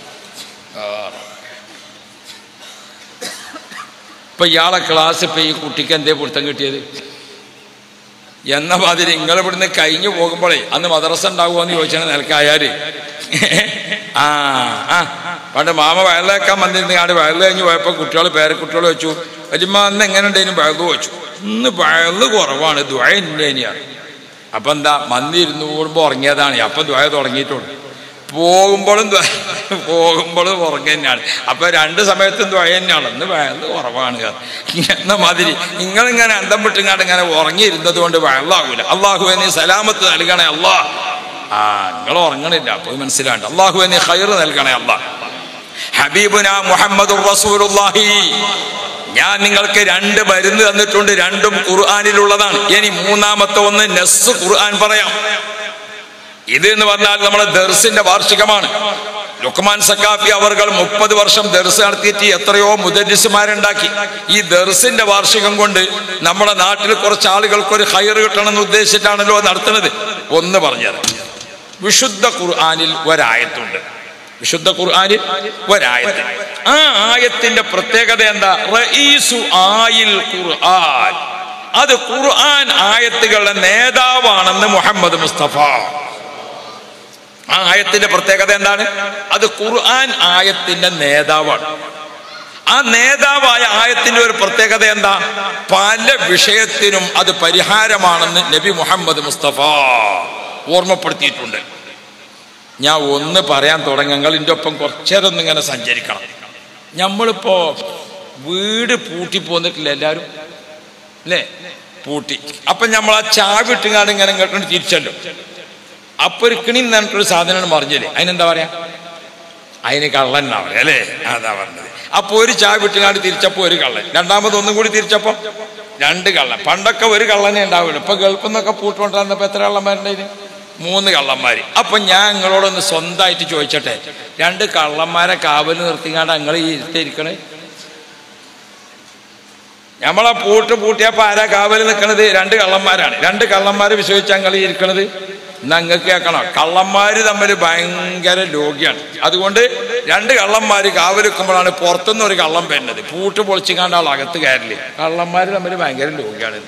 ഇപ്പൊ ഇയാളെ ക്ലാസ് ഇപ്പൊ ഈ കുട്ടിക്ക് എന്തേ പിടുത്തം കിട്ടിയത് എന്ന മാതിരി നിങ്ങൾ ഇവിടുന്ന് കഴിഞ്ഞു പോകുമ്പോഴേ അന്ന് മദ്രസ ഉണ്ടാകുമോ എന്ന് ചോദിച്ചാൽ നിലക്കായാല് ആ ആ പണ്ട് മാമ വയറിലേക്കാൻ വന്നിരുന്ന ആട് വയറിൽ കഴിഞ്ഞ് പോയപ്പോൾ കുട്ടികൾ പേരക്കുട്ടികൾ വെച്ചു വലിയമ്മ അന്ന് എങ്ങനെ ഉണ്ടേനും വയറ് വെച്ചു ഇന്ന് വയറ് കുറവാണ് ദ്വയ ഇന്നേനിയാണ് അപ്പം എന്താ മന്ദിരുന്ന് കൂടുമ്പോൾ ഉറങ്ങിയതാണ് അപ്പം ദ്വയ തുടങ്ങിയിട്ടുള്ളൂ പോകുമ്പോഴും പോകുമ്പോഴും ഉറങ്ങി തന്നെയാണ് അപ്പൊ രണ്ട് സമയത്തും ദ്വയ തന്നെയാണ് ഇന്ന് വയറ് കുറവാണ് എന്ന മാതിരി നിങ്ങളിങ്ങനെ അന്തം വിട്ടിങ്ങാണ്ട് ഇങ്ങനെ ഉറങ്ങിയിരുന്നത് കൊണ്ട് വയറാകൂല അള്ളാഹു നീ സലാമത്ത് നൽകണേ അള്ളാഹ് ആ നിങ്ങൾ ഉറങ്ങണില്ല അപ്പൊ മനസ്സിലാണ്ട് അള്ളാഹു നീ ഹൈർ നൽകണേ അള്ളാഹ് ഹബീബുന മുഹമ്മദ് റസൂലുള്ളാഹി ഞാൻ നിങ്ങൾക്ക് രണ്ട് മരുന്ന് തന്നിട്ടുണ്ട് രണ്ടും ഖുർആാനിലുള്ളതാണ് ഇനി മൂന്നാമത്തെ ഒന്ന് നെസ് ഖുർആൻ പറയാം ഇത് എന്ന് പറഞ്ഞാൽ നമ്മുടെ ദർസിന്റെ വാർഷികമാണ് ലുക്മാൻ സക്കാഫി അവർ മുപ്പത് വർഷം ദർസ് നടത്തിയിട്ട് എത്രയോ മുദരിസുമാരുണ്ടാക്കി ഈ ദർസിന്റെ വാർഷികം കൊണ്ട് നമ്മുടെ നാട്ടിൽ കുറച്ച് ആളുകൾക്ക് ഒരു ഹയർ കിട്ടണമെന്ന് ഉദ്ദേശിച്ചിട്ടാണല്ലോ നടത്തുന്നത് ഒന്ന് പറഞ്ഞത് വിശുദ്ധ ഖുർആാനിൽ ഒരായത്തുണ്ട് വിശുദ്ധ ഖുർആാനിൽ ഒരായത്ത് ആ ആയത്തിന്റെ പ്രത്യേകത എന്താ റഈസു ആയിൽ ഖുർആൻ അത് ഖുർആൻ ആയത്തുകളുടെ നേതാവാണെന്ന് മുഹമ്മദ് മുസ്തഫ ആ ആയത്തിന്റെ പ്രത്യേകത എന്താണ് അത് ഖുർആൻ ആയത്തിന്റെ നേതാവാണ് ആ നേതാവായ ആയത്തിന്റെ ഒരു പ്രത്യേകത എന്താ പല വിഷയത്തിനും അത് പരിഹാരമാണെന്ന് നബി മുഹമ്മദ് മുസ്തഫ ഓർമ്മപ്പെടുത്തിയിട്ടുണ്ട് ഞാൻ ഒന്ന് പറയാൻ തുടങ്ങങ്ങൾ എൻ്റെ ഒപ്പം കുറച്ചേരം ഇങ്ങനെ സഞ്ചരിക്കണം നമ്മളിപ്പോ വീട് പൂട്ടി പോന്നിട്ടില്ല എല്ലാവരും അല്ലേ പൂട്ടി അപ്പൊ നമ്മൾ ആ ചാവിട്ടുകാട് ഇങ്ങനെ ഇങ്ങോട്ട് തിരിച്ചല്ലോ അപ്പൊ ഒരു കിണി എന്ന് പറഞ്ഞിട്ടൊരു സാധനമാണ് മറിഞ്ഞില്ലേ അതിനെന്താ പറയാ അതിന് കള്ളൻ എന്നാ പറയാ അല്ലേ അതാ പറഞ്ഞത് അപ്പൊ ഒരു ചായ വിട്ടുകാണ്ട് തിരിച്ചപ്പോ ഒരു കള്ളൻ രണ്ടാമത് ഒന്നും കൂടി തിരിച്ചപ്പോ രണ്ട് കള്ളൻ പണ്ടൊക്കെ ഒരു കള്ളനെ ഉണ്ടാവുള്ളൂ ഇപ്പൊ ഗൾഫിൽ നിന്നൊക്കെ പൂട്ടുകൊണ്ടിരുന്നപ്പോ എത്ര കള്ളന്മാരുണ്ടായിരുന്നു മൂന്ന് കള്ളന്മാര് അപ്പൊ ഞാൻ നിങ്ങളോടൊന്ന് സ്വന്തമായിട്ട് ചോദിച്ചട്ടെ രണ്ട് കള്ളന്മാരെ കാവല് നിർത്തിക്കാണ്ട് നിങ്ങൾ ഈ ഇരുത്തിരിക്കണേ നമ്മളെ പൂട്ട് പൂട്ടിയപ്പോ ആരാ കാവല് നിൽക്കണത് രണ്ട് കള്ളന്മാരാണ് രണ്ട് കള്ളന്മാരെ വിശ്വസിച്ച് ഞങ്ങൾ ഈ ഇരിക്കണത് ഞങ്ങൾക്ക് കേൾക്കണം കള്ളന്മാര് തമ്മിൽ ഭയങ്കര രോഗിയാണ് അതുകൊണ്ട് രണ്ട് കള്ളന്മാര് കാവൽ വെക്കുമ്പോഴാണ് പുറത്തുനിന്ന് ഒരു കള്ളം വരുന്നത് പൂട്ട് പൊളിച്ചിക്കാണ്ട് ആൾ അകത്ത് കയറില്ലേ കള്ളന്മാര് തമ്മിൽ ഭയങ്കര രോഗിയാണ്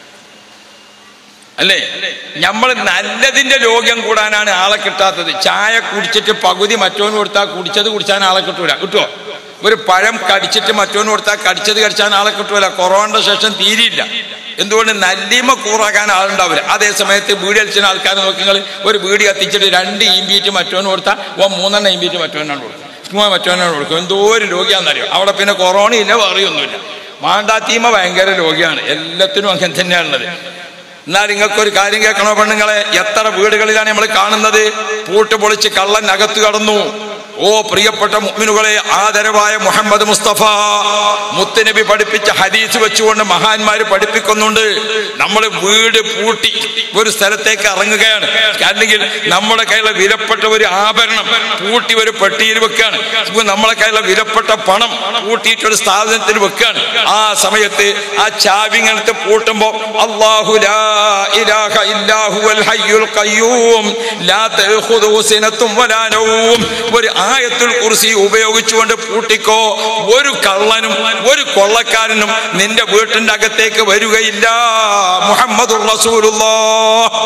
അല്ലേ നമ്മൾ നല്ലതിന്റെ രോഗ്യം കൂടാനാണ് ആളെ കിട്ടാത്തത് ചായ കുടിച്ചിട്ട് പകുതി മറ്റോന് കൊടുത്താൽ കുടിച്ചത് കുടിച്ചാൽ ആളെ കിട്ടൂല കിട്ടുമോ ഒരു പഴം കടിച്ചിട്ട് മറ്റോന് കൊടുത്താൽ കടിച്ചത് കടിച്ചാൽ ആളെ കിട്ടൂല കൊറോണയുടെ ശേഷം തീരില്ല എന്തുകൊണ്ട് നല്ലീമ കൂറാക്കാൻ ആളുണ്ടാവില്ല അതേ സമയത്ത് ബീഡി അടിച്ചിന് ആൾക്കാരെ നോക്കിങ്ങൾ ഒരു ബീഡി കത്തിച്ചിട്ട് രണ്ട് ഈമ്പീറ്റ് മറ്റോന് കൊടുത്താൽ ഓ മൂന്നെണ്ണം ഈമ്പീറ്റ് മറ്റോനാണ് കൊടുക്കും ചുമ്മാ മറ്റോനാണ് കൊടുക്കും എന്തോ ഒരു രോഗിയാണെന്നറിയോ അവിടെ പിന്നെ കൊറോണ ഇല്ല വേറെയൊന്നുമില്ല മാണ്ടാത്തീമ ഭയങ്കര രോഗിയാണ് എല്ലാത്തിനും അങ്ങനെ തന്നെയാണുള്ളത് എന്നാൽ നിങ്ങൾക്കൊരു കാര്യം കേൾക്കണോ പെണ്ണുങ്ങളെ എത്ര വീടുകളിലാണ് നമ്മൾ കാണുന്നത് പൂട്ട് പൊളിച്ച് കള്ളൻ അകത്ത് കടന്നു ഓ പ്രിയപ്പെട്ട മുഅ്മിനുകളെ ആദരവായ മുഹമ്മദ് മുസ്തഫ മുത്തുനബി പഠിപ്പിച്ച ഹദീസ് വെച്ചുകൊണ്ട് മഹാന്മാര് പഠിപ്പിക്കുന്നുണ്ട് നമ്മൾ വീട് പൂട്ടി ഒരു സ്ഥലത്തേക്ക് ഇറങ്ങുകയാണ് അല്ലെങ്കിൽ നമ്മുടെ കയ്യിലെ വിലപ്പെട്ട ഒരു ആഭരണം പൂട്ടി ഒരു പെട്ടിയിൽ വെക്കുകയാണ് ഇപ്പൊ നമ്മളെ കയ്യിലെ വിലപ്പെട്ട പണം പൂട്ടിയിട്ട് ഒരു സ്ഥാപനത്തിൽ വെക്കുകയാണ് ആ സമയത്ത് ആ ചാവിങ്ങനത്ത് പൂട്ടുമ്പോ അല്ലാഹു ലാ ഇലാഹ ഇല്ലാ ഹുവൽ ഹയ്യുൽ ഖയ്യൂം ലാ തഅഖുദുഹു സിനത്തും വലാ നൗം ഒരു ആയത്തുൽ കുർസി ഉപയോഗിച്ചുകൊണ്ട് പൂട്ടിക്കോ ഒരു കള്ളനും ഒരു കൊള്ളക്കാരനും നിന്റെ വീട്ടിന്റെ അകത്തേക്ക് വരികയില്ല മുഹമ്മദുർ റസൂലുള്ളാഹ്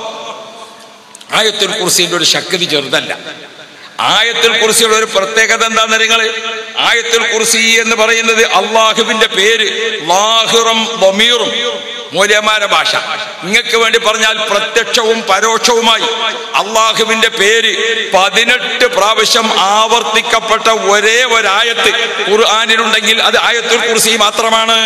ആയത്തുൽ കുർസിന്റെ ഒരു ശക്തി ചെറുതല്ല ആയത്തുൽ കുർസിയുടെ ഒരു പ്രത്യേകത എന്താന്ന് നിങ്ങൾ ആയത്തുൽ കുർസി എന്ന് പറയുന്നത് അള്ളാഹുവിന്റെ പേര് ലാഹിറും ബമീറും മൂല്യമാര ഭാഷ നിങ്ങൾക്ക് വേണ്ടി പറഞ്ഞാൽ പ്രത്യക്ഷവും പരോക്ഷവുമായി അള്ളാഹുവിന്റെ പേര് പതിനെട്ട് പ്രാവശ്യം ആവർത്തിക്കപ്പെട്ട ഒരേ ഒരായത്ത് ഖുർആാനിലുണ്ടെങ്കിൽ അത് ആയത്തുൽ കുർസി മാത്രമാണ്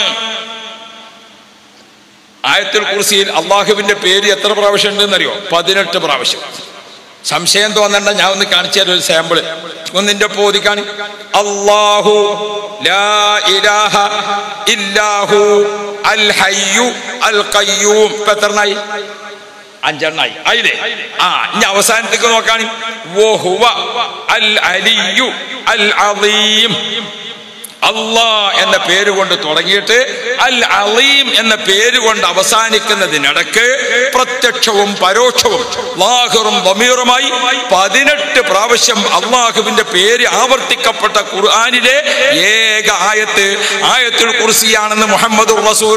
ആയത്തുൽ കുർസിയിൽ അള്ളാഹുവിന്റെ പേര് എത്ര പ്രാവശ്യം ഉണ്ടെന്നറിയോ പതിനെട്ട് പ്രാവശ്യം സംശയം തോന്നണ്ട ഞാൻ ഒന്ന് കാണിച്ചു തരാം ഒരു സാമ്പിള് ഒന്നിന്റെ പോതി കാണി അല്ലാഹു ലാ ഇലാഹ ഇല്ലാഹു അൽ ഹയ്യു അൽ ഖയ്യൂം ഇപ്പൊ എത്രണ്ണായി അഞ്ചെണ്ണായി ആയില്ലേ ആ ഇനി അവസാനത്തേക്ക് നോക്കാണി വഹുവ അൽ അലിയു അൽ അളീം അള്ളാ എന്ന പേര് കൊണ്ട് തുടങ്ങിയിട്ട് അൽ അലീം എന്ന പേര് കൊണ്ട് അവസാനിക്കുന്നതിനിടക്ക് പ്രത്യക്ഷവും പരോക്ഷവും ലാഹിറും ബമീറുമായി പതിനെട്ട് പ്രാവശ്യം അള്ളാഹുവിന്റെ പേര് ആവർത്തിക്കപ്പെട്ട ഖുർആാനിലെ ഏക ആയത്ത് ആയത്തുൽ കുർസിയാണെന്ന് മുഹമ്മദ്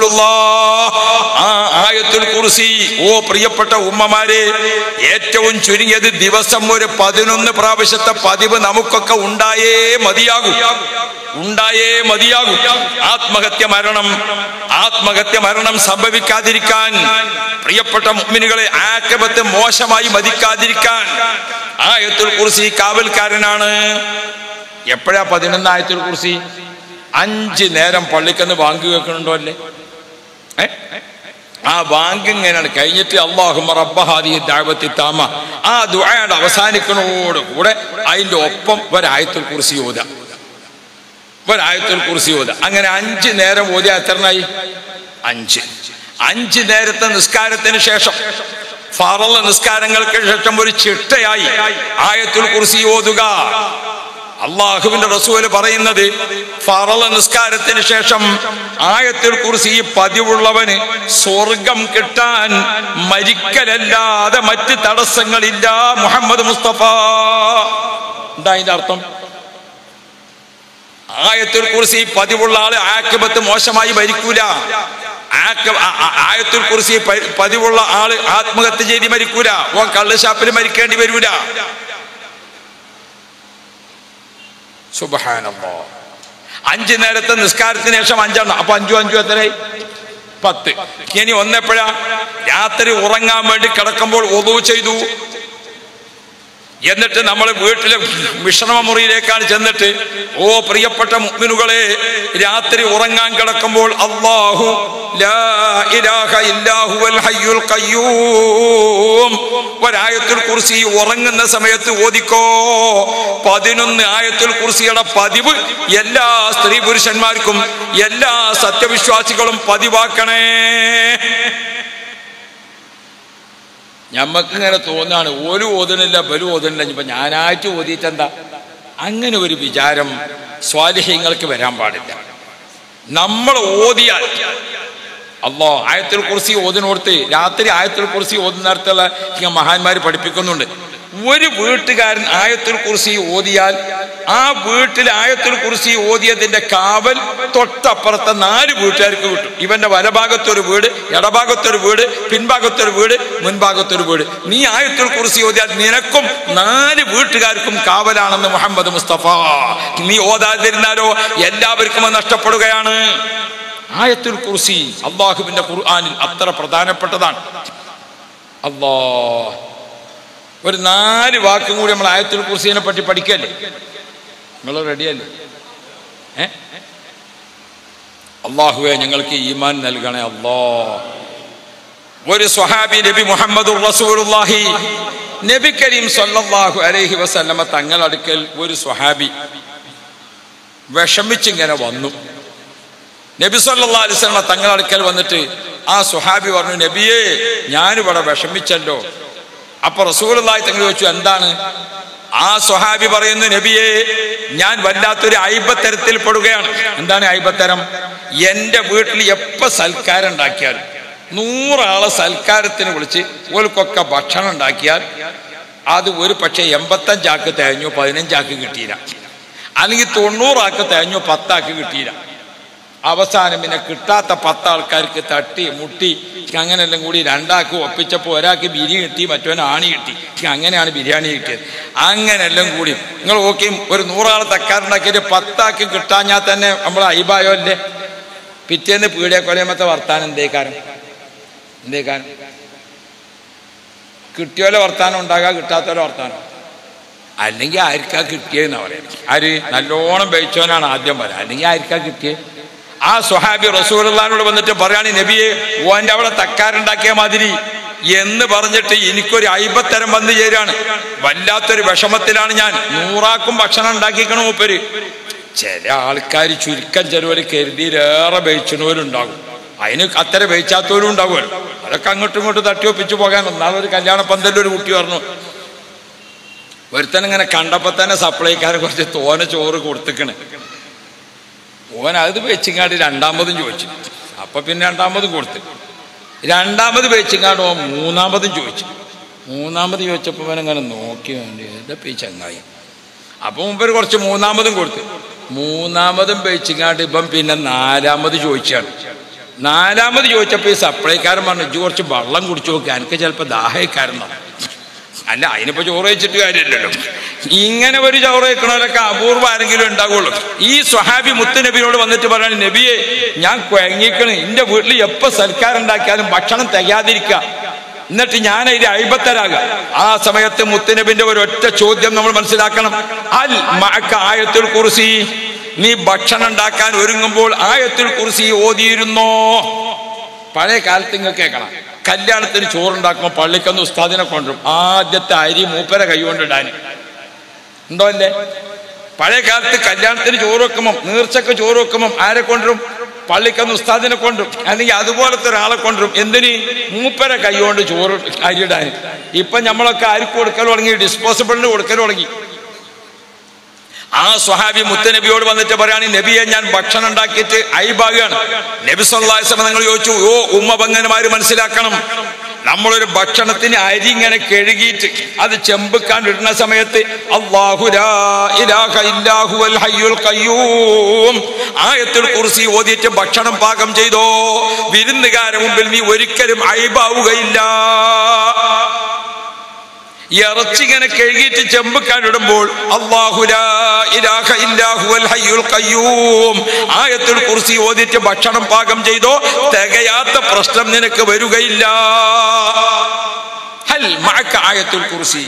ആ ആയത്തുൽ കുർസി ഓ പ്രിയപ്പെട്ട ഉമ്മമാരെ ഏറ്റവും ചുരുങ്ങിയത് ദിവസം ഒരു പതിനൊന്ന് പ്രാവശ്യത്തെ പതിവ് നമുക്കൊക്കെ ഉണ്ടായേ മതിയാകും ഉണ്ടായേ മതിയാകും ആത്മഹത്യ മരണം ആത്മഹത്യ മരണം സംഭവിക്കാതിരിക്കാൻ പ്രിയപ്പെട്ട മുഅ്മിനുകളെ ആക്കബത്ത് മോശമായി മതിക്കാതിരിക്കാൻ ആയത്തുൽ കുർസി കാവൽക്കാരനാണ് എപ്പോഴാ പതിനൊന്ന് ആയത്തുൽ കുർസി അഞ്ച് നേരം പള്ളിക്കെന്ന് ബാങ്ക് കേൾക്കണുണ്ടോ അല്ലേ ഏ ആ ബാങ്ക് ഇങ്ങനെയാണ് കഴിഞ്ഞിട്ട് അള്ളാഹുമ റബ്ബഹാദി ദാവത്തി താമ ആ ദുആയുടെ അവസാനിക്കണോട് കൂടെ അതിന്റെ ഒപ്പം ഒരായത്തുൽ കുർസി ഓതാ ഒരായത്തുൽ കുർസി ഓത അങ്ങനെ അഞ്ച് നേരം ഓതിയ എത്രനായി അഞ്ച് അഞ്ച് നേരത്തെ നിസ്കാരത്തിന് ശേഷം ഫറല നിസ്കാരങ്ങൾക്ക് ശേഷം ഒരു ചിട്ടയായി ആയത്തുൽ കുർസി ഓതുക അള്ളാഹുവിന്റെ റസൂല് പറയുന്നത് ഫറല നിസ്കാരത്തിന് ശേഷം ആയത്തുൽ കുർസി പതിവുള്ളവന് സ്വർഗം കിട്ടാൻ മരിക്കലല്ലാതെ മറ്റ് തടസ്സങ്ങളില്ല മുഹമ്മദ് മുസ്തഫ എന്താ അതിന്റെ അർത്ഥം ആയത്തുൽ കുർസി പതിവുള്ള ആള് ആക്കബത്ത് മോശമായി മരിക്കൂല ആക്ക- ആ- ആ- ആയത്തുൽ കുർസി പ- പതിവുള്ള ആള് ആത്മഹത്യ ചെയ്ത് മരിക്കൂല ഓൻ കള്ളുഷാപ്പിൽ മരിക്കേണ്ടി വരൂല സുബ്ഹാനല്ലാഹ് അഞ്ച് നേരത്തെ നിസ്കാരത്തിന് ശേഷം അഞ്ചെണ്ണം അപ്പൊ അഞ്ചു അഞ്ചു എത്രയായി പത്ത് ഇനി ഒന്നെപ്പോഴാ രാത്രി ഉറങ്ങാൻ വേണ്ടി കിടക്കുമ്പോൾ ഒതു ചെയ്തു എന്നിട്ട് നമ്മൾ വീട്ടിലെ വിശ്രമ മുറിയിലേക്കാണ് ചെന്നിട്ട് ഓ പ്രിയപ്പെട്ട മുഅ്മിനുകളെ രാത്രി ഉറങ്ങാൻ കിടക്കുമ്പോൾ അല്ലാഹു ലാ ഇലാഹ ഇല്ലാഹു വൽ ഹയ്യുൽ ഖയ്യൂം ഒരായത്തുൽ കുർസി ഉറങ്ങുന്ന സമയത്ത് ഓദിക്കോ പതിനൊന്ന് ആയത്തുൽ കുർസിയുടെ പതിവ് എല്ലാ സ്ത്രീ പുരുഷന്മാർക്കും എല്ലാ സത്യവിശ്വാസികളും പതിവാക്കണേ ഞമ്മക്ക് ഇങ്ങനെ തോന്നാണ് ഒരു ഓതണില്ല ബലു ഓതണില്ല ഇപ്പൊ ഞാനായിട്ട് ഓതിയിട്ടെന്താ അങ്ങനെ ഒരു വിചാരം സ്വാലിഹ്യങ്ങൾക്ക് വരാൻ പാടില്ല നമ്മൾ ഓതിയാൽ അല്ലോ ആയത്തിൽ കുറിച്ച് ഓതിനോർത്ത് രാത്രി ആയത്തിൽ കുറിച്ച് ഓതുന്നിടത്തുള്ള മഹാന്മാർ പഠിപ്പിക്കുന്നുണ്ട് ഒരു വീട്ടുകാരൻ ആയത്തിൽ കുറിച്ച് ഓതിയാൽ ആ വീട്ടിൽ ആയത്തിൽ കുറിച്ച് ഓതിയതിന്റെ കാവൽ തൊട്ടപ്പുറത്തെ നാല് വീട്ടുകാർക്ക് കിട്ടും ഇവന്റെ വലഭാഗത്തൊരു വീട് ഇടഭാഗത്തൊരു വീട് പിൻഭാഗത്തൊരു വീട് മുൻഭാഗത്തൊരു വീട് നീ ആയത്തിൽ കുറിച്ച് ഓതിയാൽ നിനക്കും നാല് വീട്ടുകാർക്കും കാവലാണെന്ന് മുഹമ്മദ് മുസ്തഫ നീ ഓതാതിരുന്നാലോ എല്ലാവർക്കും അത് നഷ്ടപ്പെടുകയാണ് ആയത്തുൽ കുർസി അള്ളാഹുവിന്റെ ഖുർആനിൽ അത്ര പ്രധാനപ്പെട്ടതാണ് അല്ലാ ഒരു നാല് വാക്കും കൂടി നമ്മൾ ആയത്തുൽ കുർസിനെ പറ്റി പഠിക്കല്ലേ നിങ്ങൾ റെഡിയല്ലേ ഏ അള്ളാഹുവെ ഞങ്ങൾക്ക് ഈമാൻ നൽകണേ അല്ലാ ഒരു സ്വഹാബി നബി മുഹമ്മദ് റസൂലുള്ളാഹി നബി കരീം സല്ലല്ലാഹു അലൈഹി വസല്ലമ തങ്ങളടുക്കൽ ഒരു സ്വഹാബി വിഷമിച്ചിങ്ങനെ വന്നു നബി സല്ലാ അലിസ്ലമ തങ്ങളടുക്കൽ വന്നിട്ട് ആ സുഹാബി പറഞ്ഞു നബിയേ ഞാനിവിടെ വിഷമിച്ചല്ലോ അപ്പൊ റസൂലായി തങ്ങൾ ചോദിച്ചു എന്താണ് ആ സ്വഹാബി പറയുന്നു നബിയെ ഞാൻ വല്ലാത്തൊരു അയിബത്തരത്തിൽ പെടുകയാണ് എന്താണ് അയിബത്തരം എന്റെ വീട്ടിൽ എപ്പോ സൽക്കാരം ഉണ്ടാക്കിയാലും നൂറാളെ സൽക്കാരത്തിന് വിളിച്ച് ഓൽക്കൊക്കെ ഭക്ഷണം ഉണ്ടാക്കിയാൽ അത് ഒരു പക്ഷേ എൺപത്തഞ്ചാക്ക് തേഞ്ഞു പതിനഞ്ചാക്ക് കിട്ടിയില്ല അല്ലെങ്കിൽ തൊണ്ണൂറാക്ക് തേഞ്ഞു പത്താക്ക് കിട്ടിയില്ല അവസാനം പിന്നെ കിട്ടാത്ത പത്ത് ആൾക്കാർക്ക് തട്ടി മുട്ടി അങ്ങനെല്ലാം കൂടി രണ്ടാൾക്ക് ഒപ്പിച്ചപ്പോൾ ഒരാൾക്ക് ബിരി കിട്ടി മറ്റവന് ആണി കിട്ടി അങ്ങനെയാണ് ബിരിയാണി കിട്ടിയത് അങ്ങനെല്ലാം കൂടി നിങ്ങൾ ഓക്കെ ഒരു നൂറാളെ തക്കാറുണ്ടാക്കിയിട്ട് പത്താക്ക് കിട്ടാഞ്ഞാൽ തന്നെ നമ്മൾ അയിബായോ അല്ലേ പിറ്റേന്ന് പീടിയ കൊലയമത്തെ വർത്താനം എന്തേക്കാരം എന്തേക്കാരം കിട്ടിയോലെ വർത്താനം ഉണ്ടാകാം കിട്ടാത്തോലെ വർത്താനം അല്ലെങ്കിൽ ആർക്കാ കിട്ടിയെന്നാ പറയാം ആര് നല്ലോണം ബയിച്ചവനാണ് ആദ്യം പറയാം അല്ലെങ്കിൽ ആർക്കാ കിട്ടിയത് ആ സുഹാബി റസൂലിനോട് വന്നിട്ട് പറയാണ് നബിയെ ഓന്റെ അവിടെ തക്കാരുണ്ടാക്കിയ മാതിരി എന്ന് പറഞ്ഞിട്ട് എനിക്കൊരു അയിബത്തരം വന്നു ചേരാണ് വല്ലാത്തൊരു വിഷമത്തിലാണ് ഞാൻ നൂറാക്കും ഭക്ഷണം ഉണ്ടാക്കിക്കണം മൂപ്പര് ചില ആൾക്കാർ ചുരുക്കം ചെലവർ കരുതിയിലേറെ ബയിച്ചണവരുണ്ടാകും അതിന് അത്ര ബയിച്ചാത്തവരും ഉണ്ടാവുമല്ലോ അതൊക്കെ അങ്ങോട്ടും ഇങ്ങോട്ടും തട്ടിയൊപ്പിച്ച് പോകാൻ ഒന്നാമതൊരു കല്യാണ പന്തലൊരു കുട്ടി പറഞ്ഞു ഒരുത്തൻ ഇങ്ങനെ കണ്ടപ്പോ തന്നെ സപ്ലൈക്കാരൻ കുറച്ച് തോന ചോറ് കൊടുത്തിക്കണേ ഓൻ അത് വെച്ചിങ്ങാണ്ട് രണ്ടാമതും ചോദിച്ചു അപ്പൊ പിന്നെ രണ്ടാമതും കൊടുത്തു രണ്ടാമത് വെച്ചിങ്ങാണ്ട് ഓൻ മൂന്നാമതും ചോദിച്ചു മൂന്നാമത് ചോദിച്ചപ്പോൾ അവൻ അങ്ങനെ നോക്കി വേണ്ടി ഇതപ്പോ ഈ ചങ്ങായി അപ്പൊ മുമ്പ് കുറച്ച് മൂന്നാമതും കൊടുത്തു മൂന്നാമതും വെച്ചിങ്ങാണ്ട് ഇപ്പം പിന്നെ നാലാമത് ചോദിച്ചാണ് നാലാമത് ചോദിച്ചപ്പോൾ ഈ സപ്ലൈക്കാരൻ പറഞ്ഞു ഇജ്ജ് കുറച്ച് വെള്ളം കുടിച്ചു നോക്കി എനിക്ക് ചിലപ്പോൾ ദാഹക്കാരൻ അല്ല അതിനിപ്പോ ചോറ് വെച്ചിട്ട് കാര്യമില്ലല്ലോ ഇങ്ങനെ ഒരു ചോറ് വെക്കണവരൊക്കെ അപൂർവം ആരെങ്കിലും ഉണ്ടാവുള്ളൂ ഈ സ്വഹാബി മുത്ത് നബിയോട് വന്നിട്ട് പറയാണ് നബിയെ ഞാൻ കുഴങ്ങിക്കണ് എന്റെ വീട്ടിൽ എപ്പോ സൽക്കാരം ഉണ്ടാക്കിയാലും ഭക്ഷണം തികയാതിരിക്കുക എന്നിട്ട് ഞാൻ അതിന്റെ അഴിബത്തരാകുക ആ സമയത്ത് മുത്തുനബിന്റെ ഒരു ഒറ്റ ചോദ്യം നമ്മൾ മനസ്സിലാക്കണം അൽ മഅക്ക ആയത്തുൽ കുർസി നീ ഭക്ഷണം ഉണ്ടാക്കാൻ ഒരുങ്ങുമ്പോൾ ആയത്തുൽ കുർസി ഓതിയിരുന്നോ പഴയ കാലത്ത് ഇങ്ങ് കേൾക്കണം കല്യാണത്തിന് ചോറുണ്ടാക്കുമ്പോൾ പള്ളിക്കൊന്ന് ഉസ്താദിനെ കൊണ്ടുവരും ആദ്യത്തെ അരി മൂപ്പര കൈകൊണ്ടിടാൻ ഉണ്ടോ അല്ലേ പഴയ കാലത്ത് കല്യാണത്തിന് ചോറ് വെക്കുമ്പം നീർച്ചക്ക് ചോറ് വെക്കുമ്പം ആരെ കൊണ്ടുവരും പള്ളിക്കൊന്ന് ഉസ്താദിനെ കൊണ്ടും അല്ലെങ്കിൽ അതുപോലത്തെ ഒരാളെ കൊണ്ടുവരും എന്തിന് മൂപ്പര കൈകൊണ്ട് ചോറ് അരിയിടാൻ ഇപ്പൊ നമ്മളൊക്കെ ആർക്ക് കൊടുക്കൽ തുടങ്ങി ഡിസ്പോസിബിളിന് കൊടുക്കൽ തുടങ്ങി ആ സ്വഹാബി മുത്തനബിയോട് വന്നിട്ട് പറയാണ് നബിയെ ഞാൻ ഭക്ഷണം ഉണ്ടാക്കിയിട്ട് ഐബാഗാണ് നബി സല്ലാസ്ലം നിങ്ങൾ ചോദിച്ചു ഓ ഉമ്മ പങ്ങന്മാര് മനസ്സിലാക്കണം നമ്മളൊരു ഭക്ഷണത്തിന് അരി ഇങ്ങനെ കഴുകിയിട്ട് അത് ചെമ്പുക്കാണ്ട് ഇടുന്ന സമയത്ത് അല്ലാഹു ലാ ഇലാഹ ഇല്ലാഹു അൽ ഹയ്യുൽ ഖയ്യൂം ആയത്തുൽ കുർസി ഓതിയിട്ട് ഭക്ഷണം പാകം ചെയ്തോ വിരുന്നുകാരെ മുമ്പിൽ നീ ഒരിക്കലും അയിബാവുകയില്ല ഈ ഇറച്ചി ഇങ്ങനെ കഴുകിയിട്ട് ചെമ്പക്കാരിടുമ്പോൾ അല്ലാഹു ലാ ഇലാഹ ഇല്ലാ ഹുവൽ ഹയ്യുൽ ഖയ്യൂം ആയത്തുൽ കുർസി ഓതിയിട്ട് ഭക്ഷണം പാകം ചെയ്തോ തികയാത്ത പ്രശ്നം നിനക്ക് വരികയില്ല ഹൽ മഅക ആയത്തുൽ കുർസി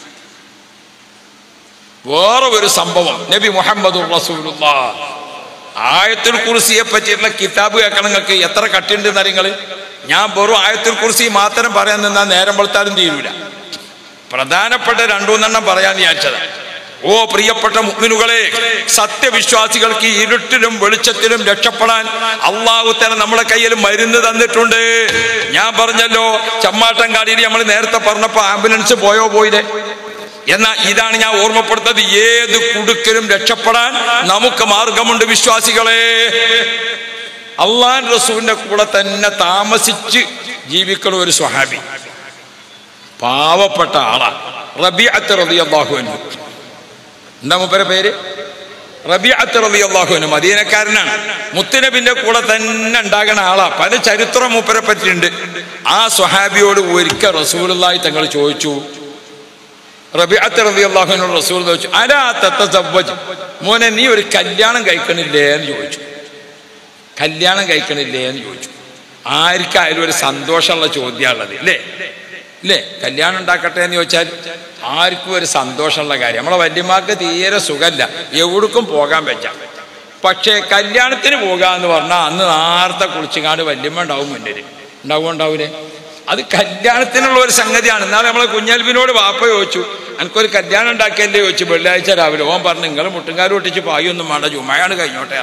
വേറെ ഒരു സംഭവം നബി മുഹമ്മദ് ആയത്തുൽ കുർസിയെ പറ്റിയിട്ടുള്ള കിതാബ് കേൾക്കണം നിങ്ങൾക്ക് എത്ര കട്ടിയുണ്ട് നിങ്ങൾ ഞാൻ വെറും ആയത്തുൽ കുർസി മാത്രം പറയാൻ നിന്നാൽ നേരം വെളുത്താലും തീരൂല പ്രധാനപ്പെട്ട രണ്ടൂന്നെണ്ണം പറയാൻ വിചാരിച്ചത് ഓ പ്രിയപ്പെട്ട മുഗ്മിനുകളെ സത്യവിശ്വാസികൾക്ക് ഈ ഇരുട്ടിലും വെളിച്ചത്തിലും രക്ഷപ്പെടാൻ അള്ളാഹു തന്നെ നമ്മളെ കയ്യിൽ മരുന്ന് തന്നിട്ടുണ്ട് ഞാൻ പറഞ്ഞല്ലോ ചമ്മാട്ടങ്കാടിയിൽ നമ്മൾ നേരത്തെ പറഞ്ഞപ്പോ ആംബുലൻസ് പോയോ പോയില്ലേ എന്നാ ഇതാണ് ഞാൻ ഓർമ്മപ്പെടുത്തത് ഏത് കുടുക്കലും രക്ഷപ്പെടാൻ നമുക്ക് മാർഗമുണ്ട് വിശ്വാസികളെ അള്ളാൻ റസൂലിന്റെ കൂടെ തന്നെ താമസിച്ച് ജീവിക്കുന്ന ഒരു സ്വഹാബി പാവപ്പെട്ട ആളാ റബിഅത്ത് റളിയല്ലാഹു അൻഹു എന്താ മൂപ്പരെ പേര് റബിഅത്ത് റളിയല്ലാഹു അൻഹു മദീനക്കാരനാണ് മുത്തുനബിന്റെ കൂടെ തന്നെ ഉണ്ടാകുന്ന ആളാ പല ചരിത്രം മൂപ്പരെ പറ്റിയിട്ടുണ്ട് ആ സ്വഹാബിയോട് ഒരിക്കൽ റസൂലുള്ളാഹി തങ്ങൾ ചോദിച്ചു റബിഅത്ത് റളിയല്ലാഹു അൻഹു റസൂൽ ചോദിച്ചു അലാ തതസവ്വജ് മോനെ നീ ഒരു കല്യാണം കഴിക്കണില്ലേ എന്ന് ചോദിച്ചു കല്യാണം കഴിക്കണില്ലേ എന്ന് ചോദിച്ചു ആർക്കായാലും ഒരു സന്തോഷമുള്ള ചോദ്യമുള്ളത് ഇല്ലേ ഇല്ലേ കല്യാണം ഉണ്ടാക്കട്ടെ എന്ന് ചോദിച്ചാൽ ആർക്കും ഒരു സന്തോഷമുള്ള കാര്യം നമ്മളെ വല്യമാർക്ക് തീരെ സുഖമല്ല എവിടേക്കും പോകാൻ പറ്റാം പക്ഷേ കല്യാണത്തിന് പോകുക എന്ന് പറഞ്ഞാൽ അന്ന് നേരത്തെ കുളിച്ചുകാണ്ട് വല്യമ്മ ഉണ്ടാവും മുന്നിൽ ഉണ്ടാവും ഉണ്ടാവൂലേ അത് കല്യാണത്തിനുള്ള ഒരു സംഗതിയാണ് എന്നാൽ നമ്മളെ കുഞ്ഞൽബിനോട് വാപ്പ ചോദിച്ചു എനിക്കൊരു കല്യാണം ഉണ്ടാക്കിയല്ലേ ചോദിച്ചു വെള്ളിയാഴ്ച രാവിലെ ഓൻ പറഞ്ഞു നിങ്ങൾ മുട്ടുംകാർ ഒട്ടിച്ച് പായൊന്നും വേണ്ട ചുമയാണ് കഴിഞ്ഞോട്ടെ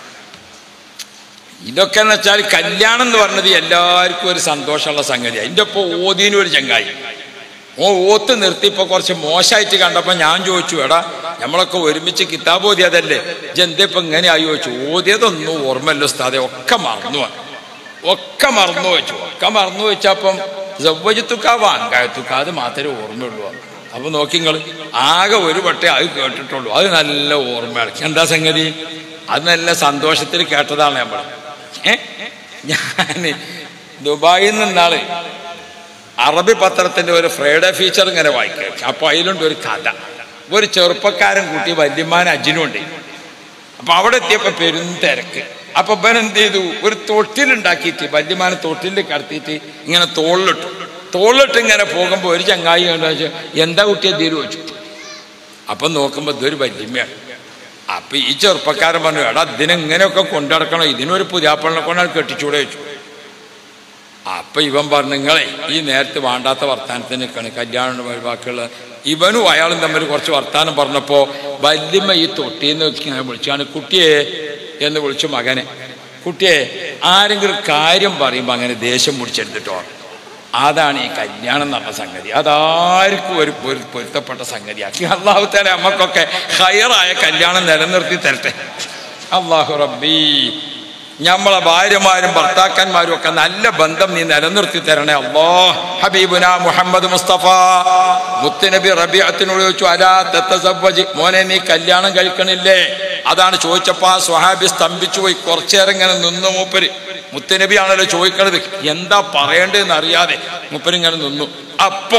ഇതൊക്കെ എന്ന് വെച്ചാൽ കല്യാണം എന്ന് പറഞ്ഞത് എല്ലാവർക്കും ഒരു സന്തോഷമുള്ള സംഗതിയാണ് എൻ്റെ ഇപ്പോൾ ഓതീനും ഒരു ചങ്ങായി ഓ ഓത്ത് നിർത്തിയപ്പോ കുറച്ച് മോശമായിട്ട് കണ്ടപ്പോ ഞാൻ ചോദിച്ചു എടാ നമ്മളൊക്കെ ഒരുമിച്ച് കിതാബ് ഓതിയതല്ലേ ജന്തിപ്പോ ഇങ്ങനെയായി ചോദിച്ചു ഓതിയതൊന്നും ഓർമ്മല്ലോ ഉസ്താദെ ഒക്കെ മറന്നു പോയി. ഒക്കെ മറന്നു വെച്ചു ഒക്കെ മറന്നു വെച്ചപ്പം ജവ്വജത്തുക്ക വാങ്കായത്തുക്ക അത് മാത്രമേ ഓർമ്മയുള്ളൂ അപ്പൊ നോക്കി നിങ്ങൾ ആകെ ഒരു വട്ടേ അത് കേട്ടിട്ടുള്ളൂ അത് നല്ല ഓർമ്മയാണ് എന്താ സംഗതി അത് നല്ല സന്തോഷത്തിൽ കേട്ടതാണ് നമ്മൾ ഏ ഞാൻ ദുബായിൽ നിന്നാള് അറബി പത്രത്തിന്റെ ഒരു ഫ്രൈഡേ ഫീച്ചർ ഇങ്ങനെ വായിക്കുക അപ്പൊ അതിലുണ്ട് ഒരു കഥ ഒരു ചെറുപ്പക്കാരൻ കൂട്ടി വല്യമാൻ അജിനുണ്ട് അപ്പൊ അവിടെ എത്തിയപ്പോ പെരും തിരക്ക് അപ്പൊ ഇവൻ എന്ത് ചെയ്തു ഒരു തൊട്ടിലുണ്ടാക്കിയിട്ട് വല്യമാനെ തൊട്ടിൽ കടത്തിയിട്ട് ഇങ്ങനെ തോളിലിട്ടു തോളിലിട്ട് ഇങ്ങനെ പോകുമ്പോ ഒരു ചങ്ങായി കണ്ടു വെച്ചു എന്താ കുട്ടിയെ തീരു വെച്ചു അപ്പൊ നോക്കുമ്പോ ഇതൊരു വല്യമ്മയാണ് അപ്പൊ ഈ ചെറുപ്പക്കാരൻ പറഞ്ഞു എടാ ഇതിനെങ്ങനെയൊക്കെ കൊണ്ടുനടക്കണം ഇതിനൊരു പുതിയാപ്പളിനെ കൊണ്ടാണ് കെട്ടിച്ചൂടെ വെച്ചു അപ്പൊ ഇവൻ പറഞ്ഞു നിങ്ങളെ ഈ നേരത്തെ വേണ്ടാത്ത വർത്താനത്തിന് നിൽക്കണ് കല്യാണം ബാക്കിയുള്ള ഇവനും അയാളും തമ്മിൽ കുറച്ച് വർത്താനം പറഞ്ഞപ്പോ വല്യമ്മ ഈ തൊട്ടിന്ന് ഇങ്ങനെ വിളിച്ചാണ് കുട്ടിയെ എന്ന് വിളിച്ചു മകനെ കുട്ടിയെ ആരെങ്കിലും കാര്യം പറയുമ്പോൾ അങ്ങനെ ദേഷ്യം പിടിച്ചെടുത്തിട്ടോ അതാണ് ഈ കല്യാണം എന്ന് പറഞ്ഞ സംഗതി അതാർക്കും ഒരു പൊരു- പൊരുത്തപ്പെട്ട സംഗതിയാക്കി അള്ളാഹു തല നമ്മക്കൊക്കെ ഹയറായ കല്യാണം നിലനിർത്തി തരട്ടെ അള്ളാഹു റബ്ബി നമ്മളെ ഭാര്യമാരും ഭർത്താക്കന്മാരും ഒക്കെ നല്ല ബന്ധം നീ നിലനിർത്തി തരണേ അല്ലോ ഹബീബുന മുഹമ്മദ് മുസ്തഫ മുത്തുനബി റബിയത്തിനോട് ചോദിച്ചു അലാ തത്തസവ്വജ് മോനെ നീ കല്യാണം കഴിക്കണില്ലേ അതാണ് ചോദിച്ചപ്പോ ആ സ്വഹാബി സ്തംഭിച്ചു പോയി കുറച്ചേരം ഇങ്ങനെ നിന്നു മൂപ്പര് മുത്തുനബി ആണല്ലോ ചോദിക്കണത് എന്താ പറയേണ്ടതെന്ന് അറിയാതെ മൂപ്പര് ഇങ്ങനെ നിന്നു അപ്പോ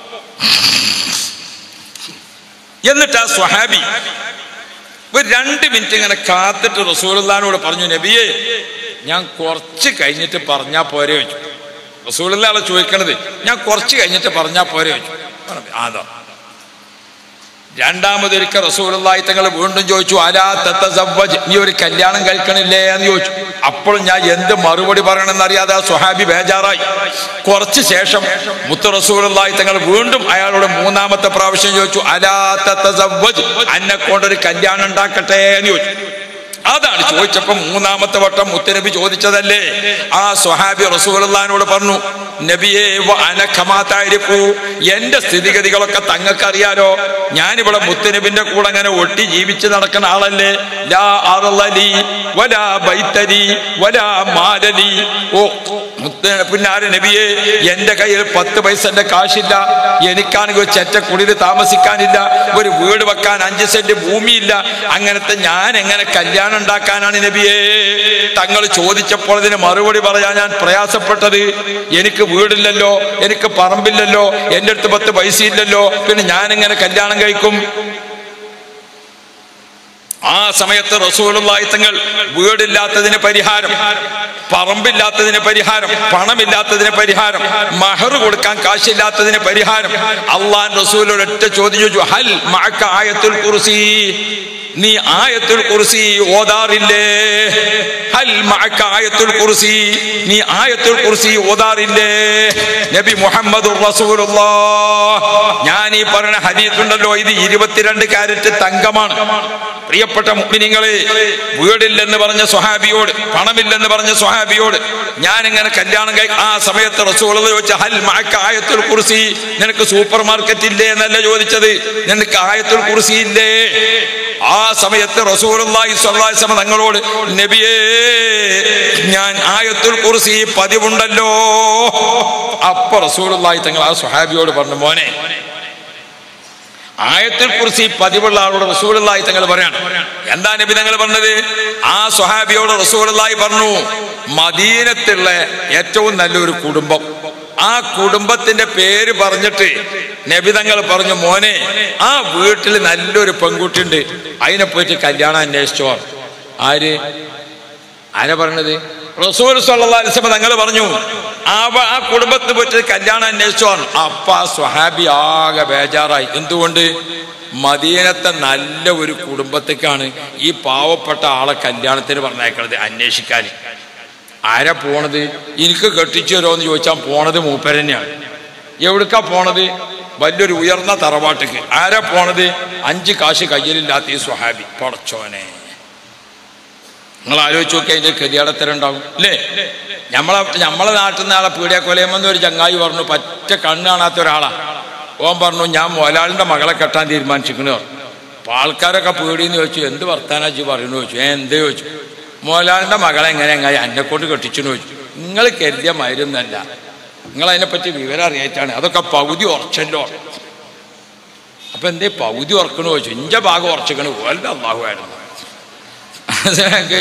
എന്നിട്ട് ആ സ്വഹാബി ഒരു രണ്ട് മിനിറ്റ് ഇങ്ങനെ കാത്തിട്ട് റസൂലുള്ളാനോട് പറഞ്ഞു നബിയെ ഞാൻ കുറച്ച് കഴിഞ്ഞിട്ട് പറഞ്ഞാ പോരെ വെച്ചു റസൂലുള്ളാളെ ചോദിക്കണത് ഞാൻ കുറച്ച് കഴിഞ്ഞിട്ട് പറഞ്ഞാ പോരെ വെച്ചു പറഞ്ഞു, അതാ രണ്ടാമതൊരിക്കൽ റസൂലുള്ളാഹി തങ്ങൾ വീണ്ടും ചോദിച്ചു അലാ തത്തസവ്വജ് നീ ഒരു കല്യാണം കഴിക്കണില്ലേ എന്ന് ചോദിച്ചു അപ്പോൾ ഞാൻ എന്ത് മറുപടി പറയണമെന്ന് അറിയാതെ ആ സ്വഹാബി ബേജാറായി കുറച്ച് ശേഷം മുത്ത് റസൂലുള്ളാഹി തങ്ങൾ വീണ്ടും അയാളോട് മൂന്നാമത്തെ പ്രാവശ്യം ചോദിച്ചു അലാ തത്തസവ്വജ് അന്നെ കൊണ്ടൊരു കല്യാണം ഉണ്ടാക്കട്ടെ എന്ന് ചോദിച്ചു അതാണ് ചോദിച്ചപ്പോ മൂന്നാമത്തെ വട്ടം മുത്തനബി ചോദിച്ചതല്ലേ ആ സ്വഹാബി റസൂലുള്ളാഹിനോട് പറഞ്ഞു നബിയെ വ അന കമാ താരിഫു എന്റെ സ്ഥിതിഗതികളൊക്കെ തങ്ങൾക്ക് അറിയാലോ ഞാനിവിടെ മുത്തനബിന്റെ കൂടെ അങ്ങനെ ഒട്ടി ജീവിച്ച് നടക്കുന്ന ആളല്ലേ ലാ അർളലി വലാ ബൈത്തലി വലാ മാലലി ഓ മുത്ത പിന്നാര നബിയെ എന്റെ കയ്യിൽ പത്ത് പൈസന്റെ കാശില്ല എനിക്കാണെങ്കിൽ ഒരു ചെറ്റക്കുടിയിൽ താമസിക്കാനില്ല ഒരു വീട് വെക്കാൻ അഞ്ച് സെന്റ് ഭൂമിയില്ല അങ്ങനത്തെ ഞാൻ എങ്ങനെ കല്യാണം ഉണ്ടാക്കാനാണ് നബിയെ തങ്ങൾ ചോദിച്ചപ്പോൾ അതിന് മറുപടി പറയാൻ ഞാൻ പ്രയാസപ്പെട്ടത് എനിക്ക് വീടില്ലല്ലോ എനിക്ക് പറമ്പില്ലല്ലോ എൻ്റെ അടുത്ത് പത്ത് പൈസ ഇല്ലല്ലോ പിന്നെ ഞാൻ എങ്ങനെ കല്യാണം കഴിക്കും ആ സമയത്ത് റസൂലുള്ളാഹി തങ്ങൾ വീടില്ലാത്തതിന് പരിഹാരം പറമ്പില്ലാത്തതിന് പരിഹാരം പണമില്ലാത്തതിന് പരിഹാരം മഹർ കൊടുക്കാൻ കാശില്ലാത്തതിന് പരിഹാരം അള്ളാൻ റസൂൽ ഒരൊറ്റ ചോദ്യം ചോദിച്ചു ഹൽ മഅക ആയത്തുൽ കുർസി നീ ആയത്തുൽ കുർസി ഓതാറില്ലേ ഹൽ മഅക ആയത്തുൽ കുർസി നീ ആയത്തുൽ കുർസി ഓതാറില്ലേ നബി മുഹമ്മദ് ഞാൻ ഈ പറയുന്ന ഹദീസ് ഉണ്ടല്ലോ ഇത് ഇരുപത്തിരണ്ട് കാരറ്റ് തങ്കമാണ് പ്രിയപ്പെട്ട മുഗ്മിനിങ്ങളെ വീടില്ലെന്ന് പറഞ്ഞ സ്വഹാബിയോട് പണമില്ലെന്ന് പറഞ്ഞ സ്വഹാബിയോട് ഞാൻ ഇങ്ങനെ കല്യാണം കഴി ആ സമയത്ത് റസൂളത് ചോദിച്ച ഹൽ മഅക ആയത്തുൽ കുർസി നിനക്ക് സൂപ്പർ മാർക്കറ്റ് ഇല്ലേ എന്നല്ല ചോദിച്ചത് നിനക്ക് ആയത്തുൽ കുർസി ഇല്ലേ ആ സമയത്ത് റസൂലുള്ളാഹി സ്വല്ലല്ലാഹി അലൈഹി വസല്ലം തങ്ങളോട് നബിയേ ഞാൻ ആയത്തുൽ കുർസി പതിവുണ്ടല്ലോ അപ്പൊ റസൂലുള്ളാഹി തങ്ങൾ ആ സ്വഹാബിയോട് പറഞ്ഞു മോനെ ആയത്തിൽ കുറിച്ച് ഈ പതിവുള്ള ആളോട് റസൂലായി തങ്ങൾ പറയാണ് എന്താ നബി തങ്ങൾ പറഞ്ഞത് ആ സ്വഹാബിയോട് റസൂലായി പറഞ്ഞു മദീനത്തുള്ള ഏറ്റവും നല്ലൊരു കുടുംബം ആ കുടുംബത്തിന്റെ പേര് പറഞ്ഞിട്ട് നബി തങ്ങൾ പറഞ്ഞു മോനെ ആ വീട്ടിൽ നല്ലൊരു പെൺകുട്ടിയുണ്ട് അതിനെ പോയിട്ട് കല്യാണം അന്വേഷിച്ചോ ആര് ആരാ പറഞ്ഞത് റസൂൽ സല്ലല്ലാഹു അലൈഹി വസല്ലം തങ്ങൾ പറഞ്ഞു അവ ആ കുടുംബത്തിൽ പോയിട്ട് കല്യാണം അന്വേഷിച്ചോ അപ്പ ആ സ്വഹാബി ആകെ ബേജാറായി എന്തുകൊണ്ട് മദീനത്തെ നല്ല ഒരു കുടുംബത്തേക്കാണ് ഈ പാവപ്പെട്ട ആളെ കല്യാണത്തിന് പറഞ്ഞേക്കണത് അന്വേഷിക്കാൻ ആരാ പോണത് എനിക്ക് കെട്ടിച്ചു തരുമോ എന്ന് ചോദിച്ചാൽ പോണത് മൂപ്പരന്നെയാണ് എവിടുക്കാ പോണത് വലിയൊരു ഉയർന്ന തറവാട്ടിക്ക് ആരാ പോണത് അഞ്ച് കാശ് കയ്യിലില്ലാത്ത ഈ സ്വഹാബി പടച്ചോനെ നിങ്ങൾ ആലോചിച്ച് നോക്കി അതിന്റെ ഗതിയാടത്തരം ഉണ്ടാവും അല്ലേ നമ്മളെ നമ്മളെ നാട്ടിൽ നിന്ന് ആളെ പീടിയാക്കൊലയമെന്ന് ഒരു ചങ്ങായി പറഞ്ഞു പറ്റ കണ്ണ് കാണാത്ത ഒരാളാ ഓൻ പറഞ്ഞു ഞാൻ മോലാളിന്റെ മകളെ കെട്ടാൻ തീരുമാനിച്ചിരിക്കണു പറഞ്ഞു അപ്പൊ ആൾക്കാരൊക്കെ പേടിയെന്ന് ചോദിച്ചു എന്ത് വർത്താനാച്ചി പറയുന്നു ചോദിച്ചു ഏ എന്ത് ചോദിച്ചു മോലാളിന്റെ മകളെ എങ്ങനെ എങ്ങനെ എന്നെ കൊണ്ട് കെട്ടിച്ചെന്ന് ചോദിച്ചു നിങ്ങൾ കരുതിയ മരുന്നല്ല നിങ്ങൾ അതിനെപ്പറ്റി വിവരം അറിയായിട്ടാണ് അതൊക്കെ പകുതി ഉറച്ചല്ലോ അപ്പൊ എന്തേ പകുതി ഉറക്കണു ചോദിച്ചു ഇഞ്ച ഭാഗം ഉറച്ചിക്കണു വല്ല അള്ളാഹുവായിരുന്നു അതിനൊക്കെ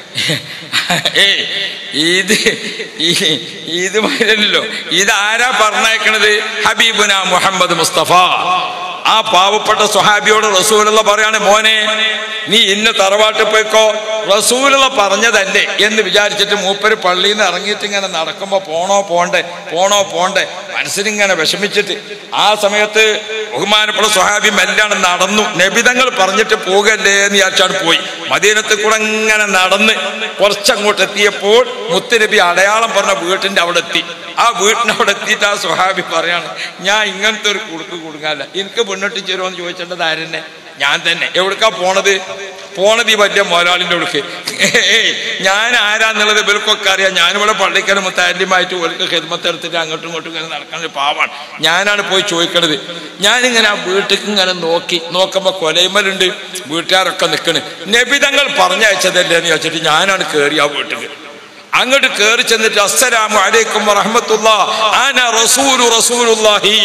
ഏയ് ഇത് ഈ- ഇത് മരല്ലോ ഇതാരാ പറഞ്ഞേക്കണത് ഹബീബുന മുഹമ്മദ് മുസ്തഫ ആ പാവപ്പെട്ട സ്വഹാബിയോട് റസൂലുള്ള പറയാണ് മോനെ നീ ഇന്ന് തറവാട്ടിൽ പോയിക്കോ റസൂലുള്ള പറഞ്ഞതല്ലേ എന്ന് വിചാരിച്ചിട്ട് മൂപ്പര് പള്ളിയിൽ നിന്ന് ഇറങ്ങിയിട്ട് ഇങ്ങനെ നടക്കുമ്പോ പോണോ പോണ്ടേ പോണോ പോണ്ടേ മനസ്സിനിങ്ങനെ വിഷമിച്ചിട്ട് ആ സമയത്ത് ബഹുമാനപ്പെട്ട സ്വഹാബി മെല്ലാണ് നടന്നു നബിതങ്ങൾ പറഞ്ഞിട്ട് പോകല്ലേ എന്ന് വിചാരിച്ചാണ് പോയി മദീനത്തിൽ കൂടെ ഇങ്ങനെ നടന്ന് കുറച്ചങ്ങോട്ട് എത്തിയപ്പോൾ മുത്തുനബി അടയാളം പറഞ്ഞ വീട്ടിന്റെ അവിടെ എത്തി ആ വീട്ടിന് അവിടെ എത്തിയിട്ട് ആ സ്വഹാബി പറയാണ് ഞാൻ ഇങ്ങനത്തെ ഒരു കുടുക്ക് കൊടുക്കാല്ല എനിക്ക് പെണ്ണിട്ട് ചേരുമെന്ന് ചോദിച്ചേണ്ടത് ആരെന്നെ ഞാൻ തന്നെ എവിടേക്കാ പോണത് പോണത് ഈ വലിയ മോലാളിന്റെ അടുക്ക് ഏയ് ഞാൻ ആരാന്നുള്ളത് ഇവർക്കൊക്കെ അറിയാം ഞാനിവിടെ പള്ളിക്കൽ മുത്താര്യമായിട്ട് ഒരു ഹിദ്മത്ത് എടുത്തിട്ട് അങ്ങോട്ടും ഇങ്ങോട്ടും ഇങ്ങനെ നടക്കുന്ന പാവാണ് ഞാനാണ് പോയി ചോദിക്കണത് ഞാനിങ്ങനെ ആ വീട്ടിലേക്ക് ഇങ്ങനെ നോക്കി നോക്കുമ്പോ കൊലയുമലുണ്ട് വീട്ടുകാരൊക്കെ നിൽക്കണ് നബിതങ്ങൾ പറഞ്ഞയച്ചതല്ലേ എന്ന് ചോദിച്ചിട്ട് ഞാനാണ് കയറി ആ വീട്ടിൽ അങ്ങോട്ട് കയറി ചെന്നിട്ട് അസ്സലാമു അലൈക്കും വറഹ്മത്തുള്ള ആന റസൂലു റസൂലുള്ളാഹി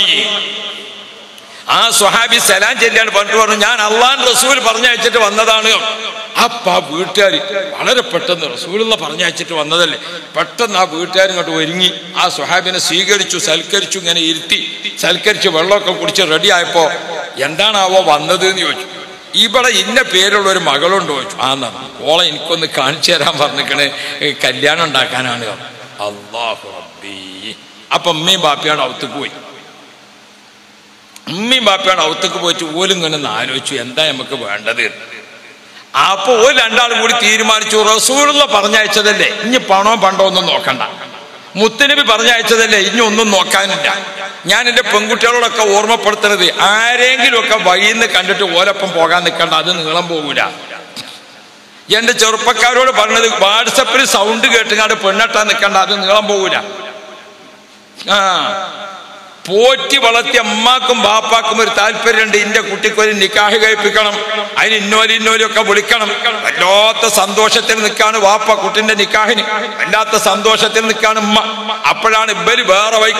ആ സ്വഹാബി സലാം ചെല്ലാണ് പറഞ്ഞിട്ട് പറഞ്ഞു ഞാൻ അള്ളാൻ റസൂൽ പറഞ്ഞയച്ചിട്ട് വന്നതാണ് അപ്പ ആ വീട്ടുകാർ വളരെ പെട്ടെന്ന് റസൂലുള്ള പറഞ്ഞയച്ചിട്ട് വന്നതല്ലേ പെട്ടെന്ന് ആ വീട്ടുകാർ ഇങ്ങോട്ട് ഒരുങ്ങി ആ സ്വഹാബിനെ സ്വീകരിച്ചു സൽക്കരിച്ചു ഇങ്ങനെ ഇരുത്തി സൽക്കരിച്ച് വെള്ളമൊക്കെ കുടിച്ച് റെഡി ആയപ്പോ എന്താണാവോ വന്നത് എന്ന് ചോദിച്ചു ഇവിടെ ഇന്ന പേരുള്ള ഒരു മകളുണ്ട് ചോദിച്ചു ആ എന്നാ ഓളെ എനിക്കൊന്ന് കാണിച്ചു തരാൻ പറഞ്ഞിക്കണേ കല്യാണം ഉണ്ടാക്കാനാണ് അള്ളാഹു റബ്ബി അപ്പൊ അമ്മയും ബാപ്പയാണ് അവത്തേക്ക് പോയി ഉമ്മയും ബാപ്പയാണ് അവത്തേക്ക് പോയിട്ട് ഓലും ഇങ്ങനെ ഒന്ന് ആലോചിച്ചു എന്താ നമുക്ക് വേണ്ടത് അപ്പൊ ഓല് രണ്ടാളും കൂടി തീരുമാനിച്ചു റസൂലുള്ള പറഞ്ഞയച്ചതല്ലേ ഇനി പണോ പണ്ടോ ഒന്നും നോക്കണ്ട മുത്തനബി പറഞ്ഞയച്ചതല്ലേ ഇനി ഒന്നും നോക്കാനില്ല ഞാൻ എൻ്റെ പെൺകുട്ടികളോടൊക്കെ ഓർമ്മപ്പെടുത്തുന്നത് ആരെങ്കിലും ഒക്കെ വഴിയിൽ നിന്ന് കണ്ടിട്ട് ഓലപ്പം പോകാൻ നിൽക്കണ്ട അത് നീളം പോകൂല എന്റെ ചെറുപ്പക്കാരോട് പറഞ്ഞത് വാട്സപ്പിൽ സൗണ്ട് കേട്ടുകാണ്ട് പെണ്ണെട്ടാൻ നിൽക്കണ്ട അത് നീളം പോകൂല ആ പോറ്റി വളർത്തി അമ്മാക്കും ബാപ്പാക്കും ഒരു താല്പര്യമുണ്ട് ഇന്റെ കുട്ടിക്ക് ഒരു നിക്കാഹ് കഴിപ്പിക്കണം അതിന് ഇന്നോലി ഇന്നോലി ഒക്കെ വിളിക്കണം വല്ലാത്ത സന്തോഷത്തിൽ നിൽക്കാണ് വാപ്പ കുട്ടിന്റെ നിക്കാഹിന് വല്ലാത്ത സന്തോഷത്തിൽ നിൽക്കാണ് ഉമ്മ അപ്പോഴാണ് ഇവര് വേറെ വൈക്ക്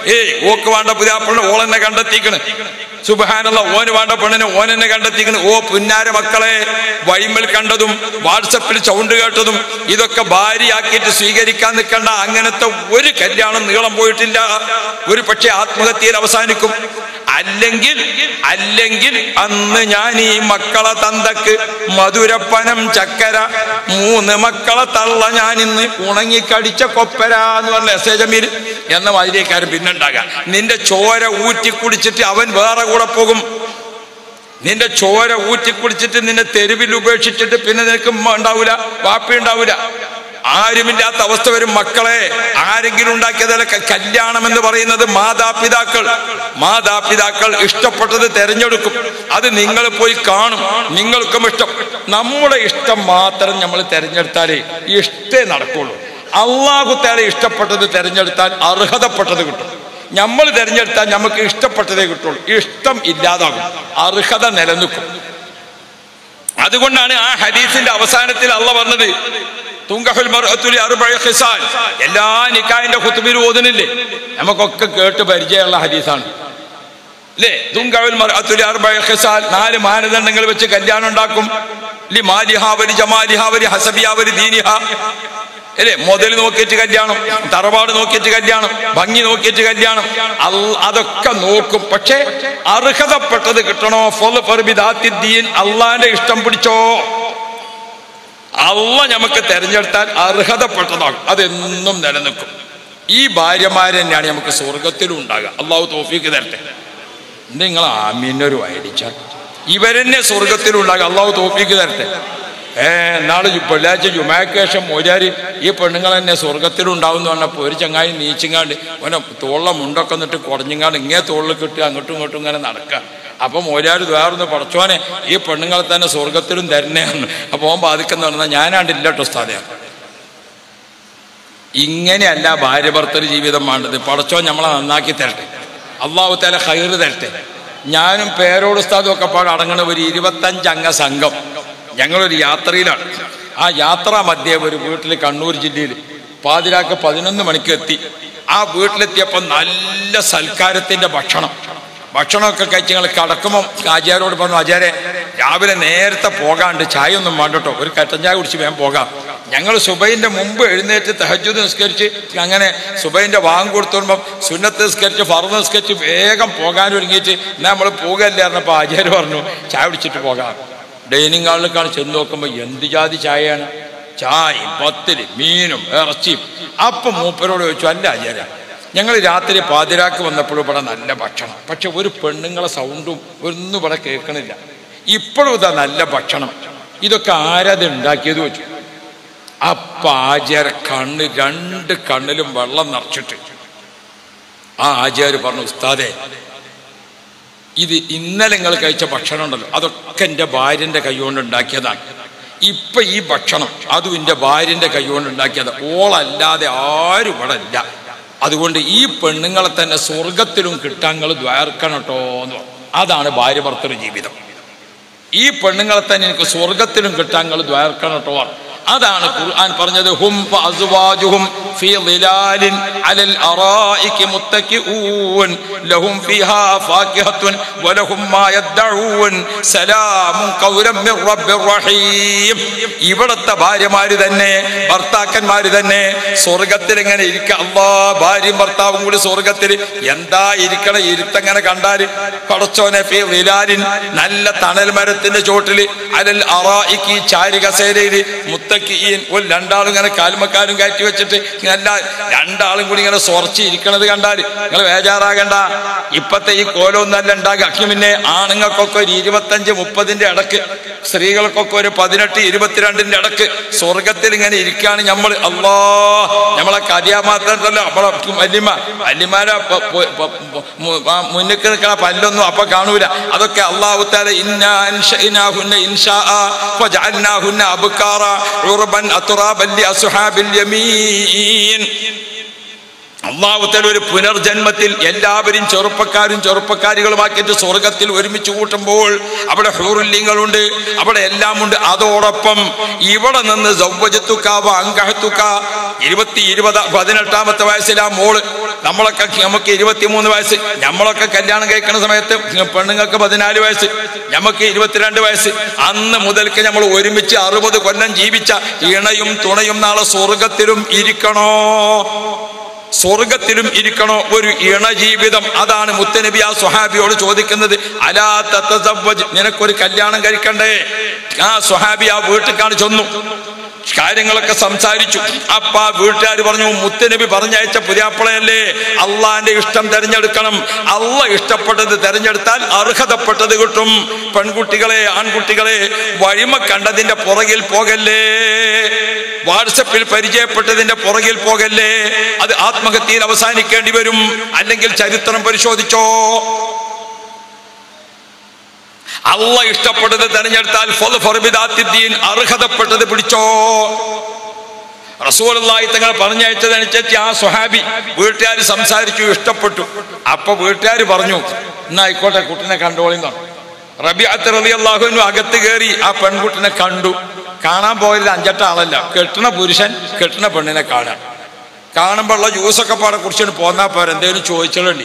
ഏയ് ഓക്ക് വേണ്ട പുതിയാപ്പിളിനെ ഓളെന്നെ കണ്ടെത്തിക്കണ് സുബഹാനല്ല ഓന് വേണ്ട പെണ്ണിനെ ഓനെന്നെ കണ്ടെത്തിക്കണ് ഓ പുന്നാര മക്കളെ വഴിമൽ കണ്ടതും വാട്സപ്പിൽ സൗണ്ട് കേട്ടതും ഇതൊക്കെ ഭാര്യയാക്കിയിട്ട് സ്വീകരിക്കാൻ നിൽക്കണ്ട അങ്ങനത്തെ ഒരു കല്യാണം നീളം പോയിട്ടില്ല ഒരു പക്ഷേ ആത്മഹത്യയിൽ അവസാനിക്കും അല്ലെങ്കിൽ അല്ലെങ്കിൽ അന്ന് ഞാൻ ഈ മക്കളെ തന്തക്ക് മധുരപ്പനം ചക്കര മൂന്ന് മക്കളെ തള്ള ഞാൻ ഇന്ന് ഉണങ്ങിക്കടിച്ച കൊപ്പര എന്ന് പറഞ്ഞ മെസ്സേജ് അമീർ എന്ന മാതിരിക്കാരൻ പിന്നെ ഉണ്ടാകാം നിന്റെ ചോര ഊറ്റി കുടിച്ചിട്ട് അവൻ വേറെ കൂടെ പോകും നിന്റെ ചോര ഊറ്റി കുടിച്ചിട്ട് നിന്നെ തെരുവിൽ ഉപേക്ഷിച്ചിട്ട് പിന്നെ നിനക്ക് ഉമ്മ ഉണ്ടാവൂല വാപ്പി ഉണ്ടാവൂല ആരുമില്ലാത്ത അവസ്ഥ വരും മക്കളെ ആരെങ്കിലും ഉണ്ടാക്കിയതല്ല ക- കല്യാണം എന്ന് പറയുന്നത് മാതാപിതാക്കൾ മാതാപിതാക്കൾ ഇഷ്ടപ്പെട്ടത് തെരഞ്ഞെടുക്കും അത് നിങ്ങൾ പോയി കാണും നിങ്ങൾക്കും ഇഷ്ടം നമ്മുടെ ഇഷ്ടം മാത്രം നമ്മൾ തെരഞ്ഞെടുത്താലേ ഇഷ്ടേ നടക്കുള്ളൂ അള്ളാഹു തേലെ ഇഷ്ടപ്പെട്ടത് തെരഞ്ഞെടുത്താൽ അർഹതപ്പെട്ടത് കിട്ടും നമ്മൾ തിരഞ്ഞെടുത്താൽ നമുക്ക് ഇഷ്ടപ്പെട്ടതേ കിട്ടുള്ളൂ ഇഷ്ടം ഇല്ലാതാകും അർഹത നിലനിൽക്കും അതുകൊണ്ടാണ് ആ ഹദീസിന്റെ അവസാനത്തിൽ അള്ള പറഞ്ഞത് തുങ്കഹുൽ മർഅത്തുലി അർബഅ ഖിസാൽ എല്ലാ നിക്കാഹിന്റെ ഖുതുബിൽ ഓതുന്നില്ലേ നമുക്കൊക്കെ കേട്ട് പരിചയമുള്ള ഹദീസാണ് അല്ലേ തുങ്കഹുൽ മർഅത്തുലി അർബഅ ഖിസാൽ നാല് മാനദണ്ഡങ്ങൾ വെച്ച് കല്യാണം ഉണ്ടാക്കും ലി മാലിഹ വലി ജമാലിഹ വലി ഹസബിയ വലി ദീനിഹ അല്ലേ മുതൽ നോക്കിയിട്ട് കല്യാണം തറവാട് നോക്കിയിട്ട് കല്യാണം ഭംഗി നോക്കിയിട്ട് കല്യാണം അൽ- അതൊക്കെ നോക്കും പക്ഷേ അർഹതപ്പെട്ടത് കിട്ടണോ ഫൊൽ ഫർബിദാത്തിദ്ദീൻ അള്ളാന്റെ ഇഷ്ടം പിടിച്ചോ അള്ള നമുക്ക് തെരഞ്ഞെടുത്താൽ അർഹതപ്പെട്ടതാകും അതെന്നും നിലനിൽക്കും ഈ ഭാര്യമാര് തന്നെയാണ് നമുക്ക് സ്വർഗത്തിലും ഉണ്ടാകുക അള്ളാഹു തോഫീക്ക് തരട്ടെ നിങ്ങൾ ആമീനൊരു അയടിച്ചാൽ ഇവരെന്നെ സ്വർഗത്തിലും ഉണ്ടാകുക അള്ളാഹു തോഫീക്ക് തരട്ടെ ഏ നാളെ ജു- വെള്ളിയാഴ്ച ജുമാക്ക് ശേഷം മോരാര് ഈ പെണ്ണുങ്ങൾ തന്നെ സ്വർഗത്തിലുണ്ടാവും എന്ന് പറഞ്ഞപ്പോൾ ഒരു ചങ്ങായി നീച്ചിങ്ങാണ്ട് ഓനെ തോളിലെ മുണ്ടൊക്കെ എന്നിട്ട് കുടഞ്ഞിങ്ങാണ്ട് ഇങ്ങേ തോളിൽ കിട്ടുക അങ്ങോട്ടും ഇങ്ങോട്ടും ഇങ്ങനെ നടക്കുക അപ്പൊ മോരാര് വേറൊന്ന് പഠിച്ചോനെ ഈ പെണ്ണുങ്ങളെ തന്നെ സ്വർഗത്തിലും തരണേന്ന് അപ്പൊ ഓൻ ബാധിക്കുന്ന പറഞ്ഞാൽ ഞാനാണ്ട് ഇല്ല ഉസ്താദയാണ് ഇങ്ങനെയല്ല ഭാര്യ ഭർത്തൃ ജീവിതം വേണ്ടത് പടച്ചോ നമ്മളെ നന്നാക്കി തരട്ടെ അള്ളാഹു തല ഹൈറ് തരട്ടെ ഞാനും പേരോട് ഉസ്താദും ഒക്കെ പാടെ അടങ്ങുന്ന ഒരു ഇരുപത്തഞ്ചംഗ സംഘം ഞങ്ങളൊരു യാത്രയിലാണ് ആ യാത്രാ മധ്യേ ഒരു വീട്ടിൽ കണ്ണൂർ ജില്ലയിൽ പാതിരാക്ക് പതിനൊന്ന് മണിക്ക് എത്തി ആ വീട്ടിലെത്തിയപ്പോൾ നല്ല സൽക്കാരത്തിന്റെ ഭക്ഷണം ഭക്ഷണമൊക്കെ കഴിച്ച് ഞങ്ങൾ കടക്കുമ്പോൾ ആചാര്യോട് പറഞ്ഞു ആചാരെ രാവിലെ നേരത്തെ പോകാണ്ട് ചായ ഒന്നും വേണ്ടട്ടോ ഒരു കട്ടൻ ചായ കുടിച്ച് വേഗം പോകാം ഞങ്ങൾ സുബൈന്റെ മുമ്പ് എഴുന്നേറ്റ് തഹജുദ് നിസ്കരിച്ച് അങ്ങനെ സുബൈന്റെ വാങ്ങ് കൊടുത്തുമ്പോൾ സുന്നത്ത് നിസ്കരിച്ച് ഫർദ് നിസ്കരിച്ച് വേഗം പോകാൻ ഒരുങ്ങിയിട്ട് എന്നാ നമ്മൾ പോകല്ലേ പറഞ്ഞപ്പോൾ ആചാര്യ പറഞ്ഞു ചായ കുടിച്ചിട്ട് പോകാം ഡൈനിങ് ഹാളിലേക്കാണ് ചെന്ന് നോക്കുമ്പോൾ എന്ത് ജാതി ചായയാണ് ചായയും പത്തിരി മീനും ഇറച്ചിയും അപ്പം മൂപ്പരോട് ചോദിച്ചു അല്ല ആചാര്യ ഞങ്ങൾ രാത്രി പാതിരാക്ക് വന്നപ്പോഴും ഇവിടെ നല്ല ഭക്ഷണം പക്ഷെ ഒരു പെണ്ണുങ്ങളെ സൗണ്ടും ഒന്നും ഇവിടെ കേൾക്കണില്ല ഇപ്പോഴും ഇതാ നല്ല ഭക്ഷണം ഇതൊക്കെ ആരത് ഉണ്ടാക്കിയത് വെച്ചു അപ്പ ആചാര കണ്ണ് രണ്ട് കണ്ണിലും വെള്ളം നിറച്ചിട്ട് ആ ആചാര്യ പറഞ്ഞു ഉസ്താദെ ഇത് ഇന്നലെ നിങ്ങൾ കഴിച്ച ഭക്ഷണം ഉണ്ടല്ലോ അതൊക്കെ എൻ്റെ ഭാര്യന്റെ കൈകൊണ്ട് ഉണ്ടാക്കിയതാണ് ഇപ്പൊ ഈ ഭക്ഷണം അതും എൻ്റെ ഭാര്യന്റെ കൈകൊണ്ട് ഉണ്ടാക്കിയത് ഓളല്ലാതെ ആരും ഇവിടെ ഇല്ല അതുകൊണ്ട് ഈ പെണ്ണുങ്ങളെ തന്നെ സ്വർഗത്തിലും കിട്ടാൻ നിങ്ങൾ ദ്വാർക്കണം കേട്ടോ എന്ന് പറഞ്ഞു. അതാണ് ഭാര്യ ഭർത്തൃ ജീവിതം ഈ പെണ്ണുങ്ങളെ തന്നെ എനിക്ക് സ്വർഗത്തിലും കിട്ടാൻ നിങ്ങൾ ദ്വാർക്കണം കേട്ടോ പറഞ്ഞു. അതാണ് ഖുർആൻ പറഞ്ഞത് ഹും ഫഅസ്വാജുഹും ഫീ ളിലാലിൻ അലൽ അറായികി മുത്തക്കിഊൻ ലഹും ഫീഹാ ഫാകിഹത്തുൻ വലഹും മാ യദ്ദഊൻ സലാമുൻ ഖൗലൻ മിർ റബ്ബിർ റഹീം ഇവിടത്തെ ഭാര്യമാര് തന്നെ ഭർത്താക്കന്മാര് തന്നെ സ്വർഗത്തിൽ ഇങ്ങനെ ഇരിക്കുക അല്ലാ ഭാര്യയും ഭർത്താവും കൂടി സ്വർഗത്തിൽ എന്താ ഇരിക്കണ ഇരുത്തങ്ങനെ കണ്ടാല് പടച്ചോനെ ഫീ ളിലാലിൻ നല്ല തണൽ മരത്തിന്റെ ചോട്ടില് അലൽ അറായിക്ക് ചാരി കസേരയില് മുത്തക്കിയൻ ഒരു രണ്ടാളും ഇങ്ങനെ കാൽമക്കാലും കയറ്റി വെച്ചിട്ട് നല്ല രണ്ടാളും കൂടി ഇങ്ങനെ സൊറച്ച് ഇരിക്കണത് കണ്ടാല് നിങ്ങൾ ബേജാറാകണ്ട ഇപ്പത്തെ ഈ കോലമൊന്നല്ല ഉണ്ടാക്കുക പിന്നെ ആണുങ്ങൾക്കൊക്കെ ഒരു ഇരുപത്തഞ്ച് മുപ്പതിന്റെ ഇടക്ക് സ്ത്രീകൾക്കൊക്കെ ഒരു പതിനെട്ട് ഇരുപത്തിരണ്ടിന്റെ ഇടക്ക് സ്വർഗത്തിൽ ഇങ്ങനെ ഇരിക്കുകയാണ് നമ്മൾ അല്ലാ നമ്മളെ കതിയാ മാത്രമല്ല നമ്മളെ വല്യമ്മ വല്യമാരെ മുന്നിക്ക് നിൽക്കണ പല്ലൊന്നും അപ്പൊ കാണൂല അതൊക്കെ അള്ളാഹു താല ഇന്നാ അൻഷഇനാഹുന്ന ഇൻഷാഅ ഫജഅൽനാഹുന്ന അബ്കാറ ഉർബൻ അത്റാബൻ ലിഅസ്ഹാബിൽ യമീൻ അള്ളാഹുത്തൽ ഒരു പുനർജന്മത്തിൽ എല്ലാവരും ചെറുപ്പക്കാരും ചെറുപ്പക്കാരികളുമാക്കിയിട്ട് സ്വർഗത്തിൽ ഒരുമിച്ച് കൂട്ടുമ്പോൾ അവിടെ ഹൂറുല്യങ്ങളുണ്ട് അവിടെ എല്ലാം ഉണ്ട് അതോടൊപ്പം ഇവിടെ നിന്ന് സൗവജത്തുക്ക അങ്കഹത്തുക്ക ഇരുപത്തി ഇരുപത് പതിനെട്ടാമത്തെ വയസ്സിൽ ആ മോള് നമ്മളൊക്കെ നമുക്ക് ഇരുപത്തിമൂന്ന് വയസ്സ് നമ്മളൊക്കെ കല്യാണം കഴിക്കുന്ന സമയത്ത് പെണ്ണുങ്ങൾക്ക് പതിനാല് വയസ്സ് നമുക്ക് ഇരുപത്തിരണ്ട് വയസ്സ് അന്ന് മുതൽക്ക് നമ്മൾ ഒരുമിച്ച് അറുപത് കൊല്ലം ജീവിച്ച ഇണയും തുണയും നാളെ സ്വർഗത്തിലും ഇരിക്കണോ സ്വർഗത്തിലും ഇരിക്കണോ ഒരു ഇണ ജീവിതം അതാണ് മുത്തനബി ആ സ്വഹാബിയോട് ചോദിക്കുന്നത് അലാ തത്തസവ്വജ് നിനക്കൊരു കല്യാണം കഴിക്കണ്ടേ ആ സ്വഹാബി ആ വീട്ടിൽ ചെന്നു കാര്യങ്ങളൊക്കെ സംസാരിച്ചു അപ്പ വീട്ടുകാർ പറഞ്ഞു മുത്തനബി പറഞ്ഞയച്ച പുതിയാപ്പളയല്ലേ അള്ളാന്റെ ഇഷ്ടം തെരഞ്ഞെടുക്കണം അള്ള ഇഷ്ടപ്പെട്ടത് തെരഞ്ഞെടുത്താൽ അർഹതപ്പെട്ടത് കിട്ടും പെൺകുട്ടികളെ ആൺകുട്ടികളെ വഴിമ കണ്ടതിന്റെ പുറകിൽ പോകല്ലേ വാട്സപ്പിൽ പരിചയപ്പെട്ടതിന്റെ പുറകിൽ പോകല്ലേ അത് ആത്മഹത്യയിൽ അവസാനിക്കേണ്ടി വരും അല്ലെങ്കിൽ ചരിത്രം പരിശോധിച്ചോ അള്ള ഇഷ്ടപ്പെട്ടത് തെരഞ്ഞെടുത്താൽ ഫൽ ഫർബിദാത്തിദ്ദീൻ അർഹതപ്പെട്ടത് പിടിച്ചോ റസൂലി തങ്ങൾ പറഞ്ഞയച്ചതനുസരിച്ച് ആ സ്വഹാബി വീട്ടുകാർ സംസാരിച്ചു ഇഷ്ടപ്പെട്ടു അപ്പൊ വീട്ടുകാർ പറഞ്ഞു എന്നാ ആയിക്കോട്ടെ കുട്ടിനെ കണ്ടോളിന്ന് റബിഅത്ത് റബി അള്ളാഹുവിനും അകത്ത് കയറി ആ പെൺകുട്ടിനെ കണ്ടു കാണാൻ പോയില്ല അഞ്ചെട്ട ആളല്ല കെട്ടുന്ന പുരുഷൻ കെട്ടുന്ന പെണ്ണിനെ കാണാൻ കാണുമ്പോൾ ഉള്ള ജ്യൂസൊക്കെ പാടെ കുറിച്ചിട്ട് പോന്നാ പോരെ എന്തെങ്കിലും ചോദിച്ചോളണ്ടി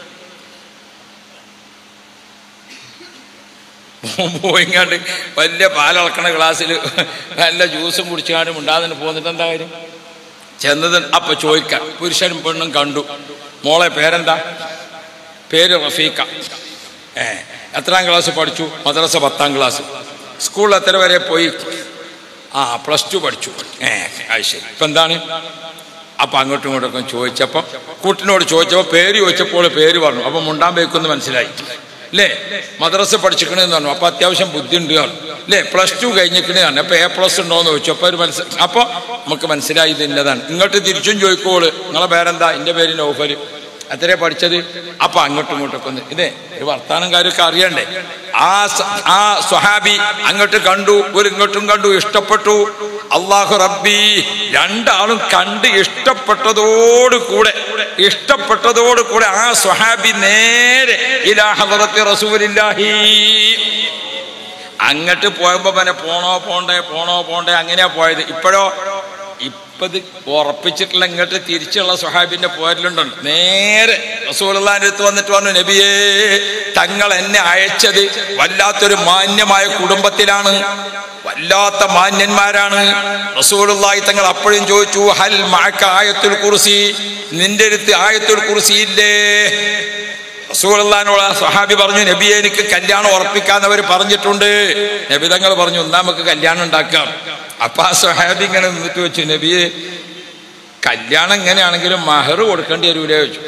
പോയിങ്ങാണ്ട് വലിയ പാലളക്കണ ഗ്ലാസ്സിൽ നല്ല ജ്യൂസും കുടിച്ചാണ്ട് മുണ്ടാതിന് പോന്നിട്ട് എന്താ കാര്യം ചെന്നത് അപ്പൊ ചോദിക്കാം പുരുഷനും പെണ്ണും കണ്ടു മോളെ പേരെന്താ പേര് റഫീക്ക ഏ എത്രാം ക്ലാസ് പഠിച്ചു മദ്രസ പത്താം ക്ലാസ് സ്കൂളിൽ എത്ര വരെ പോയി ആ പ്ലസ് ടു പഠിച്ചു ഏ അത് ശരി ഇപ്പം എന്താണ് അപ്പം അങ്ങോട്ടും ഇങ്ങോട്ടൊക്കെ ചോദിച്ചപ്പം കൂട്ടിനോട് ചോദിച്ചപ്പോൾ പേര് ചോദിച്ചപ്പോൾ പേര് പറഞ്ഞു അപ്പം മുണ്ടാൻ വെക്കുമെന്ന് മനസ്സിലായി അല്ലേ മദ്രസ പഠിച്ചിക്കണെന്ന് പറഞ്ഞു അപ്പോൾ അത്യാവശ്യം ബുദ്ധി ഉണ്ട് പറഞ്ഞു അല്ലേ പ്ലസ് ടു കഴിഞ്ഞിക്കണേ പറഞ്ഞു അപ്പോൾ എ പ്ലസ് ഉണ്ടോയെന്ന് ചോദിച്ചു അപ്പോൾ ഒരു മനസ്സിൽ അപ്പോൾ നമുക്ക് മനസ്സിലായി ഇത് ഇന്നതാണ് ഇങ്ങോട്ട് തിരിച്ചും ചോദിക്കോള് നിങ്ങളെ പേരെന്താ എൻ്റെ പേര് നൗഫൽ അത്രേ പഠിച്ചത് അപ്പൊ അങ്ങോട്ടും ഇങ്ങോട്ടൊക്കെ ഒന്ന് ഇതേ ഒരു വർത്താനം കാര്യമൊക്കെ അറിയണ്ടേ ആ സ- ആ സ്വഹാബി അങ്ങോട്ട് കണ്ടു ഒരു ഇങ്ങോട്ടും കണ്ടു ഇഷ്ടപ്പെട്ടു അള്ളാഹു റബ്ബി രണ്ടാളും കണ്ട് ഇഷ്ടപ്പെട്ടതോടുകൂടെ ഇഷ്ടപ്പെട്ടതോടുകൂടെ ആ സ്വഹാബി നേരെ ഇലാ ഹദറത്തി റസൂലില്ലാഹി അങ്ങോട്ട് പോയപ്പോ പിന്നെ പോണോ പോണ്ടേ പോണോ പോണ്ടേ അങ്ങനെയാ പോയത് ഇപ്പോഴോ ഇപ്പത് ഉറപ്പിച്ചിട്ടുള്ള ഇങ്ങോട്ട് തിരിച്ചുള്ള സ്വഹാബിന്റെ പോരലുണ്ടുണ്ട് നേരെ റസൂലുള്ളാന്റെ അടുത്ത് വന്നിട്ട് പറഞ്ഞു നബിയേ തങ്ങൾ എന്നെ അയച്ചത് വല്ലാത്തൊരു മാന്യമായ കുടുംബത്തിലാണ് വല്ലാത്ത മാന്യന്മാരാണ് റസൂലുള്ളാഹി തങ്ങൾ അപ്പോഴും ചോദിച്ചു ഹൽ മഅക ആയത്തുൽ കുർസി നിന്റെ അടുത്ത് ആയത്തുൽ കുർസി ഇല്ലേ റസൂലുള്ളാഹിനോട് ആ സ്വഹാബി പറഞ്ഞു നബിയെ എനിക്ക് കല്യാണം ഉറപ്പിക്കാൻ അവർ പറഞ്ഞിട്ടുണ്ട് നബി തങ്ങൾ പറഞ്ഞു എന്നാ നമുക്ക് കല്യാണം ഉണ്ടാക്കാം അപ്പൊ ആ സ്വഹാബി ഇങ്ങനെ നിന്നിട്ട് വെച്ചു നബിയെ കല്യാണം എങ്ങനെയാണെങ്കിലും മഹർ കൊടുക്കേണ്ടി വരൂലേ വെച്ചു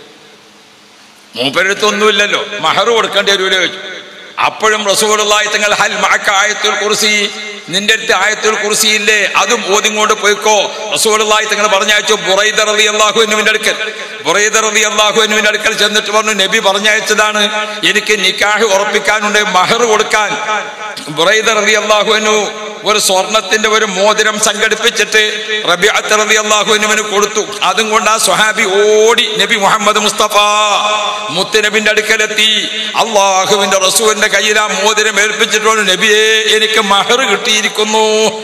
മൂപ്പരടുത്തൊന്നുമില്ലല്ലോ മഹർ കൊടുക്കേണ്ടി വരൂലേ വെച്ചു അപ്പോഴും റസൂലുള്ളാഹി തങ്ങൾ ഹൽ മഅക ആയത്തുൽ കുർസി നിന്റെ അടുത്ത് ആയത്തുൽ കുർസി ഇല്ലേ അതും ഓതിങ്ങോട്ട് പോയിക്കോ റസൂലുള്ളാഹി തങ്ങൾ പറഞ്ഞയച്ചു ബുറൈദ റളിയല്ലാഹു അൻഹുവിന്റെ അടുക്കൽ ബുറൈദ റളിയല്ലാഹു അൻഹുവിന്റെ അടുക്കൽ ചെന്നിട്ട് പറഞ്ഞു നബി പറഞ്ഞയച്ചതാണ് എനിക്ക് നിക്കാഹ് ഉറപ്പിക്കാനുണ്ട് മഹർ കൊടുക്കാൻ ബുറൈദ റളിയല്ലാഹു അൻഹു ഒരു സ്വർണത്തിന്റെ ഒരു മോതിരം സംഘടിപ്പിച്ചിട്ട് റബിഅത്ത് റളിയല്ലാഹു അൻഹുവിന് കൊടുത്തു അതും കൊണ്ട് ആ സ്വഹാബി ഓടി നബി മുഹമ്മദ് മുസ്തഫ മുത്തുനബിന്റെ അടുക്കലെത്തി അള്ളാഹുവിന്റെ റസൂലിന്റെ കയ്യിൽ ആ മോതിരം ഏൽപ്പിച്ചിട്ടുണ്ട് നബിയെ എനിക്ക് മഹർ കിട്ടിയിരിക്കുന്നു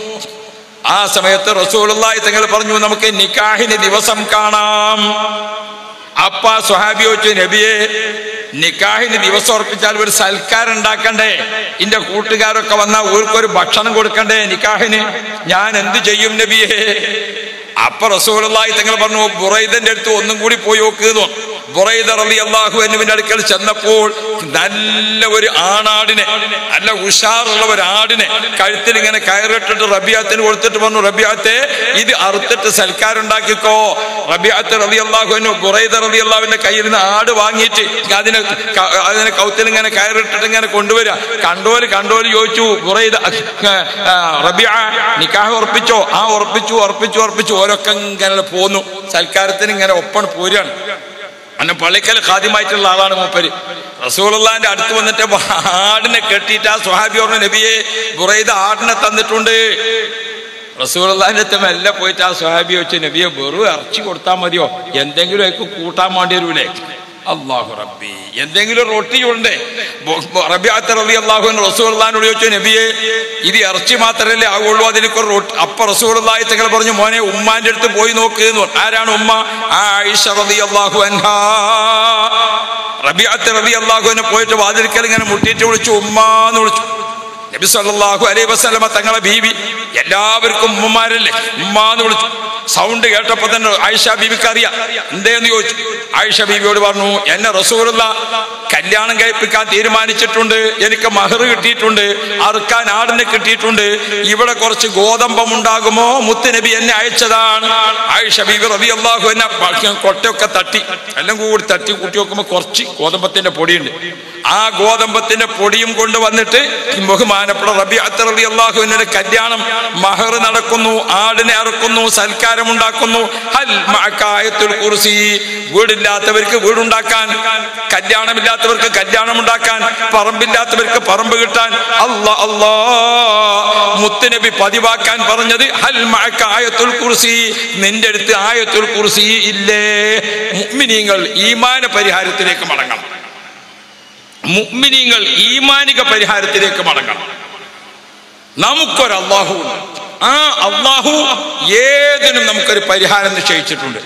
ആ സമയത്ത് റസൂലുള്ളാഹി തങ്ങൾ പറഞ്ഞു നമുക്ക് നിക്കാഹിന് ദിവസം കാണാം അപ്പ സ്വഹാബി ചോദിച്ചു നബിയെ നിക്കാഹിന് ദിവസം ഉറപ്പിച്ചാൽ ഒരു സൽക്കാരം ഉണ്ടാക്കണ്ടേ എന്റെ കൂട്ടുകാരൊക്കെ വന്നാൽ ഓർക്കൊരു ഭക്ഷണം കൊടുക്കണ്ടേ നിക്കാഹിന് ഞാൻ എന്ത് ചെയ്യും നബിയെ അപ്പൊ റസൂലുള്ളാഹി തങ്ങൾ പറഞ്ഞു ബുറൈദന്റെ അടുത്ത് ഒന്നും കൂടി പോയി നോക്കുന്നു ബുറൈദ റളി അള്ളാഹു എന്നിവന്റെ അടുക്കൽ ചെന്നപ്പോൾ നല്ല ഒരു ആണാടിനെ നല്ല ഉഷാറുള്ള ഒരു ആടിനെ കഴുത്തിൽ ഇങ്ങനെ കയറിട്ടിട്ട് റബിയാത്തിന് കൊടുത്തിട്ട് പറഞ്ഞു റബിയാത്തെ ഇത് അറുത്തിട്ട് സൽക്കാരം ഉണ്ടാക്കിക്കോ റബിയാത്ത് റളി അള്ളാഹുവിന് ബുറൈദ റളി അള്ളാഹുവിന്റെ കയ്യിൽ നിന്ന് ആട് വാങ്ങിയിട്ട് അതിനെ ക- അതിനെ കൗത്തിൽ ഇങ്ങനെ കയറിട്ടിട്ട് ഇങ്ങനെ കൊണ്ടുവരിക കണ്ടോല് കണ്ടോല് ചോദിച്ചു ബുറൈദ റബിയ നിക്കാഹ് ഉറപ്പിച്ചോ ആ ഉറപ്പിച്ചു ഉറപ്പിച്ചു ഉറപ്പിച്ചു ഓരൊക്കെ ഇങ്ങനെ പോന്നു സൽക്കാരത്തിന് ഇങ്ങനെ ഒപ്പം പോരുകയാണ് അന്ന് പള്ളിക്കൽ ഖാദ്യമായിട്ടുള്ള ആളാണ് മൂപ്പര് റസൂലുള്ളാന്റെ അടുത്ത് വന്നിട്ട് ആടിനെ കെട്ടിയിട്ട് ആ സ്വഹാബി പറഞ്ഞു നബിയെ ബുറൈദ ആടിനെ തന്നിട്ടുണ്ട് റസൂലിന്റെ അടുത്ത് മെല്ലെ പോയിട്ട് ആ സ്വഹാബി വെച്ച് നബിയെ വെറും ഇറച്ചി കൊടുത്താൽ മതിയോ എന്തെങ്കിലും ഒക്കെ കൂട്ടാൻ വേണ്ടി വരൂലേ അള്ളാഹു റബ്ബി എന്തെങ്കിലും റൊട്ടി ചൂടണ്ടേ റബിയാത്ത റബി അള്ളാഹു റസൂർദാനോട് ചോദിച്ചു നബിയെ ഇത് ഇറച്ചി മാത്രമല്ലേ ആകുള്ളൂ അതിനൊക്കെ റൊട്ടി അപ്പൊ റസൂർദായി തങ്ങൾ പറഞ്ഞു മോനെ ഉമ്മാന്റെ അടുത്ത് പോയി നോക്ക് എന്ന് പറഞ്ഞു ആരാണ് ഉമ്മ ആ ആയിഷ റബി അള്ളാഹു അൻഹാ റബിയാത്ത റബി അള്ളാഹുവിനെ പോയിട്ട് വാതിൽക്കൽ ഇങ്ങനെ മുട്ടിയിട്ട് വിളിച്ചു ഉമ്മ എന്ന് വിളിച്ചു നബി സല്ലല്ലാഹു അലൈഹി വസല്ലമ തങ്ങളെ ബീവി എല്ലാവർക്കും ഉമ്മമാരല്ലേ ഉമ്മ എന്ന് വിളിച്ചു സൗണ്ട് കേട്ടപ്പോ തന്നെ ആയിഷ ബീവിക്ക് അറിയാം എന്തേന്ന് ചോദിച്ചു ആയിഷ ബീവിയോട് പറഞ്ഞു എന്നെ റസൂലുള്ള കല്യാണം കഴിപ്പിക്കാൻ തീരുമാനിച്ചിട്ടുണ്ട് എനിക്ക് മഹർ കിട്ടിയിട്ടുണ്ട് അറുക്കാൻ ആടിനെ കിട്ടിയിട്ടുണ്ട് ഇവിടെ കുറച്ച് ഗോതമ്പം ഉണ്ടാകുമോ മുത്തുനബി എന്നെ അയച്ചതാണ് ആയിഷ ബീവി റബി അള്ളാഹു എന്നെ കൊട്ടയൊക്കെ തട്ടി എല്ലാം കൂടി തട്ടി കൂട്ടി നോക്കുമ്പോൾ കുറച്ച് ഗോതമ്പത്തിന്റെ പൊടിയുണ്ട് ആ ഗോതമ്പത്തിന്റെ പൊടിയും കൊണ്ട് വന്നിട്ട് ബഹുമാനപ്പെട്ട റബി അത്ത റബി അള്ളാഹുവിന്റെ കല്യാണം മഹർ നടക്കുന്നു ആടിനെ അറക്കുന്നു സൽക്കാരം ഉണ്ടാക്കുന്നു ഹൽ മഅക്കായത്തുൽ കുർസി വീടില്ലാത്തവർക്ക് വീടുണ്ടാക്കാൻ കല്യാണമില്ലാത്തവർക്ക് കല്യാണം ഉണ്ടാക്കാൻ പറമ്പില്ലാത്തവർക്ക് പറമ്പ് കിട്ടാൻ അല്ലാ അല്ലാ മുത്തുനബി പതിവാക്കാൻ പറഞ്ഞത് ഹൽ മഅക്കായത്തുൽ കുർസി നിന്റെ അടുത്ത് ആയത്തുൽ കുർസി ഇല്ലേ മുഅ്മിനീങ്ങൾ ഈമാന പരിഹാരത്തിലേക്ക് മടങ്ങണം മുഅ്മിനീങ്ങൾ ഈമാനിക പരിഹാരത്തിലേക്ക് മടങ്ങണം നമുക്കൊരു അള്ളാഹു ഉണ്ട് ആ അള്ളാഹു ഏതിനും നമുക്കൊരു പരിഹാരം നിശ്ചയിച്ചിട്ടുണ്ട്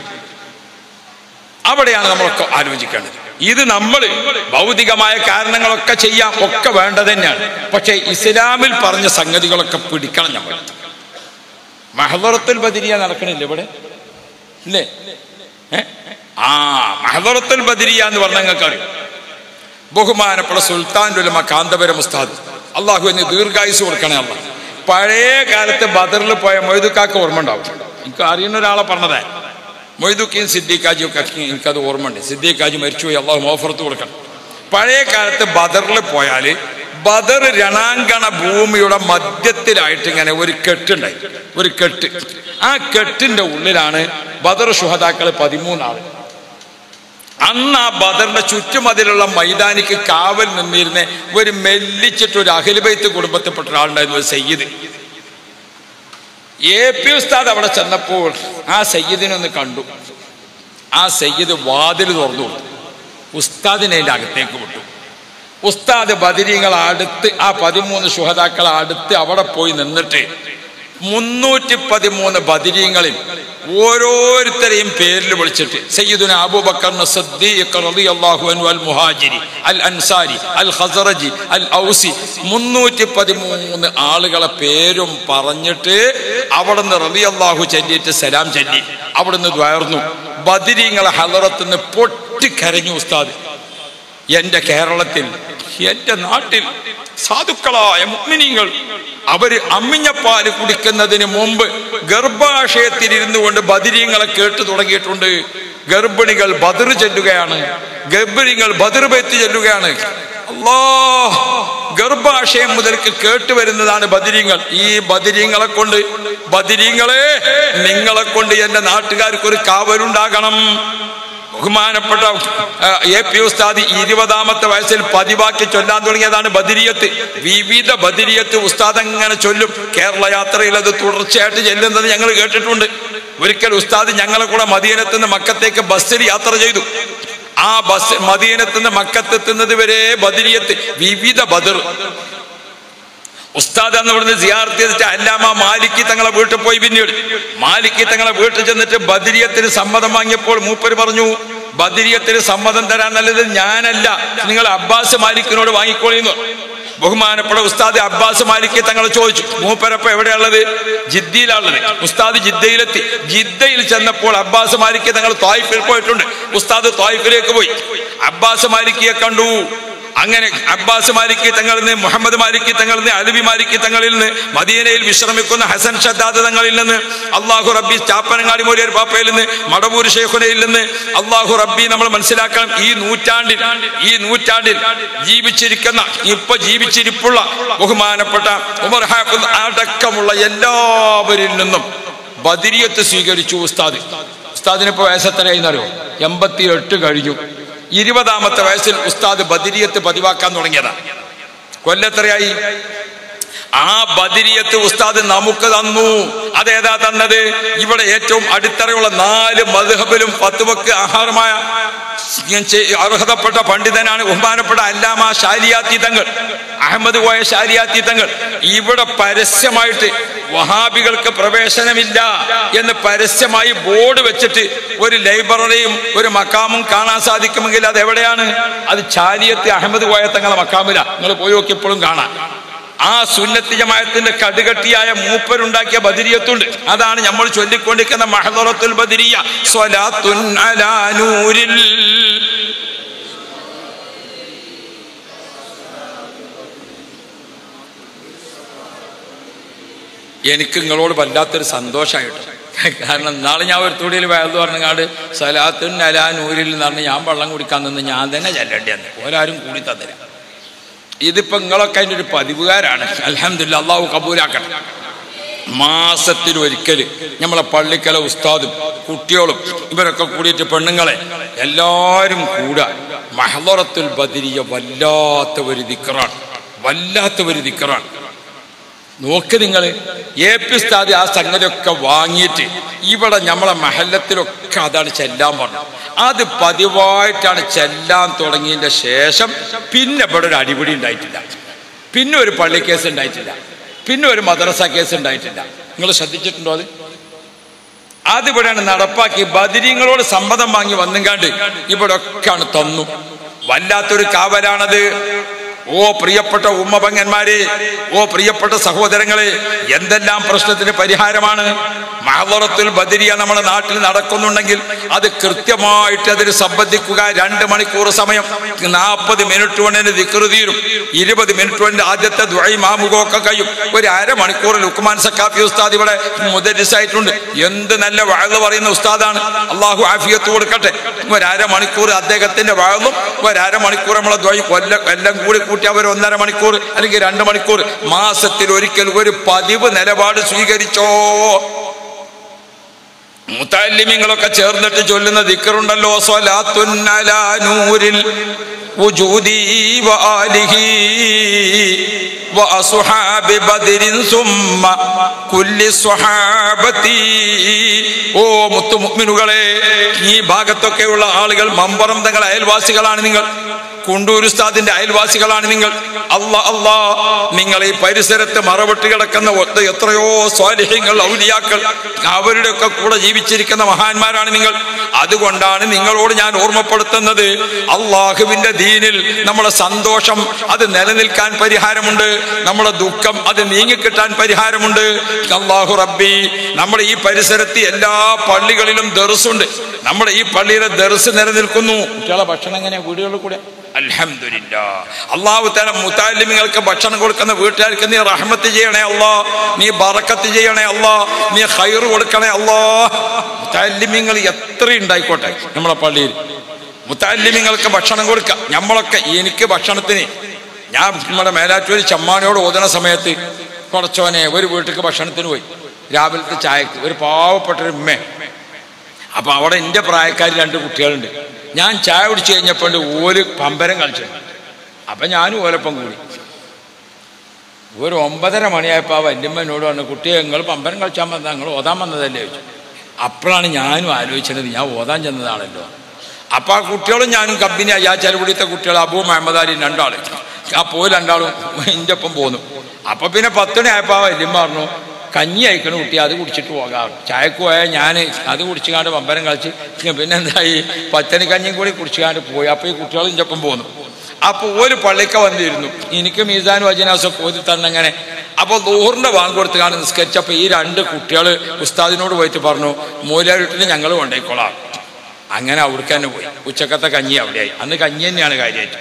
അവിടെയാണ് നമ്മളൊക്കെ ആലോചിക്കേണ്ടത് ഇത് നമ്മൾ ഭൗതികമായ കാരണങ്ങളൊക്കെ ചെയ്യാം ഒക്കെ വേണ്ടത് തന്നെയാണ് പക്ഷെ ഇസ്ലാമിൽ പറഞ്ഞ സംഗതികളൊക്കെ പിടിക്കണം നമ്മൾ മഹദറത്തുൽ ബദിരിയ നടക്കണില്ല ഇവിടെ ഇല്ലേ ഏ? ആ മഹദറത്തുൽ ബദിരിയ എന്ന് പറഞ്ഞാൽ നിങ്ങൾക്ക് അറിയാം ബഹുമാനപ്പെട്ട സുൽത്താൻ ഉലമ കാന്തപുരം ഉസ്താദ് അള്ളാഹു എന്ന് ദീർഘായുസ് കൊടുക്കണേ അല്ല പഴയ കാലത്ത് ബദറിൽ പോയ മൊയ്തുക്കാക്ക് ഓർമ്മ ഉണ്ടാവും എനിക്ക് അറിയുന്ന ഒരാളെ പറഞ്ഞതേ മൊയ്തുക്കയും സിദ്ദീഖാജിയും ഒക്കെ എനിക്കത് ഓർമ്മയുണ്ട് സിദ്ദീഖാജി മരിച്ചുപോയി അള്ളാഹു മോഫറത്ത് കൊടുക്കണം പഴയ കാലത്ത് ബദറിൽ പോയാൽ ബദർ രണാങ്കണ ഭൂമിയുടെ മധ്യത്തിലായിട്ട് ഇങ്ങനെ ഒരു കെട്ടുണ്ടായി ഒരു കെട്ട് ആ കെട്ടിന്റെ ഉള്ളിലാണ് ബദർ ശുഹതാക്കൾ പതിമൂന്നാള് അന്ന് ആ ബദറിന്റെ ചുറ്റുമതിലുള്ള മൈതാനിക്ക് കാവൽ നിന്നിരുന്ന ഒരു മെല്ലിച്ചിട്ട് ഒരു അഖിൽബൈത്ത് കുടുംബത്തിൽപ്പെട്ട ഒരാളുണ്ടായിരുന്നു ഒരു സയ്യിദ് എ പി ഉസ്താദ് അവിടെ ചെന്നപ്പോൾ ആ സയ്യിദിനെ ഒന്ന് കണ്ടു ആ സയ്യിദ് വാതിൽ തുറന്നു കൊടുത്തു ഉസ്താദിനെ അതിൻ്റെ അകത്തേക്ക് വിട്ടു ഉസ്താദ് ബദിരിങ്ങൾ അടുത്ത് ആ പതിമൂന്ന് ശുഹതാക്കൾ അടുത്ത് അവിടെ പോയി നിന്നിട്ട് മുന്നൂറ്റി പതിമൂന്ന് ബദിരീങ്ങളിൽ ഓരോരുത്തരെയും പേരിൽ വിളിച്ചിട്ട് സയ്യിദുന അബൂബക്കർ സദ്ദീഖ് റളിയല്ലാഹു അൻഹു അൽ മുഹാജിരി അൽ അൻസാരി അൽ ഖസറജി അൽ ഔസി മുന്നൂറ്റി പതിമൂന്ന് ആളുകളെ പേരും പറഞ്ഞിട്ട് അവിടുന്ന് റളിയല്ലാഹു ചൊല്ലിയിട്ട് സലാം ചൊല്ലി അവിടുന്ന് ദ്വാർന്നു ബദിരീങ്ങളെ ഹലറത്തുനിന്ന് പൊട്ടിക്കരഞ്ഞു ഉസ്താദ് എന്റെ കേരളത്തിൽ എന്റെ നാട്ടിൽ സാധുക്കളായ മുഗ്മിനിങ്ങൾ അവര് അമ്മിഞ്ഞപ്പാല് കുടിക്കുന്നതിന് മുമ്പ് ഗർഭാശയത്തിലിരുന്നു കൊണ്ട് ബദിരീങ്ങളെ കേട്ടു തുടങ്ങിയിട്ടുണ്ട് ഗർഭിണികൾ ബദർ ചെല്ലുകയാണ് ഗർഭിണികൾ ബദർ ബെത്തി ചെല്ലുകയാണ് അല്ലാ ഗർഭാശയം മുതൽക്ക് കേട്ടു വരുന്നതാണ് ബദിരീങ്ങൾ ഈ ബദിരീങ്ങളെ കൊണ്ട് ബദിരീങ്ങളെ നിങ്ങളെ കൊണ്ട് എന്റെ നാട്ടുകാർക്ക് ഒരു കാവലുണ്ടാകണം ബഹുമാനപ്പെട്ട ആ, എ പി ഉസ്താദ് ഇരുപതാമത്തെ വയസ്സിൽ പതിവാക്കി ചൊല്ലാൻ തുടങ്ങിയതാണ് ബദിരിയത്ത് വിവിധ ബദിരിയത്ത് ഉസ്താദ് അങ്ങനെ ചൊല്ലും കേരള യാത്രയിൽ അത് തുടർച്ചയായിട്ട് ചെല്ലുന്നത് ഞങ്ങൾ കേട്ടിട്ടുണ്ട് ഒരിക്കൽ ഉസ്താദ് ഞങ്ങളെ കൂടെ മദീനത്ത് നിന്ന് മക്കത്തേക്ക് ബസ്സിൽ യാത്ര ചെയ്തു ആ ബസ് മദീനത്ത് നിന്ന് മക്കത്തെത്തുന്നത് വരെ ബദിരിയത്ത് വിവിധ ബദർ ഉസ്താദ് എന്ന് പറഞ്ഞ് സിയാർത്ത് ചെയ്തിട്ട് അല്ലാമ മാലിക്കി തങ്ങളെ വീട്ടിൽ പോയി പിന്നീട് മാലിക്കി തങ്ങളെ വീട്ടിൽ ചെന്നിട്ട് ബദിരിയത്തിന് സമ്മതം വാങ്ങിയപ്പോൾ മൂപ്പര് പറഞ്ഞു ബദിരിയത്തിന് സമ്മതം തരാൻ നല്ലത് ഞാനല്ല നിങ്ങൾ അബ്ബാസ് മാലിക്കിനോട് വാങ്ങിക്കോളിന്ന് ബഹുമാനപ്പെട്ട ഉസ്താദ് അബ്ബാസ് മാലിക്കി തങ്ങൾ ചോദിച്ചു മൂപ്പരപ്പ എവിടെയുള്ളത് ജിദ്ദയിലാണുള്ളത് ഉസ്താദ് ജിദ്ദയിലെത്തി ജിദ്ദയിൽ ചെന്നപ്പോൾ അബ്ബാസ് മാലിക്കി തങ്ങൾ തായിഫിൽ പോയിട്ടുണ്ട് ഉസ്താദ് തായിഫിലേക്ക് പോയി അബ്ബാസ് മാലിക്കിയെ കണ്ടു അങ്ങനെ അബ്ബാസ് മാലിക്കി തങ്ങളിൽ നിന്ന് മുഹമ്മദ് മാലിക്കി തങ്ങളിൽ നിന്ന് അലവി മാലിക്കി തങ്ങളിൽ നിന്ന് മദീനയിൽ വിശ്രമിക്കുന്ന ഹസൻ ഷദ്ദാദ് തങ്ങളിൽ നിന്ന് അള്ളാഹു റബ്ബി ചാപ്പനങ്ങാടി മോലിയർ പാപ്പയിൽ നിന്ന് മടവൂർ ഷെയ്ഖുനയിൽ നിന്ന് അള്ളാഹു റബ്ബി നമ്മൾ മനസ്സിലാക്കണം ഈ നൂറ്റാണ്ടിൽ ഈ നൂറ്റാണ്ടിൽ ജീവിച്ചിരിക്കുന്ന ഇപ്പൊ ജീവിച്ചിരിപ്പുള്ള ബഹുമാനപ്പെട്ട ഉമർ ഹാഫിദ് അടക്കമുള്ള എല്ലാവരിൽ നിന്നും ബദിരിയത്ത് സ്വീകരിച്ചു ഉസ്താദ് ഉസ്താദിന് ഇപ്പൊ വയസ്സെത്രയായിന്നറിയോ എൺപത്തി എട്ട് കഴിഞ്ഞു ഇരുപതാമത്തെ വയസ്സിൽ ഉസ്താദ് ബദിരിയത്ത് പതിവാക്കാൻ തുടങ്ങിയതാണ് കൊല്ലെത്രയായി ആ ബദിരിയത്ത് ഉസ്താദ് നമുക്ക് തന്നു അതേതാ തന്നത് ഇവിടെ ഏറ്റവും അടിത്തറയുള്ള നാല് മധുഹബിലും പത്തുവക്ക് ആഹാരമായ അർഹതപ്പെട്ട പണ്ഡിതനാണ് ബഹുമാനപ്പെട്ട അല്ലാമ ഷാലിയാത്തി തങ്ങൾ അഹമ്മദ് കോയ ഷാലിയാത്തി തങ്ങൾ ഇവിടെ പരസ്യമായിട്ട് വഹാബികൾക്ക് പ്രവേശനമില്ല എന്ന് പരസ്യമായി ബോർഡ് വെച്ചിട്ട് ഒരു ലൈബ്രറിയും ഒരു മക്കാമും കാണാൻ സാധിക്കുമെങ്കിൽ അത് എവിടെയാണ് അത് ചാലിയത്ത് അഹമ്മദ് കോയ തങ്ങളെ മക്കാമില നിങ്ങൾ പോയി നോക്കിയപ്പോഴും കാണാം ആ സുന്നത്തി ജമായത്തിന്റെ കടുകട്ടിയായ മൂപ്പരുണ്ടാക്കിയ ബദിരിയത്തുണ്ട് അതാണ് നമ്മൾ ചൊല്ലിക്കൊണ്ടിരിക്കുന്ന മഹദറത്തുൽ ബദിരിയ സ്വലാത്തുൻ അലാ നൂരിൽ എനിക്ക് നിങ്ങളോട് വല്ലാത്തൊരു സന്തോഷമായിട്ട് കാരണം നാളെ ഞാൻ ഒരു തുടിയിൽ വയലു പറഞ്ഞങ്ങാണ്ട് സലാത്തുൻ അലാ നൂരിൽ എന്ന് പറഞ്ഞ് ഞാൻ വെള്ളം കുടിക്കാൻ നിന്ന് ഞാൻ തന്നെ ചെല്ലേണ്ടി വന്നു ഓരാരും കൂടി തന്നില്ല ഇതിപ്പോ നിങ്ങളൊക്കെ അതിൻ്റെ ഒരു പതിവുകാരാണ് അലഹമില്ല അള്ളാഹു കബൂലാക്കട്ടെ മാസത്തിൽ ഒരിക്കൽ നമ്മളെ പള്ളിക്കല ഉസ്താദും കുട്ടികളും ഇവരൊക്കെ കൂടിയിട്ട് പെണ്ണുങ്ങളെ എല്ലാവരും കൂടെ മഹലറത്തുൽ ബദിരിയ വല്ലാത്ത ഒരു ദിക്കറാണ് വല്ലാത്ത ഒരു ദിക്കറാണ് നോക്ക് നിങ്ങൾ എ പി ഉസ്താദ് ആ സംഗതിയൊക്കെ വാങ്ങിയിട്ട് ഇവിടെ നമ്മളെ മഹല്ലത്തിലൊക്കെ അതാണ് ചെല്ലാൻ പറഞ്ഞത് അത് പതിവായിട്ടാണ് ചെല്ലാൻ തുടങ്ങിയതിന്റെ ശേഷം പിന്നെ ഇവിടെ ഒരു അടിപിടി ഉണ്ടായിട്ടില്ല പിന്നെ ഒരു പള്ളി കേസ് ഉണ്ടായിട്ടില്ല പിന്നെ ഒരു മദ്രസ കേസ് ഉണ്ടായിട്ടില്ല നിങ്ങൾ ശ്രദ്ധിച്ചിട്ടുണ്ടോ അത് അതിവിടെയാണ് നടപ്പാക്കി ബദിരിങ്ങളോട് സമ്മതം വാങ്ങി വന്നുകാണ്ട് ഇവിടെ ഒക്കെയാണ് തന്നു വല്ലാത്തൊരു കാവലാണത് ഓ പ്രിയപ്പെട്ട ഉമ്മപങ്ങന്മാരെ ഓ പ്രിയപ്പെട്ട സഹോദരങ്ങളെ എന്തെല്ലാം പ്രശ്നത്തിന് പരിഹാരമാണ് മഹവറത്തുൽ ബദിരിയ നമ്മുടെ നാട്ടിൽ നടക്കുന്നുണ്ടെങ്കിൽ അത് കൃത്യമായിട്ട് അതിന് സംബന്ധിക്കുക രണ്ട് മണിക്കൂർ സമയം നാൽപ്പത് മിനിറ്റ് കൊണ്ടിന് ദിക്കൃതീരും ഇരുപത് മിനിറ്റ് കൊണ്ട് ആദ്യത്തെ ദ്വൈമാമുഖമൊക്കെ കഴിയും ഒരു അരമണിക്കൂറിൽ ഉക്കുമാൻ സക്കാഫി ഉസ്താദ് ഇവിടെ മുദരിസായിട്ടുണ്ട് എന്ത് നല്ല വാഴ പറയുന്ന ഉസ്താദാണ് അള്ളാഹു ആഫിയത്ത് കൊടുക്കട്ടെ ഒരു അരമണിക്കൂർ അദ്ദേഹത്തിന്റെ വാഴും ഒരു അരമണിക്കൂർ നമ്മളെ ദ്വൈ കൊല്ലം എല്ലാം കൂടി കൂട്ടി അവർ ഒന്നര മണിക്കൂർ അല്ലെങ്കിൽ രണ്ട് മണിക്കൂർ മാസത്തിൽ ഒരിക്കൽ ഒരു പതിവ് നിലപാട് സ്വീകരിച്ചോ മുത്താലിമ്യങ്ങളൊക്കെ ചേർന്നിട്ട് ചൊല്ലുന്ന ദിക്കറുണ്ടല്ലോ സ്വലാത്തുൻ അലാ നൂരിൽ وجودي وآله وأصحاب بدر ثم كل الصحابة ഓ മുത്തു മുഅ്മിനുകളെ ഈ ഭാഗത്തൊക്കെയുള്ള ആളുകൾ മമ്പറം തങ്ങൾ അയൽവാസികളാണ് നിങ്ങൾ കുണ്ടൂർ ഉസ്താദിന്റെ അയൽവാസികളാണ് നിങ്ങൾ അല്ല അല്ലാ നിങ്ങൾ ഈ പരിസരത്ത് മറവിട്ട് കിടക്കുന്ന ഒത്ത എത്രയോ സ്വാലിഹ്യങ്ങൾ ഔലിയാക്കൾ അവരുടെ ഒക്കെ കൂടെ ജീവിച്ചിരിക്കുന്ന മഹാന്മാരാണ് നിങ്ങൾ അതുകൊണ്ടാണ് നിങ്ങളോട് ഞാൻ ഓർമ്മപ്പെടുത്തുന്നത് അള്ളാഹുവിന്റെ ദീനിൽ നമ്മുടെ സന്തോഷം അത് നിലനിൽക്കാൻ പരിഹാരമുണ്ട് നമ്മുടെ ദുഃഖം അത് നീങ്ങിക്കിട്ടാൻ പരിഹാരമുണ്ട് അള്ളാഹു റബ്ബി നമ്മുടെ ഈ പരിസരത്ത് എല്ലാ പള്ളികളിലും ദർസുണ്ട് നമ്മുടെ ഈ പള്ളിയിലെ ദർസ് നിലനിൽക്കുന്നു കുട്ടികളെ ഭക്ഷണം എങ്ങനെയാ വീടുകളിൽ കൂടെ അൽഹംദുലില്ല അള്ളാഹു തല മുത്താലിമിങ്ങൾക്ക് ഭക്ഷണം കൊടുക്കുന്ന വീട്ടുകാർക്ക് നീ റഹ്മത്ത് ചെയ്യണേ അല്ലാ നീ ബറക്കത്ത് ചെയ്യണേ അല്ലാ നീ ഹൈറ് കൊടുക്കണേ അല്ലാ മുത്താലിമിങ്ങൾ എത്ര ഉണ്ടായിക്കോട്ടെ നമ്മളെ പള്ളിയിൽ മുത്താലിമിങ്ങൾക്ക് ഭക്ഷണം കൊടുക്കുക നമ്മളൊക്കെ എനിക്ക് ഭക്ഷണത്തിന് ഞാൻ നമ്മുടെ മേലാറ്റൂര് ചമ്മാനോട് ഓതുന്ന സമയത്ത് കുറച്ചോനെ ഒരു വീട്ടിലേക്ക് ഭക്ഷണത്തിന് പോയി രാവിലത്തെ ചായക്ക് ഒരു പാവപ്പെട്ടൊരു ഉമ്മ അപ്പൊ അവിടെ എൻ്റെ പ്രായക്കാർ രണ്ട് കുട്ടികളുണ്ട് ഞാൻ ചായ കുടിച്ചു കഴിഞ്ഞപ്പോൾ ഓല് പമ്പരം കളിച്ചു അപ്പൊ ഞാനും ഓലപ്പം കൂടി ഒരു ഒമ്പതര മണിയായപ്പോൾ ആ വല്യമ്മ എന്നോട് പറഞ്ഞു കുട്ടിയെ നിങ്ങൾ പമ്പരം കളിച്ചാൽ വന്നാൽ നിങ്ങൾ ഓതാൻ വന്നതല്ലേ ചോദിച്ചു അപ്പോഴാണ് ഞാനും ആലോചിച്ചത് ഞാൻ ഓതാൻ ചെന്നതാണല്ലോ അപ്പൊ ആ കുട്ടികളും ഞാനും കമ്പനി അയ്യാ ചെലവിടുത്തെ കുട്ടികൾ അബു മുഹമ്മദ് അലി രണ്ടാള് ആ പോയി രണ്ടാളും എൻ്റെ ഒപ്പം പോന്നു അപ്പൊ പിന്നെ പത്തുണി ആയപ്പോ ആ വല്യമ്മ പറഞ്ഞു കഞ്ഞി അയക്കണ കുട്ടി അത് കുടിച്ചിട്ട് പോകാം ചായക്ക് പോയാൽ ഞാൻ അത് കുടിച്ചുകാണ്ട് പമ്പരം കളിച്ച് പിന്നെ എന്തായി പച്ചനി കഞ്ഞിയും കൂടി കുടിച്ചുകാണ്ട് പോയി അപ്പൊ ഈ കുട്ടികൾ എൻ്റെ ഒപ്പം പോന്നു അപ്പൊ ഒരു പള്ളിക്ക വന്നിരുന്നു എനിക്ക് മീസാൻ വചനാസൊക്കെ ഓതി തന്നങ്ങനെ അപ്പൊ ദൂറിന്റെ വാങ്ങ് കൊടുത്തുകാണ്ട് നിസ്കരിച്ചപ്പോ ഈ രണ്ട് കുട്ടികൾ ഉസ്താദിനോട് പോയിട്ട് പറഞ്ഞു മൂലാരിട്ടിന് ഞങ്ങൾ കൊണ്ടേക്കോളാം അങ്ങനെ അവിടേക്ക് തന്നെ പോയി ഉച്ചക്കത്തെ കഞ്ഞി അവിടെയായി അന്ന് കഞ്ഞി തന്നെയാണ് കാര്യമായിട്ട്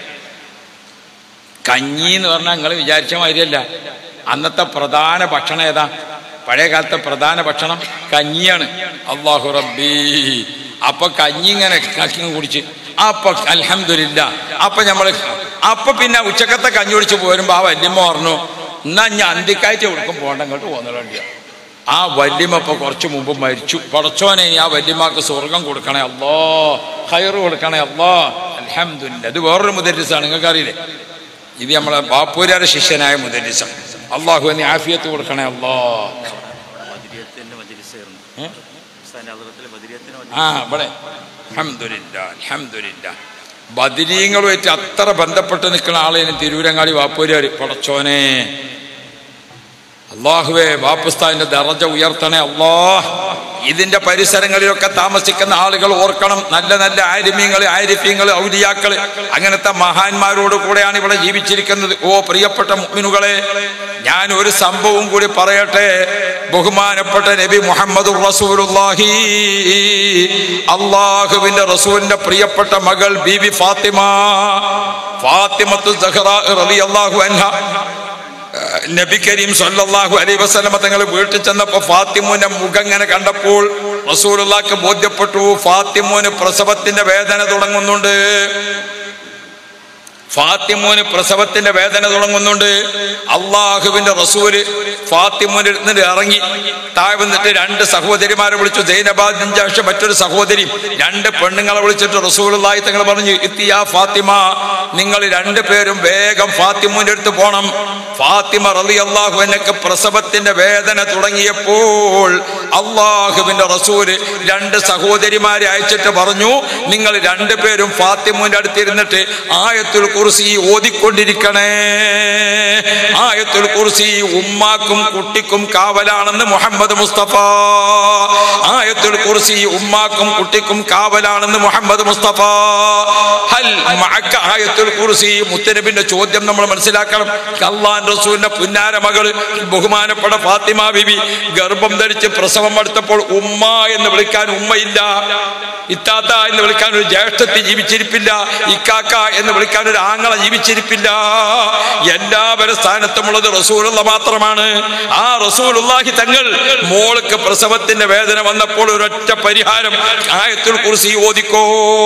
കഞ്ഞി എന്ന് പറഞ്ഞാൽ നിങ്ങൾ വിചാരിച്ച മാതിരിയല്ല അന്നത്തെ പ്രധാന ഭക്ഷണം ഏതാ പഴയ കാലത്തെ പ്രധാന ഭക്ഷണം കഞ്ഞിയാണ് അള്ളാഹു റബ്ബി അപ്പൊ കഞ്ഞി ഇങ്ങനെ കക്കി കുടിച്ച് അപ്പൊ അൽഹംദുലില്ല അപ്പൊ നമ്മള് അപ്പൊ പിന്നെ ഉച്ചക്കത്തെ കഞ്ഞി കുടിച്ച് പോരുമ്പോ ആ വല്യമ്മ പറഞ്ഞു എന്നാ ഞാൻ അന്തിക്കാഴ്ച കൊടുക്കും പോകണ്ട അങ്ങോട്ട് പോകുന്നില്ല ആ വല്യമ്മ ഇപ്പൊ കുറച്ച് മുമ്പ് മരിച്ചു പടച്ചോനെ ആ വല്യമ്മക്ക് സ്വർഗം കൊടുക്കണേ അല്ലോ ഹയറ് കൊടുക്കണേ അല്ലോ അൽഹംദുലില്ല ഇത് വേറൊരു മുദരിസാണ് നിങ്ങൾക്ക് അറിയില്ലേ ഇത് നമ്മളെ ബാപ്പൂരാരുടെ ശിഷ്യനായ മുദരിസം അള്ളാഹു നീ ആഫിയത്ത് കൊടുക്കണേ അല്ലോ ആ ഇവിടെ അൽഹംദുലില്ല അൽഹംദുലില്ല ബദിരീങ്ങളുമായിട്ട് അത്ര ബന്ധപ്പെട്ട് നിൽക്കുന്ന ആളേന് തിരൂരങ്ങാടി വാപ്പൂര് പടച്ചോനെ അള്ളാഹുവേ ബാപ്പുസ്താന്റെ ദറജ ഉയർത്തണേ അള്ളാ ഇതിന്റെ പരിസരങ്ങളിലൊക്കെ താമസിക്കുന്ന ആളുകൾ ഓർക്കണം നല്ല നല്ല ആരിമ്യങ്ങൾ ആരിഫ്യങ്ങൾ ഔലിയാക്കൾ അങ്ങനത്തെ മഹാന്മാരോട് കൂടെയാണ് ഇവിടെ ജീവിച്ചിരിക്കുന്നത് ഓ പ്രിയപ്പെട്ട മുഅ്മിനുകളെ ഞാൻ ഒരു സംഭവം കൂടി പറയട്ടെ ബഹുമാനപ്പെട്ട നബി മുഹമ്മദ് റസൂലുള്ളാഹി അള്ളാഹുവിന്റെ റസൂലിന്റെ പ്രിയപ്പെട്ട മകൾ ബീബി ഫാത്തിമ ഫാത്തിമത്തു സഹറ റളിയല്ലാഹു അൻഹ നബി കരീം സല്ലല്ലാഹു അലൈഹി വസല്ലമ തങ്ങൾ വീട്ടിൽ ചെന്നപ്പോൾ ഫാത്തിമോന്റെ മുഖം ഇങ്ങനെ കണ്ടപ്പോൾ റസൂലുള്ളാഹിക്ക് ബോധ്യപ്പെട്ടു ഫാത്തിമോന് പ്രസവത്തിന്റെ വേദന തുടങ്ങുന്നുണ്ട് ഫാത്തിമോന് പ്രസവത്തിന്റെ വേദന തുടങ്ങുന്നുണ്ട് അള്ളാഹുവിന്റെ റസൂല് ഫാത്തിമോന്റെ അടുത്ത് ഇറങ്ങി താഴെ വന്നിട്ട് രണ്ട് സഹോദരിമാരെ വിളിച്ചു ജൈനബാദിൻ ജാഷ മറ്റൊരു സഹോദരി രണ്ട് പെണ്ണുങ്ങളെ വിളിച്ചിട്ട് റസൂലുള്ളാഹി തങ്ങൾ പറഞ്ഞു ഇത്തിയാ ഫാത്തിമ നിങ്ങൾ രണ്ടു പേരും വേഗം ഫാത്തിമോന്റെ അടുത്ത് പോണം ഫാത്തിമ റലി അള്ളാഹു എന്നൊക്കെ പ്രസവത്തിന്റെ വേദന തുടങ്ങിയപ്പോൾ അള്ളാഹുവിന്റെ റസൂല് രണ്ട് സഹോദരിമാരെ അയച്ചിട്ട് പറഞ്ഞു നിങ്ങൾ രണ്ടുപേരും ഫാത്തിമോന്റെ അടുത്തിരുന്നിട്ട് ആയത്തുൽ കുർസി ഓതിക്കൊണ്ടിരിക്കണേ ആയത്തുൽ കുർസി ഉമ്മാക്കും കുട്ടിക്കും കാവലാണെന്ന് മുഹമ്മദ് മുസ്തഫ ആയത്തുൽ കുർസി ഉമ്മാക്കും കുട്ടിക്കും കാവലാണെന്ന് മുഹമ്മദ് മുസ്തഫ ഹൽ മഅക ആയത്തുൽ കുർസി മുത്തനബിന്റെ ചോദ്യം നമ്മൾ മനസ്സിലാക്കണം അള്ളാൻ റസൂലിന്റെ പുന്നാര മകള് ബഹുമാനപ്പെട്ട ഫാത്തിമ ബിബി ഗർഭം ധരിച്ച് പ്രസവം എടുത്തപ്പോൾ ഉമ്മ എന്ന് വിളിക്കാൻ ഉമ്മയില്ല ഇത്താത്ത എന്ന് വിളിക്കാൻ ഒരു ജ്യേഷ്ഠത്തി ജീവിച്ചിരിപ്പില്ല ഇക്കാക്ക എന്ന് വിളിക്കാൻ ഒരു ആങ്ങള ജീവിച്ചിരിപ്പില്ല എല്ലാവരുടെ സ്ഥാനത്തുമുള്ളത് റസൂലുള്ള മാത്രമാണ് ആ റസൂലുള്ളാഹി തങ്ങൾ മോൾക്ക് പ്രസവത്തിന്റെ വേദന വന്നപ്പോൾ ഒരൊറ്റ പരിഹാരം ആയത്തുൽ കുർസി ഓദിക്കോ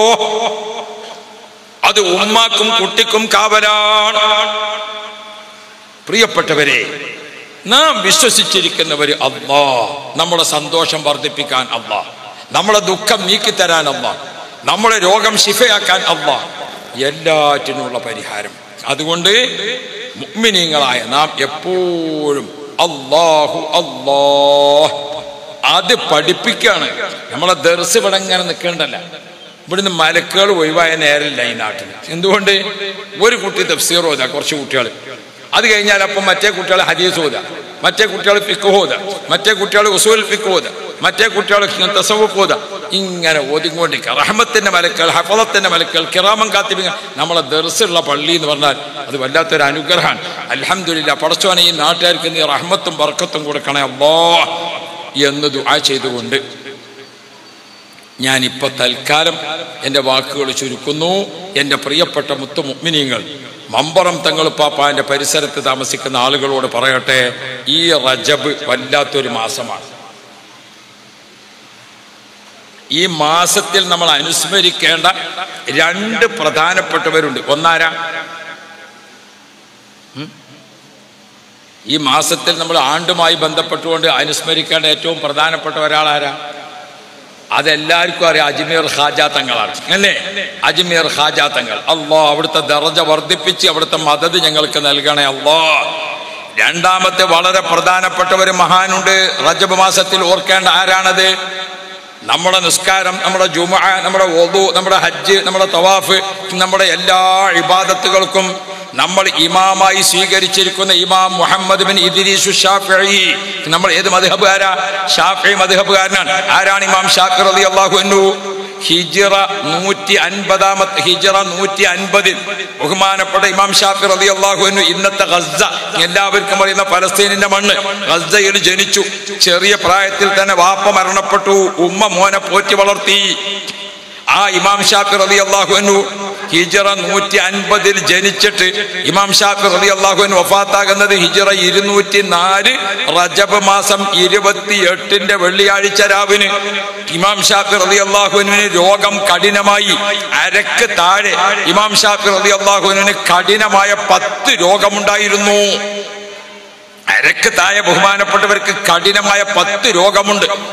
അത് ഉമ്മാക്കും കുട്ടിക്കും കാവലാണ് പ്രിയപ്പെട്ടവരെ നാം വിശ്വസിച്ചിരിക്കുന്നവര് അള്ളാ നമ്മുടെ സന്തോഷം വർദ്ധിപ്പിക്കാൻ അള്ളാ നമ്മളെ ദുഃഖം നീക്കിത്തരാൻ അള്ളാ നമ്മളെ രോഗം ശിഫയാക്കാൻ അള്ളാ എല്ലാറ്റിനുമുള്ള പരിഹാരം അതുകൊണ്ട് മുഗ്മിനീങ്ങളായ നാം എപ്പോഴും അള്ളാഹു അള്ളാ അത് പഠിപ്പിക്കാണ് നമ്മളെ ദർസ് ഇവിടെ ഇങ്ങനെ നിൽക്കേണ്ടല്ല ഇവിടുന്ന് മലക്കുകൾ ഒഴിവായ നേരമില്ല ഈ നാട്ടിൽ എന്തുകൊണ്ട് ഒരു കുട്ടി തഫ്സീർ ഓതാ കുറച്ച് കുട്ടികൾ അത് കഴിഞ്ഞാൽ അപ്പം മറ്റേ കുട്ടികൾ ഹദീസ് ഓതാ മറ്റേ കുട്ടികൾ ഫിക്ക് ഓതാ മറ്റേ കുട്ടികൾ ഉസൂൽ ഫിക്ക് ഓതാ മറ്റേ കുട്ടികൾ തസവുക്ക് ഓതാ ഇങ്ങനെ ഓതിക്കൊണ്ടിരിക്കുക റഹ്മത്തിന്റെ മലക്കൾ ഹഫളത്തിന്റെ മലക്കൾ കിറാമം കാത്തിപ്പിങ്ങ നമ്മളെ ദർസുള്ള പള്ളി എന്ന് പറഞ്ഞാൽ അത് വല്ലാത്തൊരു അനുഗ്രഹമാണ് അലഹമില്ല പടച്ചോനെ ഈ നാട്ടുകാർക്ക് നീ റഹ്മത്തും ബർക്കത്തും കൊടുക്കണേ അല്ലോ എന്ന് ദുആ ചെയ്തുകൊണ്ട് ഞാനിപ്പോൾ തൽക്കാലം എൻ്റെ വാക്കുകൾ ചുരുക്കുന്നു എൻ്റെ പ്രിയപ്പെട്ട മുത്തു മുഗ്മിനീങ്ങൾ മമ്പറം തങ്ങൾ പാപ്പാൻ്റെ പരിസരത്ത് താമസിക്കുന്ന ആളുകളോട് പറയട്ടെ ഈ റജബ് വല്ലാത്തൊരു മാസമാണ് ഈ മാസത്തിൽ നമ്മൾ അനുസ്മരിക്കേണ്ട രണ്ട് പ്രധാനപ്പെട്ടവരുണ്ട് ഒന്നാരാ ഉം? ഈ മാസത്തിൽ നമ്മൾ ആണ്ടുമായി ബന്ധപ്പെട്ടുകൊണ്ട് അനുസ്മരിക്കേണ്ട ഏറ്റവും പ്രധാനപ്പെട്ട ഒരാളാരാ അതെല്ലാവർക്കും അറിയാം അജ്മീർ ഖാജാ തങ്ങളാണ് അല്ലേ അജ്മീർ ഖാജാ തങ്ങൾ അള്ളാ അവിടുത്തെ ദർജ വർദ്ധിപ്പിച്ച് അവിടുത്തെ മദത് ഞങ്ങൾക്ക് നൽകണേ അള്ളാ രണ്ടാമത്തെ വളരെ പ്രധാനപ്പെട്ട ഒരു മഹാനുണ്ട് റജബ് മാസത്തിൽ ഓർക്കേണ്ട ആരാണത് നമ്മുടെ നിസ്കാരം നമ്മുടെ ജുമ നമ്മുടെ ഒതു നമ്മുടെ ഹജ്ജ് നമ്മുടെ തവാഫ് നമ്മുടെ എല്ലാ ഇബാദത്തുകൾക്കും നമ്മൾ ഇമാമായി സ്വീകരിച്ചിരിക്കുന്ന ഇമാം മുഹമ്മദ് ബിൻ ഇദ്രീസു ഷാഫി നമ്മൾ ഏത് മധുഹബുകാരാ ഷാഫി മധുഹബുകാരനാണ് ആരാണ് ഇമാം ഷാഫി റളി അള്ളാഹു എന്നു ഹിജിറ നൂറ്റി അൻപതാമത്തെ ഹിജിറ നൂറ്റി അൻപതിൽ ബഹുമാനപ്പെട്ട ഇമാം ഷാഫി റളി അള്ളാഹു എന്നു ഇന്നത്തെ ഗസ്സ എല്ലാവർക്കും അറിയുന്ന പലസ്തീനിന്റെ മണ്ണ് ഗസ്സയിൽ ജനിച്ചു ചെറിയ പ്രായത്തിൽ തന്നെ വാപ്പ മരണപ്പെട്ടു ഉമ്മ മോനെ പോറ്റി വളർത്തി ആ ഇമാം ഷാഫി റളി അള്ളാഹുനു ഹിജറ നൂറ്റി അൻപതിൽ ജനിച്ചിട്ട് ഇമാം ഷാഫി റളി അള്ളാഹുനു വഫാത്താകുന്നത് ഹിജറ ഇരുന്നൂറ്റി നാല് റജബ് മാസം ഇരുപത്തി എട്ടിന്റെ വെള്ളിയാഴ്ച രാവിന് ഇമാം ഷാഫി റളി അള്ളാഹുവിന് രോഗം കഠിനമായി അരക്ക് താഴെ ഇമാം ഷാഫി റളി അള്ളാഹുവിന് കഠിനമായ പത്ത് രോഗമുണ്ടായിരുന്നു അരക്ക് താഴെ ബഹുമാനപ്പെട്ടവർക്ക് കഠിനമായ പത്ത് രോഗമുണ്ട്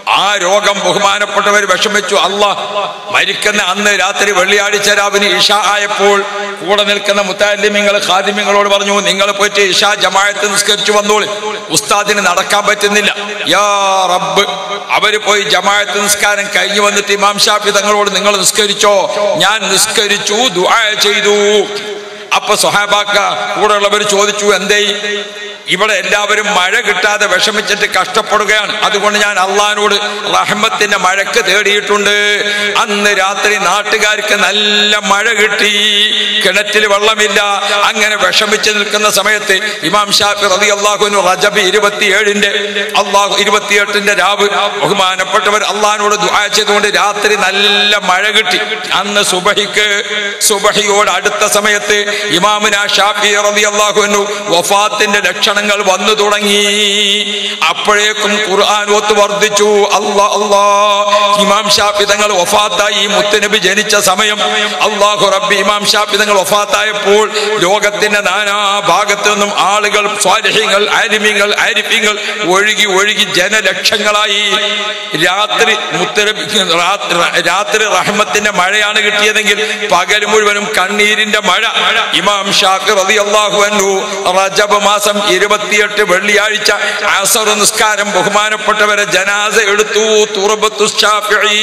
ആ രോഗം ബഹുമാനപ്പെട്ടവർ വിഷമിച്ചു അല്ല മരിക്കുന്ന അന്ന് രാത്രി വെള്ളിയാഴ്ച രാവിലെ ഇഷ ആയപ്പോൾ കൂടെ നിൽക്കുന്ന മുത്താലിമ്യങ്ങൾ ഖാദിമ്യങ്ങളോട് പറഞ്ഞു നിങ്ങൾ പോയിട്ട് ഇഷ ജമായത്ത് നിസ്കരിച്ചു വന്നോളി ഉസ്താദിന് നടക്കാൻ പറ്റുന്നില്ല യാ റബ്ബ് അവര് പോയി ജമായത്ത് നിസ്കാരം കഴിഞ്ഞു വന്നിട്ട് ഇമാം ഷാഫി തങ്ങളോട് നിങ്ങൾ നിസ്കരിച്ചോ ഞാൻ നിസ്കരിച്ചു ദുആ ചെയ്തു അപ്പൊ സ്വഹാബാക്ക കൂടെയുള്ളവർ ചോദിച്ചു എന്തേ ഇവിടെ എല്ലാവരും മഴ കിട്ടാതെ വിഷമിച്ചിട്ട് കഷ്ടപ്പെടുകയാണ് അതുകൊണ്ട് ഞാൻ അള്ളഹാനോട് റഹ്മത്തിന്റെ മഴക്ക് തേടിയിട്ടുണ്ട് അന്ന് രാത്രി നാട്ടുകാർക്ക് നല്ല മഴ കിട്ടി കിണറ്റിൽ വെള്ളമില്ല അങ്ങനെ വിഷമിച്ച് നിൽക്കുന്ന സമയത്ത് ഇമാം ഷാഫി റതി അള്ളാഹുനു റജബ് ഇരുപത്തിയേഴിന്റെ അള്ളാഹു ഇരുപത്തിയെട്ടിന്റെ രാവ് ബഹുമാനപ്പെട്ടവർ അള്ളഹാനോട് ദുആ ചെയ്തുകൊണ്ട് രാത്രി നല്ല മഴ കിട്ടി അന്ന് സുബഹിക്ക് സുബഹിയോട് അടുത്ത സമയത്ത് ഇമാമിന ഷാഫി റതി അള്ളാഹുനു വഫാത്തിന്റെ ലക്ഷണങ്ങൾ വന്നു തുടങ്ങി അപ്പോഴേക്കും ഖുർആൻ ഒത്ത് വർദ്ധിച്ചു അല്ലാ അല്ലാ ഇമാം ഷാഫി തങ്ങൾ വഫാത്തായി ഈ മുത്തുനബി ജനിച്ച സമയം അള്ളാഹു റബ്ബി ഇമാം ഷാഫി തങ്ങൾ വഫാത്തായപ്പോൾ ലോകത്തിന്റെ നാനാ ഭാഗത്തു നിന്നും ആളുകൾ സ്വാലിഹ്യങ്ങൾ ആരിമ്യങ്ങൾ ആരിഫ്യങ്ങൾ ഒഴുകി ഒഴുകി ജനലക്ഷങ്ങളായി രാത്രി മുത്തരബിക്ക് രാത്രി രാത്രി റഹ്മത്തിന്റെ മഴയാണ് കിട്ടിയതെങ്കിൽ പകൽ മുഴുവനും കണ്ണീരിന്റെ മഴ ഇമാം ഷാഫി റതി അള്ളാഹു അന്നു റജബ് മാസം ഇരുപത്തിയെട്ട് വെള്ളിയാഴ്ച അസർ നിസ്കാരം ബഹുമാനപ്പെട്ടവരെ ജനാസ എടുത്തു തുറബത്തു ഷാഫിഈ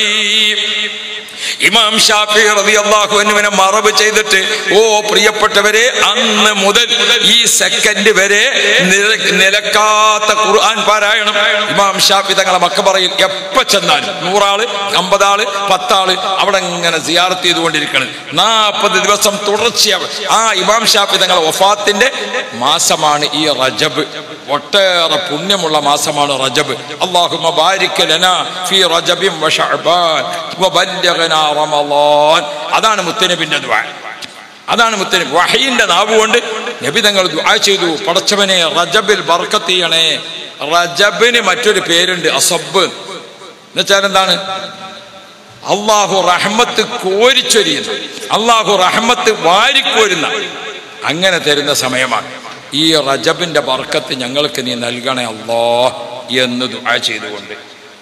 ഇമാം ഷാഫി റളിയല്ലാഹു അൻഹുവിനെ മറവ് ചെയ്തിട്ട് ഓ പ്രിയപ്പെട്ടവരെ അന്ന് മുതൽ ഈ സെക്കൻഡ് വരെ നില- നിലക്കാത്ത ഖുർആൻ പാരായണം ഇമാം ഷാഫി തങ്ങളെ മക്കബറയിൽ എപ്പ ചെന്നാലും നൂറാള് അമ്പതാള് പത്താള് അവിടെ ഇങ്ങനെ സിയാറത്ത് ചെയ്തുകൊണ്ടിരിക്കണം നാൽപ്പത് ദിവസം തുടർച്ചയാവും ആ ഇമാം ഷാഫി തങ്ങളെ വഫാത്തിന്റെ മാസമാണ് ഈ റജബ് ഒട്ടേറെ പുണ്യമുള്ള മാസമാണ് റജബ് അള്ളാഹുമ്മ ബാരിക ലനാ ഫീ റജബിൻ വ ശഅബാൻ വബല്ലഗനാ റമളാൻ അതാണ് മുത്തനബിന്റെ ദുആ അതാണ് മുത്തനബി വഹയിന്റെ നാവ് കൊണ്ട് നബി തങ്ങൾ ദുആ ചെയ്തു പടച്ചവനെ റജബിൽ ബർക്കത്ത് ചെയ്യണേ റജബിന് മറ്റൊരു പേരുണ്ട് അസബ് എന്നുവെച്ചാൽ എന്താണ് അള്ളാഹു റഹ്മത്ത് കോരിച്ചൊരിയുന്ന അള്ളാഹു റഹ്മത്ത് വാരിക്കോരുന്ന അങ്ങനെ തരുന്ന സമയമാണ് ഈ റജബിന്റെ ബർക്കത്ത് ഞങ്ങൾക്ക് നീ നൽകണേ അല്ലോ എന്ന് ദുആ ചെയ്തുകൊണ്ട്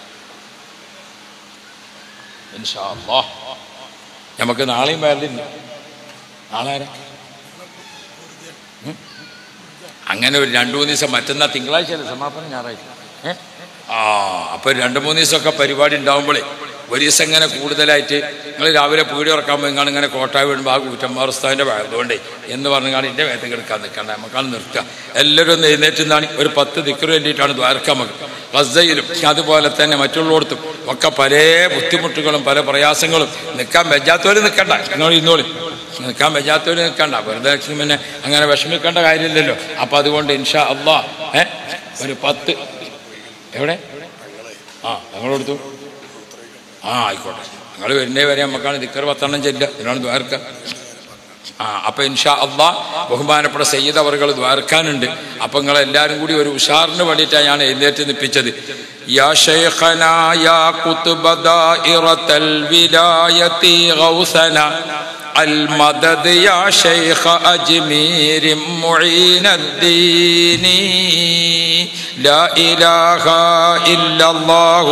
ഇൻഷാ അല്ലാഹ്. നമുക്ക് നാളെയും വരലില്ല നാളെ ആരാ? ഉം? അങ്ങനെ ഒരു രണ്ടു മൂന്ന് ദിവസം മറ്റന്നാ തിങ്കളാഴ്ച അല്ലേ സമാപനം ഞായറാഴ്ച ഏ? ആ അപ്പൊ രണ്ടു മൂന്ന് ദിവസമൊക്കെ പരിപാടി ഉണ്ടാവുമ്പോഴേ ഒരു ദിവസം ഇങ്ങനെ കൂടുതലായിട്ട് നിങ്ങൾ രാവിലെ പീടി ഉറക്കാൻ പോയി നിങ്ങൾ ഇങ്ങനെ കോട്ടായ വീടുമ്പോൾ ആ കൂറ്റന്മാർ ഉസ്താവിൻ്റെ അതുകൊണ്ടേ എന്ന് പറഞ്ഞാൽ എൻ്റെ വേഗം കിടക്കാൻ നിൽക്കണ്ട നമുക്കാണ് നിർത്തുക എല്ലാവരും ഒന്ന് എഴുന്നേറ്റ് നിന്നാണ് ഒരു പത്ത് ദിക്കറ് വേണ്ടിയിട്ടാണ് ദ്വാരക്കാൻ നമുക്ക് ഗസയിലും അതുപോലെ തന്നെ മറ്റുള്ളവർക്കും ഒക്കെ പല ബുദ്ധിമുട്ടുകളും പല പ്രയാസങ്ങളും നിൽക്കാൻ വെജാത്തവർ നിൽക്കണ്ട നിങ്ങൾ ഇന്നോളി നിൽക്കാൻ വെജാത്തവർ നിൽക്കണ്ട വെറുതെ പിന്നെ അങ്ങനെ വിഷമിക്കേണ്ട കാര്യമില്ലല്ലോ അപ്പം അതുകൊണ്ട് ഇൻഷാ അള്ളാ ഏ ഒരു പത്ത് എവിടെ ആ ഞങ്ങളെടുത്തു ആ ആയിക്കോട്ടെ നിങ്ങൾ വരുന്നേ വരെ നമുക്കാണ് ദിക്കർ പത്തെണ്ണം ചെല്ലുക ഇതിനാണ് ദ്വാരക്ക ആ അപ്പൊ ഇൻഷാ അള്ളാ ബഹുമാനപ്പെട്ട സയ്യിദ് അവർകൾ ദ്വാരക്കാനുണ്ട് അപ്പൊ നിങ്ങൾ എല്ലാവരും കൂടി ഒരു ഉഷാറിന് വേണ്ടിയിട്ടാണ് ഞാൻ എഴുന്നേറ്റ് നിപ്പിച്ചത് യാ ശൈഖന യാ ഖുത്ബ ദാഇറത്തൽ വിലായത്തി ഗൗസന المدد يا شيخ أجمير معين الدين لا إله إلا الله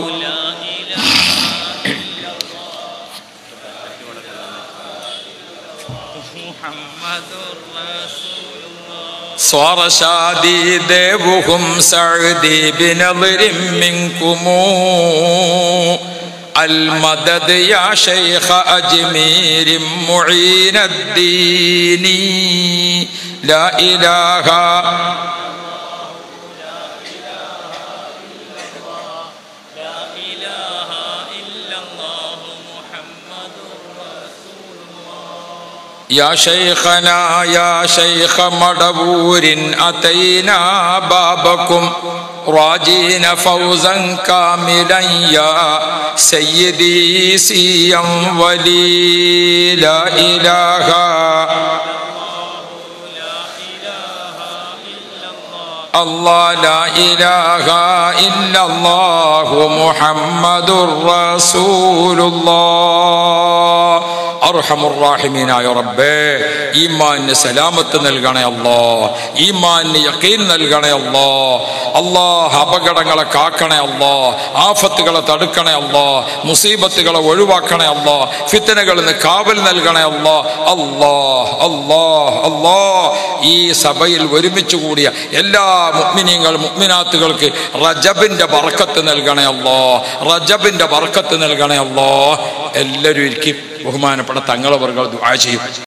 محمد رسول الله صار شادي ذيبهم سعدي بنظر منكم المدد يا شيخ أجمير معين الدين لا إله لا إله إلا الله محمد رسول يا شيخنا يا شيخ مدبور أتينا بابكم راجين فوزا كاملا يا سيدي سيا ولي لا إله الله لا إله إلا الله محمد رسول الله അർഹമുറാഹിമീനായ റബ്ബേ ഈമാന് സലാമത്ത് നൽകണേ അല്ലോ ഈമാന് യക്കീൻ നൽകണേ അല്ലോ അള്ളാഹ് അപകടങ്ങളെ കാക്കണേ അല്ലോ ആഫത്തുകളെ തടുക്കണേ അല്ലോ മുസീബത്തുകളെ ഒഴിവാക്കണേ അല്ലോ ഫിത്തനകളിൽ നിന്ന് കാവൽ നൽകണേ അല്ലോ അല്ലാ അല്ലാ അല്ലാ ഈ സഭയിൽ ഒരുമിച്ച് കൂടിയ എല്ലാ മുഗ്മിനീങ്ങൾ മുഗ്മിനാത്തുകൾക്ക് റജബിന്റെ ബർക്കത്ത് നൽകണേ അല്ലോ റജബിന്റെ ബർക്കത്ത് നൽകണേ അല്ലോ എല്ലാവരും ഇരിക്കും ബഹുമാനപ്പെട്ട തങ്ങളവർകൾ ദുആ ചെയ്യും